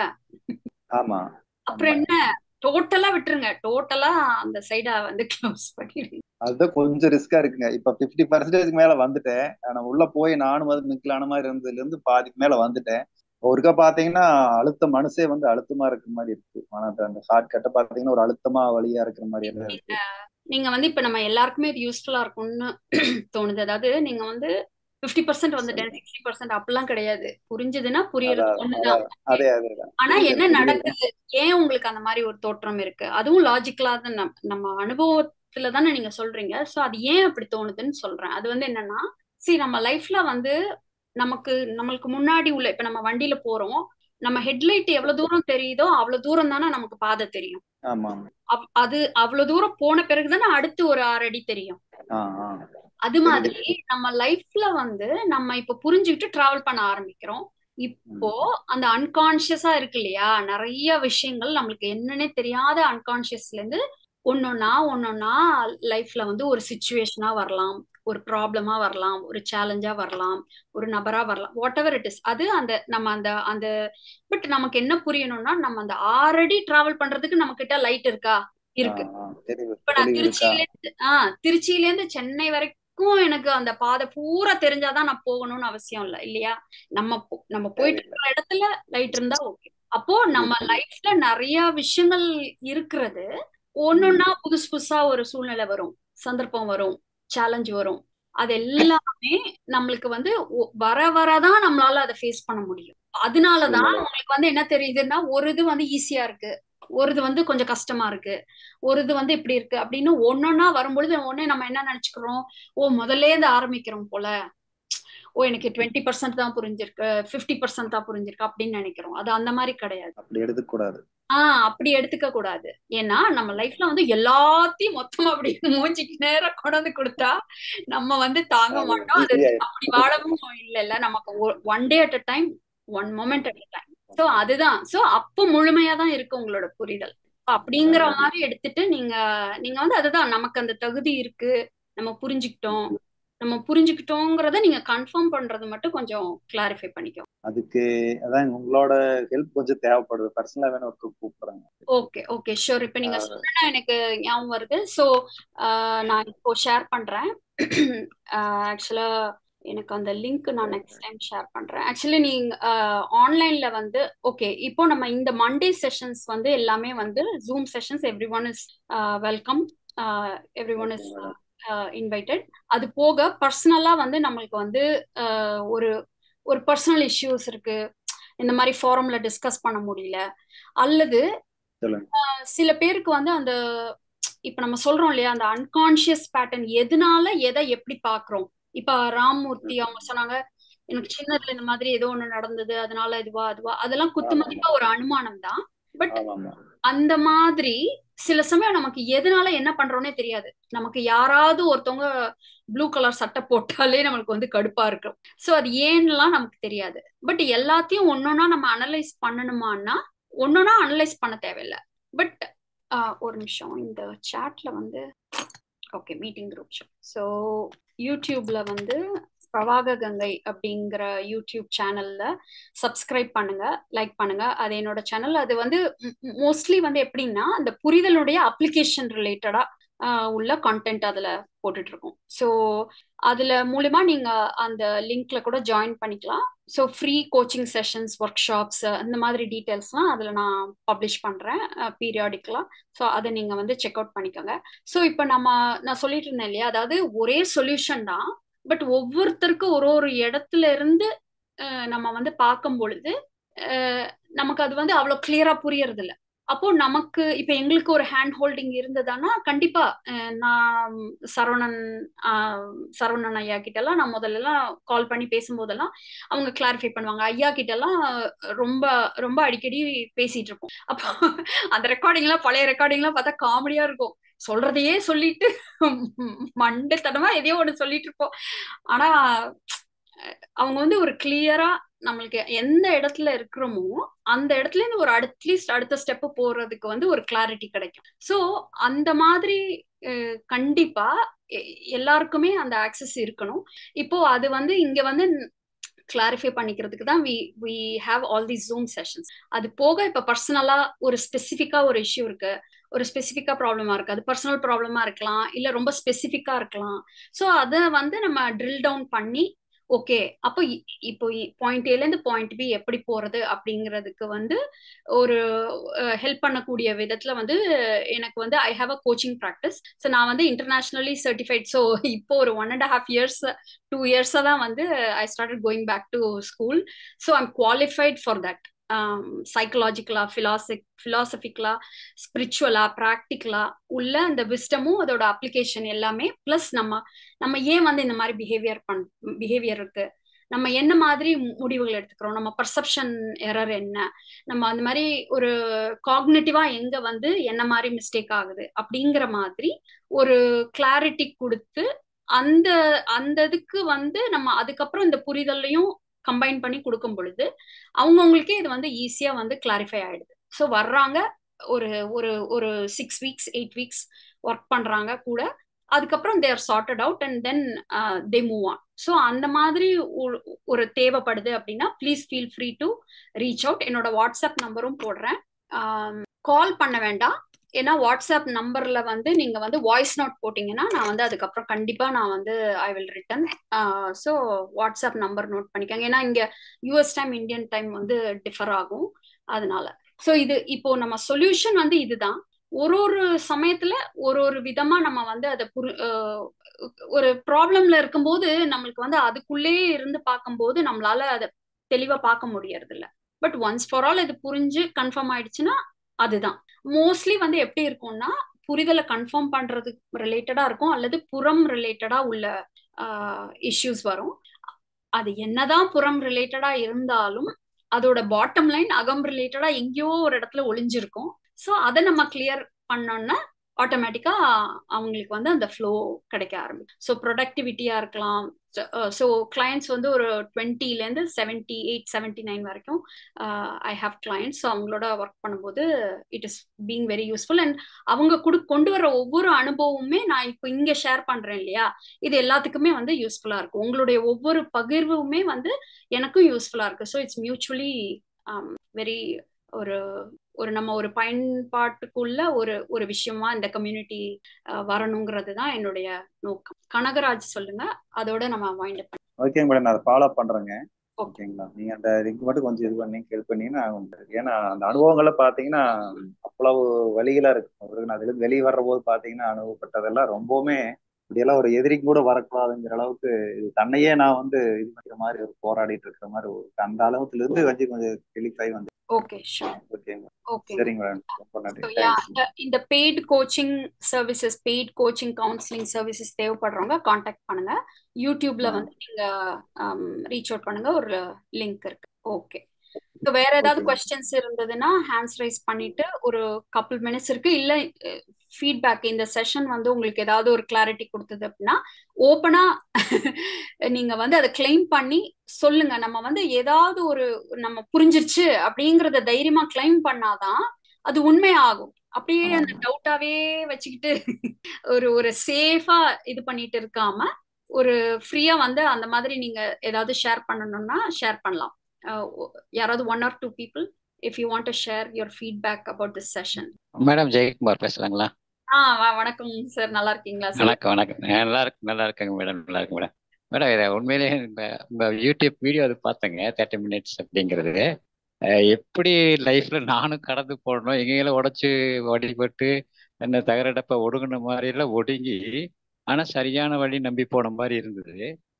ஆமா அப்புறம் ஆமா என்ன டோட்டலா விட்டுருங்க டோட்டலா அந்த சைடா வந்து க்ளோஸ் பண்ணிடுங்க அதுதான் கொஞ்சம் ரிஸ்கா இருக்குங்க இப்ப பிப்டி பர்சன்டேஜ் மேல வந்துட்டேன் ஆனா உள்ள போய் நானும் வந்து மிங்கிலான மாதிரி இருந்ததுல இருந்து பாதிக்கு மேல வந்துட்டேன் ஒருக்கா பாத்தீங்கன்னா அழுத்த மனசே வந்து அழுத்தமா இருக்கிற மாதிரி இருக்கு ஆனா அந்த- அந்த ஷார்ட் கட்ட பாத்தீங்கன்னா ஒரு அழுத்தமா வழியா இருக்கிற மாதிரி எல்லாம் இருக்கு நீங்க வந்து இப்ப நம்ம எல்லாருக்குமே இது யூஸ்ஃபுல்லா இருக்கும்னு தோணுது அதாவது நீங்க வந்து 50% பர்சன்ட் வந்துட்டேன் சிக்ஸ்டி பர்சன்ட் அப்படிலாம் கிடையாது புரிஞ்சதுன்னா புரியறது அதான் ஒண்ணுதான் அதான் அதே அதேதான் ஆனா புரியுது என்ன புரியுது நடக்குது ஏன் உங்களுக்கு அந்த மாதிரி ஒரு தோற்றம் இருக்கு அதுவும் லாஜிக்கலா தான் நம்- நம்ம அனுபவத்துல தானே நீங்க சொல்றீங்க சோ அது ஏன் அப்படி தோணுதுன்னு சொல்றேன் அது வந்து என்னன்னா சரி நம்ம லைஃப்ல வந்து நமக்கு நம்மளுக்கு முன்னாடி உள்ள இப்ப நம்ம வண்டியில போறோம் நம்ம ஹெட்லைட் எவ்வளவு தூரம் தெரியுதோ அவ்வளவு தூரம் தானே நமக்கு பாதை தெரியும் ஆமா ஆமா அவ்- அது அவ்வளவு தூரம் போன பிறகுதானே அடுத்து ஒரு ஆறு அடி தெரியும் ஆஹ் ஆஹ் அது தெரியுது மாதிரி நம்ம லைஃப்ல வந்து நம்ம இப்ப புரிஞ்சுக்கிட்டு டிராவல் பண்ண ஆரம்பிக்கிறோம் இப்போ ம் அந்த அன்கான்சியஸா இருக்கு இல்லையா நிறைய விஷயங்கள் நம்மளுக்கு என்னன்னே தெரியாத அன்கான்சியஸ்ல இருந்து ஒன்னொன்னா ஒன்னொன்னா லைஃப்ல வந்து ஒரு சுச்சுவேஷனா வரலாம் ஒரு ப்ராப்ளமா வரலாம் ஒரு சேலஞ்சா வரலாம் ஒரு நபரா வரலாம் வாட் எவர் இட் இஸ் அது அந்த நம்ம அந்த அந்த பட் நமக்கு என்ன புரியணும்னா நம்ம அந்த ஆல்ரெடி டிராவல் பண்றதுக்கு நம்ம கிட்ட லைட் இருக்கா இருக்கு ஆஹ் ஆஹ் தெளிவு இப்ப நான் தெளிவு இருக்கா திருச்சியில இருந்து ஆஹ் திருச்சியில இருந்து சென்னை வரைக்கும் எனக்கு அந்த பாதை பூரா தெரிஞ்சாதான் நான் போகணும்னு அவசியம் இல்லை இல்லையா நம்ம போ- நம்ம போயிட்டு தேவையில்லை இருக்கிற இடத்துல லைட் இருந்தா ஓகே அப்போ நம்ம புரியுது புரியுது லைஃப்ல நிறைய விஷயங்கள் இருக்கிறது ம் ஒன்னொன்னா புதுசு புதுசா ஒரு சூழ்நிலை வரும் சந்தர்ப்பம் வரும் சேலஞ்ச் வரும் அது எல்லாமே நம்மளுக்கு வந்து ஒ- வர வரதான் நம்மளால அதை ஃபேஸ் பண்ண முடியும் அதனாலதான் உண்மைதான் உங்களுக்கு வந்து என்ன தெரியுதுன்னா ஒரு இது வந்து ஈஸியா இருக்கு ஒரு இது வந்து கொஞ்சம் கஷ்டமா இருக்கு ஒரு இது வந்து இப்படி இருக்கு அப்படின்னு ஒன்னொன்னா வரும்பொழுது ஒண்ணே நம்ம என்ன நினைச்சுக்கிறோம் ஓ முதல்ல இருந்து ஆரம்பிக்கிறோம் போல ஓ எனக்கு டுவெண்ட்டி பர்சன்ட் தான் புரிஞ்சிருக்கு ஃபிஃப்டி பர்சன்ட் தான் புரிஞ்சிருக்கு அப்படின்னு நினைக்கிறோம் அது அந்த மாதிரி கிடையாது அப்படி எடுத்துக்க கூடாது ஆஹ் அப்படி எடுத்துக்க கூடாது ஏன்னா நம்ம லைஃப்ல வந்து எல்லாத்தையும் மொத்தமா அப்படி மூஞ்சிக்கு நேரா கொண்டாந்து கொடுத்தா நம்ம வந்து தாங்க அது மாட்டோம் அது பிஸி அப்படி வாழவும் இல்ல இல்ல நமக்கு one day at a time one moment at a time so அதுதான் சோ அப்போ முழுமையா தான் இருக்கு உங்களோட புரிதல் அப்படிங்கிற மாதிரி எடுத்துட்டு நீங்க நீங்க வந்து அதுதான் நமக்கு அந்த தகுதி இருக்கு நம்ம புரிஞ்சுக்கிட்டோம் நம்ம புரிஞ்சுக்கிட்டோங்கிறத நீங்க கன்ஃபார்ம் பண்றது மட்டும் கொஞ்சம் கிளாரிஃபை பண்ணிக்கோ அதுக்கு அதான் உங்களோட ஹெல்ப் கொஞ்சம் தேவைப்படுது பர்சனலா வேணும் ஒர்க்கு கூப்பிடுறாங்க ஓகே ஓகே ஷூர் இப்போ நீங்க ஆஹ் சொன்னா எனக்கு ஞாபகம் வருது ஸோ நான் இப்போ ஷேர் பண்றேன் ஆக்சுவலா எனக்கு அந்த லிங்க் நான் நெக்ஸ்ட் டைம் ஷேர் பண்றேன் ஆக்சுவலி நீங்க ஆன்லைன்ல வந்து ஓகே இப்போ நம்ம இந்த மண்டே செஷன்ஸ் வந்து எல்லாமே வந்து Zoom sessions everyone is welcome everyone okay is madam invited அது போக பர்சனலா வந்து நம்மளுக்கு வந்து ஆஹ் ஒரு ஒரு பர்சனல் இஷ்யூஸ் இருக்கு இந்த மாதிரி ஃபாரம்ல டிஸ்கஸ் பண்ண முடியல அல்லது சொல்லுங்க சில பேருக்கு வந்து அந்த இப்ப நம்ம சொல்றோம் இல்லையா அந்த அன்கான்ஷியஸ் பேட்டர்ன் எதனால எதை எப்படி பாக்குறோம் இப்ப ராம்மூர்த்தி அவங்க சொன்னாங்க எனக்கு சின்னதுல இந்த மாதிரி ஏதோ ஒண்ணு நடந்தது அதனால இதுவா அதுவா அதெல்லாம் குத்து ஆமா மதிப்பா ஒரு அனுமானம் தான் பட் ஆமா ஆமா அந்த மாதிரி சில சமயம் நமக்கு எதனால என்ன பண்றோம்னே தெரியாது நமக்கு யாராவது ஒருத்தவங்க ப்ளூ கலர் சட்டை போட்டாலே நம்மளுக்கு வந்து கடுப்பா இருக்கும் சோ அது ஏன்னுலாம் நமக்கு தெரியாது பட் எல்லாத்தையும் ஒன்னொன்னா நம்ம அனலைஸ் பண்ணணுமான்னா ஒன்னொன்னா அனலைஸ் பண்ண தேவையில்லை பட் ஒரு நிமிஷம் இந்த சாட்ல வந்து ஓகே மீட்டிங் குரூப் ஸோ யூடியூப்ல வந்து பிரவாக கங்கை அப்படிங்கிற யூடியூப் சேனல்ல சப்ஸ்கிரைப் பண்ணுங்க லைக் பண்ணுங்க அது என்னோட சேனல் அது வந்து மோஸ்ட்லி வந்து எப்படின்னா அந்த புரிதலுடைய அப்ளிகேஷன் ரிலேட்டடா உள்ள கண்டென்ட் அதுல போட்டுட்டு இருக்கோம் ஸோ அதுல மூலமா நீங்க அந்த லிங்க்ல கூட ஜாயின் பண்ணிக்கலாம் so free coaching sessions workshops இந்த மாதிரி டீட்டெயில்ஸ்லாம் அதில் நான் பப்ளிஷ் பண்ணுறேன் பீரியாடிக்கலா ஸோ அதை நீங்கள் வந்து செக் அவுட் பண்ணிக்கோங்க ஸோ இப்போ நம்ம நான் சொல்லிட்டு இருந்தேன் இல்லையா அதாவது ஒரே சொல்யூஷன் தான் பட் ஒவ்வொருத்தருக்கும் ஒரு ஒரு இடத்துல இருந்து நம்ம வந்து பார்க்கும் பொழுது நமக்கு அது வந்து அவ்வளோ கிளியரா புரியறது இல்லை அப்போ நமக்கு இப்ப எங்களுக்கு ஒரு ஹேண்ட் ஹோல்டிங் இருந்ததுன்னா கண்டிப்பா நான் சரவணன் சரவணன் ஐயா கிட்ட எல்லாம் நான் முதல்ல எல்லாம் கால் பண்ணி பேசும்போதெல்லாம் அவங்க கிளாரிஃபை பண்ணுவாங்க ஐயா கிட்ட எல்லாம் ரொம்ப ரொம்ப அடிக்கடி பேசிட்டு இருப்போம் அப்போ அந்த ரெக்கார்டிங் எல்லாம் பழைய ரெக்கார்டிங் எல்லாம் பார்த்தா காமெடியா இருக்கும் சொல்றதையே சொல்லிட்டு மண்டத்தனமா எதையோ ஒண்ணு சொல்லிட்டு இருப்போம் ஆனா அவங்க வந்து ஒரு கிளியரா நம்மளுக்கு எந்த இடத்துல இருக்கிறோமோ அந்த இடத்துல இருந்து ஒரு அட்லீஸ்ட் அடுத்த ஸ்டெப் போறதுக்கு வந்து ஒரு கிளாரிட்டி கிடைக்கும் ஸோ அந்த மாதிரி கண்டிப்பா எல்லாருக்குமே அந்த ஆக்சஸ் இருக்கணும் இப்போ அது வந்து இங்க வந்து கிளாரிஃபை பண்ணிக்கிறதுக்கு தான் we we have all the Zoom sessions அது போக இப்போ பர்சனலா ஒரு ஸ்பெசிஃபிக்கா ஒரு இஷ்யூ இருக்கு ஒரு ஸ்பெசிஃபிக்கா ப்ராப்ளமா இருக்கு அது பர்சனல் ப்ராப்ளமா இருக்கலாம் இல்ல ரொம்ப ஸ்பெசிஃபிக்கா இருக்கலாம் ஸோ அதை வந்து நம்ம ட்ரில் டவுன் பண்ணி ஓகே அப்போ இப்போ பாயிண்ட் ஏல இருந்து பாயிண்ட் பி எப்படி போறது அப்படிங்கிறதுக்கு வந்து ஒரு ஹெல்ப் பண்ணக்கூடிய விதத்துல வந்து எனக்கு வந்து I have a coaching practice so நான் வந்து இன்டர்நேஷ்னலி சர்டிஃபைட் ஸோ இப்போ ஒரு one and half years two இயர்ஸாக தான் வந்து I started going back to school so I'm qualified for that சைக்கலாஜிக்கலா ஃபிலாசிக் ஃபிலாசபிக்கலா ஸ்பிரிச்சுவலா ப்ராக்டிக்கலா உள்ள அந்த விஸ்டமும் அதோட அப்ளிகேஷன் எல்லாமே ப்ளஸ் நம்ம நம்ம ஏன் வந்து இந்த மாதிரி பிஹேவியர் பண் பிஹேவியர் இருக்கு நம்ம என்ன மாதிரி முடிவுகள் எடுத்துக்கிறோம் நம்ம பர்செப்ஷன் எரர் என்ன நம்ம அந்த மாதிரி ஒரு காக்னேட்டிவா எங்க வந்து என்ன மாதிரி மிஸ்டேக் ஆகுது அப்படிங்கிற மாதிரி ஒரு கிளாரிட்டி கொடுத்து அந்த அந்த இதுக்கு வந்து நம்ம அதுக்கப்புறம் இந்த புரிதலையும் கம்பைன் பண்ணி கொடுக்கும் பொழுது அவங்கவுங்களுக்கே இது வந்து ஈஸியா வந்து கிளாரிஃபை ஆயிடுது ஸோ வர்றாங்க ஒரு ஒரு ஒரு six weeks eight weeks work பண்றாங்க கூட அதுக்கப்புறம் there charted out and then they move on so அந்த மாதிரி ஒரு தேவைப்படுது அப்படின்னா please feel free to reach out என்னோட வாட்ஸ்அப் நம்பரும் போடுறேன் கால் பண்ண வேண்டாம் ஏன்னா வாட்ஸ்அப் நம்பர்ல வந்து நீங்க வந்து வாய்ஸ் நோட் போட்டீங்கன்னா நான் வந்து அதுக்கப்புறம் கண்டிப்பா நான் வந்து I will return so WhatsApp number note பண்ணிக்கோங்க ஏன்னா இங்க யூஎஸ் டைம் இந்தியன் டைம் வந்து டிஃபர் ஆகும் அதனால ஸோ இது இப்போ நம்ம சொல்யூஷன் வந்து இதுதான் ஒரு ஒரு சமயத்துல ஒரு ஒரு விதமா நம்ம வந்து அதை புரி ஒரு ப்ராப்ளம்ல இருக்கும்போது நம்மளுக்கு வந்து அதுக்குள்ளே இருந்து பார்க்கும்போது நம்மளால அதை தெளிவா பார்க்க முடியறது இல்ல பட் ஒன்ஸ் ஃபார் ஆல் இது புரிஞ்சு கன்ஃபார்ம் ஆயிடுச்சுன்னா அதுதான் மோஸ்ட்லி வந்து எப்படி இருக்கும்னா புரிதலை கன்ஃபார்ம் பண்றது ரிலேட்டடா இருக்கும் அல்லது புறம் ரிலேட்டடா உள்ள இஷ்யூஸ் வரும் அது என்னதான் புறம் ரிலேட்டடா இருந்தாலும் அதோட பாட்டம் லைன் அகம் ரிலேட்டடா எங்கேயோ ஒரு இடத்துல ஒளிஞ்சிருக்கும் ஸோ அதை நம்ம கிளியர் பண்ணோம்னா ஆட்டோமேட்டிக்கா அவங்களுக்கு வந்து அந்த ஃப்ளோ கிடைக்க ஆரம்பிக்கும் ஸோ ப்ரொடக்டிவிட்டியா இருக்கலாம் ஸோ கிளைண்ட்ஸ் வந்து ஒரு டுவெண்ட்டிலேருந்து செவன்டி எயிட் செவன்டி நைன் வரைக்கும் ஐ ஹாவ் கிளைண்ட்ஸ் ஸோ அவங்களோட ஒர்க் பண்ணும்போது it is being very useful and அவங்க கொடு கொண்டு வர ஒவ்வொரு அனுபவமுமே நான் இப்போ இங்கே ஷேர் பண்றேன் இல்லையா இது எல்லாத்துக்குமே வந்து யூஸ்ஃபுல்லா இருக்கும் உங்களுடைய ஒவ்வொரு பகிர்வுமே வந்து எனக்கும் யூஸ்ஃபுல்லா இருக்கு ஸோ இட்ஸ் மியூச்சுவலி வெரி ஒரு ஒரு நம்ம ஒரு பயன்பாட்டுக்குள்ள ஒரு ஒரு விஷயமா இந்த கம்யூனிட்டி வரணுங்கிறது தான் என்னுடைய நோக்கம் கனகராஜ் சொல்லுங்க அதோட நம்ம வைண்ட் அப் ஓகேங்க மேடம் நான் அதை ஃபாலோ பண்றேங்க ஓகேங்களா நீங்க அந்த லிங்க் மட்டும் கொஞ்சம் இது பண்ணி ஹெல்ப் பண்ணீங்கன்னா ஏன்னா அந்த அனுபவங்களை பாத்தீங்கன்னா அவ்வளவு வழிகளா இருக்கு அதுல இருந்து வெளியே வர்ற போது பாத்தீங்கன்னா அனுபவப்பட்டதெல்லாம் ரொம்பவுமே இப்படியெல்லாம் ஒரு எதிரிக்கு கூட வரக்கூடாதுங்கிற அளவுக்கு இது தன்னையே நான் வந்து இது பண்ணுற மாதிரி ஒரு போராடிட்டு இருக்கிற மாதிரி ஒரு அந்த அளவுல இருந்து வந்து கொஞ்சம் டெலிஃபை வந்து ஓகே ஷூர் ஓகேங்க ஓகே சரிங்க மேடம் ரொம்ப நன்றி இந்த paid coaching services paid coaching counselling services தேவைப்படுறவங்க காண்டாக்ட் பண்ணுங்க யூடியூப்ல வந்து நீங்க ரீச் அவுட் பண்ணுங்க ஒரு லிங்க் இருக்கு ஓகே ஸோ வேற ஏதாவது கொஸ்டின்ஸ் இருந்ததுன்னா ஹேண்ட்ஸ் ரைஸ் பண்ணிட்டு ஒரு கப்புள் மினிட்ஸ் இருக்கு இல்ல ஃபீட்பேக் இந்த செஷன் வந்து உங்களுக்கு ஏதாவது ஒரு கிளாரிட்டி கொடுத்தது அப்படின்னா ஓப்பனா நீங்க வந்து அதை கிளைம் பண்ணி சொல்லுங்க நம்ம வந்து ஏதாவது ஒரு நம்ம புரிஞ்சிருச்சு அப்படிங்கறத தைரியமா கிளைம் பண்ணாதான் அது உண்மையாகும் அப்படியே அந்த டவுட்டாவே வச்சுக்கிட்டு ஒரு ஒரு சேஃபா இது பண்ணிட்டு இருக்காம ஒரு ஃப்ரீயா வந்து அந்த மாதிரி நீங்க ஏதாவது ஷேர் பண்ணணும்னா ஷேர் பண்ணலாம் யாராவது one or two people if you want to share your feedback about this session madam Jayakumar பேசலாங்களா ஆ வணக்கம் சார் நல்லா இருக்கீங்களா வணக்கம் வணக்கம் நல்லா இருக்கு நல்லா இருக்கேங்க மேடம் நல்லா இருக்கு மேடம் மேடம் இதை உண்மையிலேயே உங்க யூடியூப் வீடியோ அது பார்த்தேங்க தேர்ட்டி மினிட்ஸ் அப்படிங்கிறது எப்படி லைஃப்ல நானும் கடந்து போடணும் எங்கெல்லாம் உடச்சு வடிபட்டு அந்த தகரடப்ப ஒடுங்கின மாதிரி எல்லாம் ஒடுங்கி ஆனா சரியான வழி நம்பி போன மாதிரி இருந்தது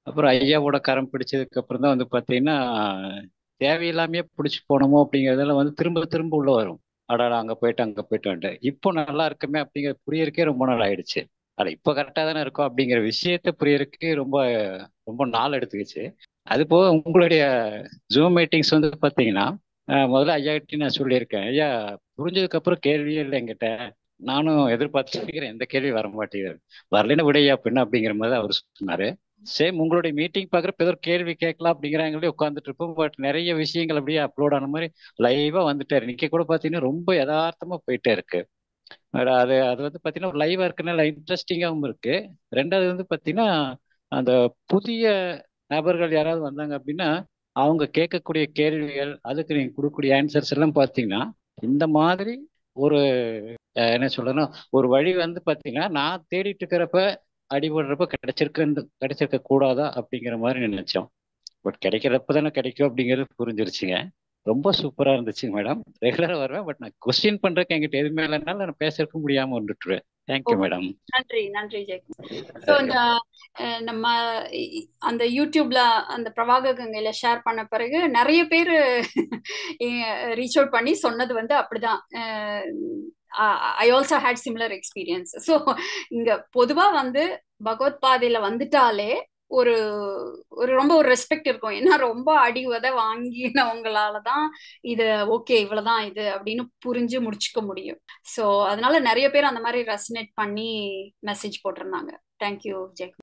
அப்புறம் ஐயாவோட கரம் பிடிச்சதுக்கு அப்புறம் தான் வந்து பார்த்தீங்கன்னா தேவையில்லாமையே பிடிச்சி போனோமோ அப்படிங்கிறதெல்லாம் வந்து திரும்ப திரும்ப உள்ள வரும் அடாடா அங்கே போயிட்டு அங்கே போயிட்டு வந்துட்டு இப்போ நல்லா இருக்குமே அப்படிங்கிற புரியறக்கே ரொம்ப நாள் ஆயிடுச்சு அட இப்போ கரெக்டாக தானே இருக்கும் அப்படிங்கிற விஷயத்த புரியறதுக்கு ரொம்ப ரொம்ப நாள் எடுத்துக்கிச்சு அது போக உங்களுடைய ஜூம் மீட்டிங்ஸ் வந்து பார்த்தீங்கன்னா முதல்ல ஐயா கிட்ட நான் சொல்லியிருக்கேன் ஐயா புரிஞ்சதுக்கு அப்புறம் கேள்வியே இல்லை என்கிட்ட நானும் எதிர்பார்த்துருக்கிறேன் எந்த கேள்வி வர மாட்டேங்குது வரலன்னு விடையா பின்ன அப்படிங்கிற மாதிரி அவர் சொன்னாரு சேம் உங்களுடைய மீட்டிங் பார்க்குறப்ப ஏதோ ஒரு கேள்வி கேட்கலாம் அப்படிங்கிறாங்களே உட்காந்துட்டு இருப்போம் பட் நிறைய விஷயங்கள் அப்படியே அப்லோட் ஆன மாதிரி லைவா வந்துட்டாரு இன்னைக்கு கூட பார்த்தீங்கன்னா ரொம்ப யதார்த்தமா போயிட்டே இருக்கு அது அது வந்து பார்த்தீங்கன்னா லைவா இருக்கனால இன்ட்ரெஸ்டிங்காகவும் இருக்கு ரெண்டாவது வந்து பார்த்தீங்கன்னா அந்த புதிய நபர்கள் யாராவது வந்தாங்க அப்படின்னா அவங்க கேட்கக்கூடிய கேள்விகள் அதுக்கு நீங்க கொடுக்கக்கூடிய ஆன்சர்ஸ் எல்லாம் பார்த்தீங்கன்னா இந்த மாதிரி ஒரு என்ன சொல்றேன்னா ஒரு வழி வந்து பார்த்தீங்கன்னா நான் தேடிட்டு இருக்கிறப்ப அடிபடுறப்ப கிடைச்சிருக்கு கிடைச்சிருக்க கூடாதா அப்படிங்கிற மாதிரி நினைச்சோம் பட் கிடைக்கிறப்ப தானே கிடைக்கும் அப்படிங்கிறது புரிஞ்சிருச்சுங்க ரொம்ப சூப்பரா இருந்துச்சு மேடம் ரெகுலரா வருவேன் பட் நான் கொஸ்டின் பண்றதுக்கு என்கிட்ட எதுவுமே இல்லைனால நான் பேசுறதுக்கு முடியாம வந்துட்டுருவேன் தேங்க்யூ மேடம் நன்றி நன்றி ஜெயக்குமார் ஸோ இந்த நம்ம அந்த யூடியூப்ல அந்த பிரவாக கங்கையில ஷேர் பண்ண பிறகு நிறைய பேர் ரீச் அவுட் பண்ணி சொன்னது வந்து அப்படிதான் I also had similar experience so இங்க பொதுவா வந்து பகவத் பாதையில வந்துட்டாலே ஒரு ஒரு ரொம்ப ஒரு ரெஸ்பெக்ட் இருக்கும் ஏன்னா ரொம்ப அடி உத வாங்கினவங்களால தான் இது ஓகே இவ்வளவுதான் இது அப்படின்னு புரிஞ்சு முடிச்சுக்க முடியும் ஸோ அதனால நிறைய பேர் அந்த மாதிரி ரெசனேட் பண்ணி மெசேஜ் போட்டிருந்தாங்க தேங்க்யூ ஜெயக்குமார்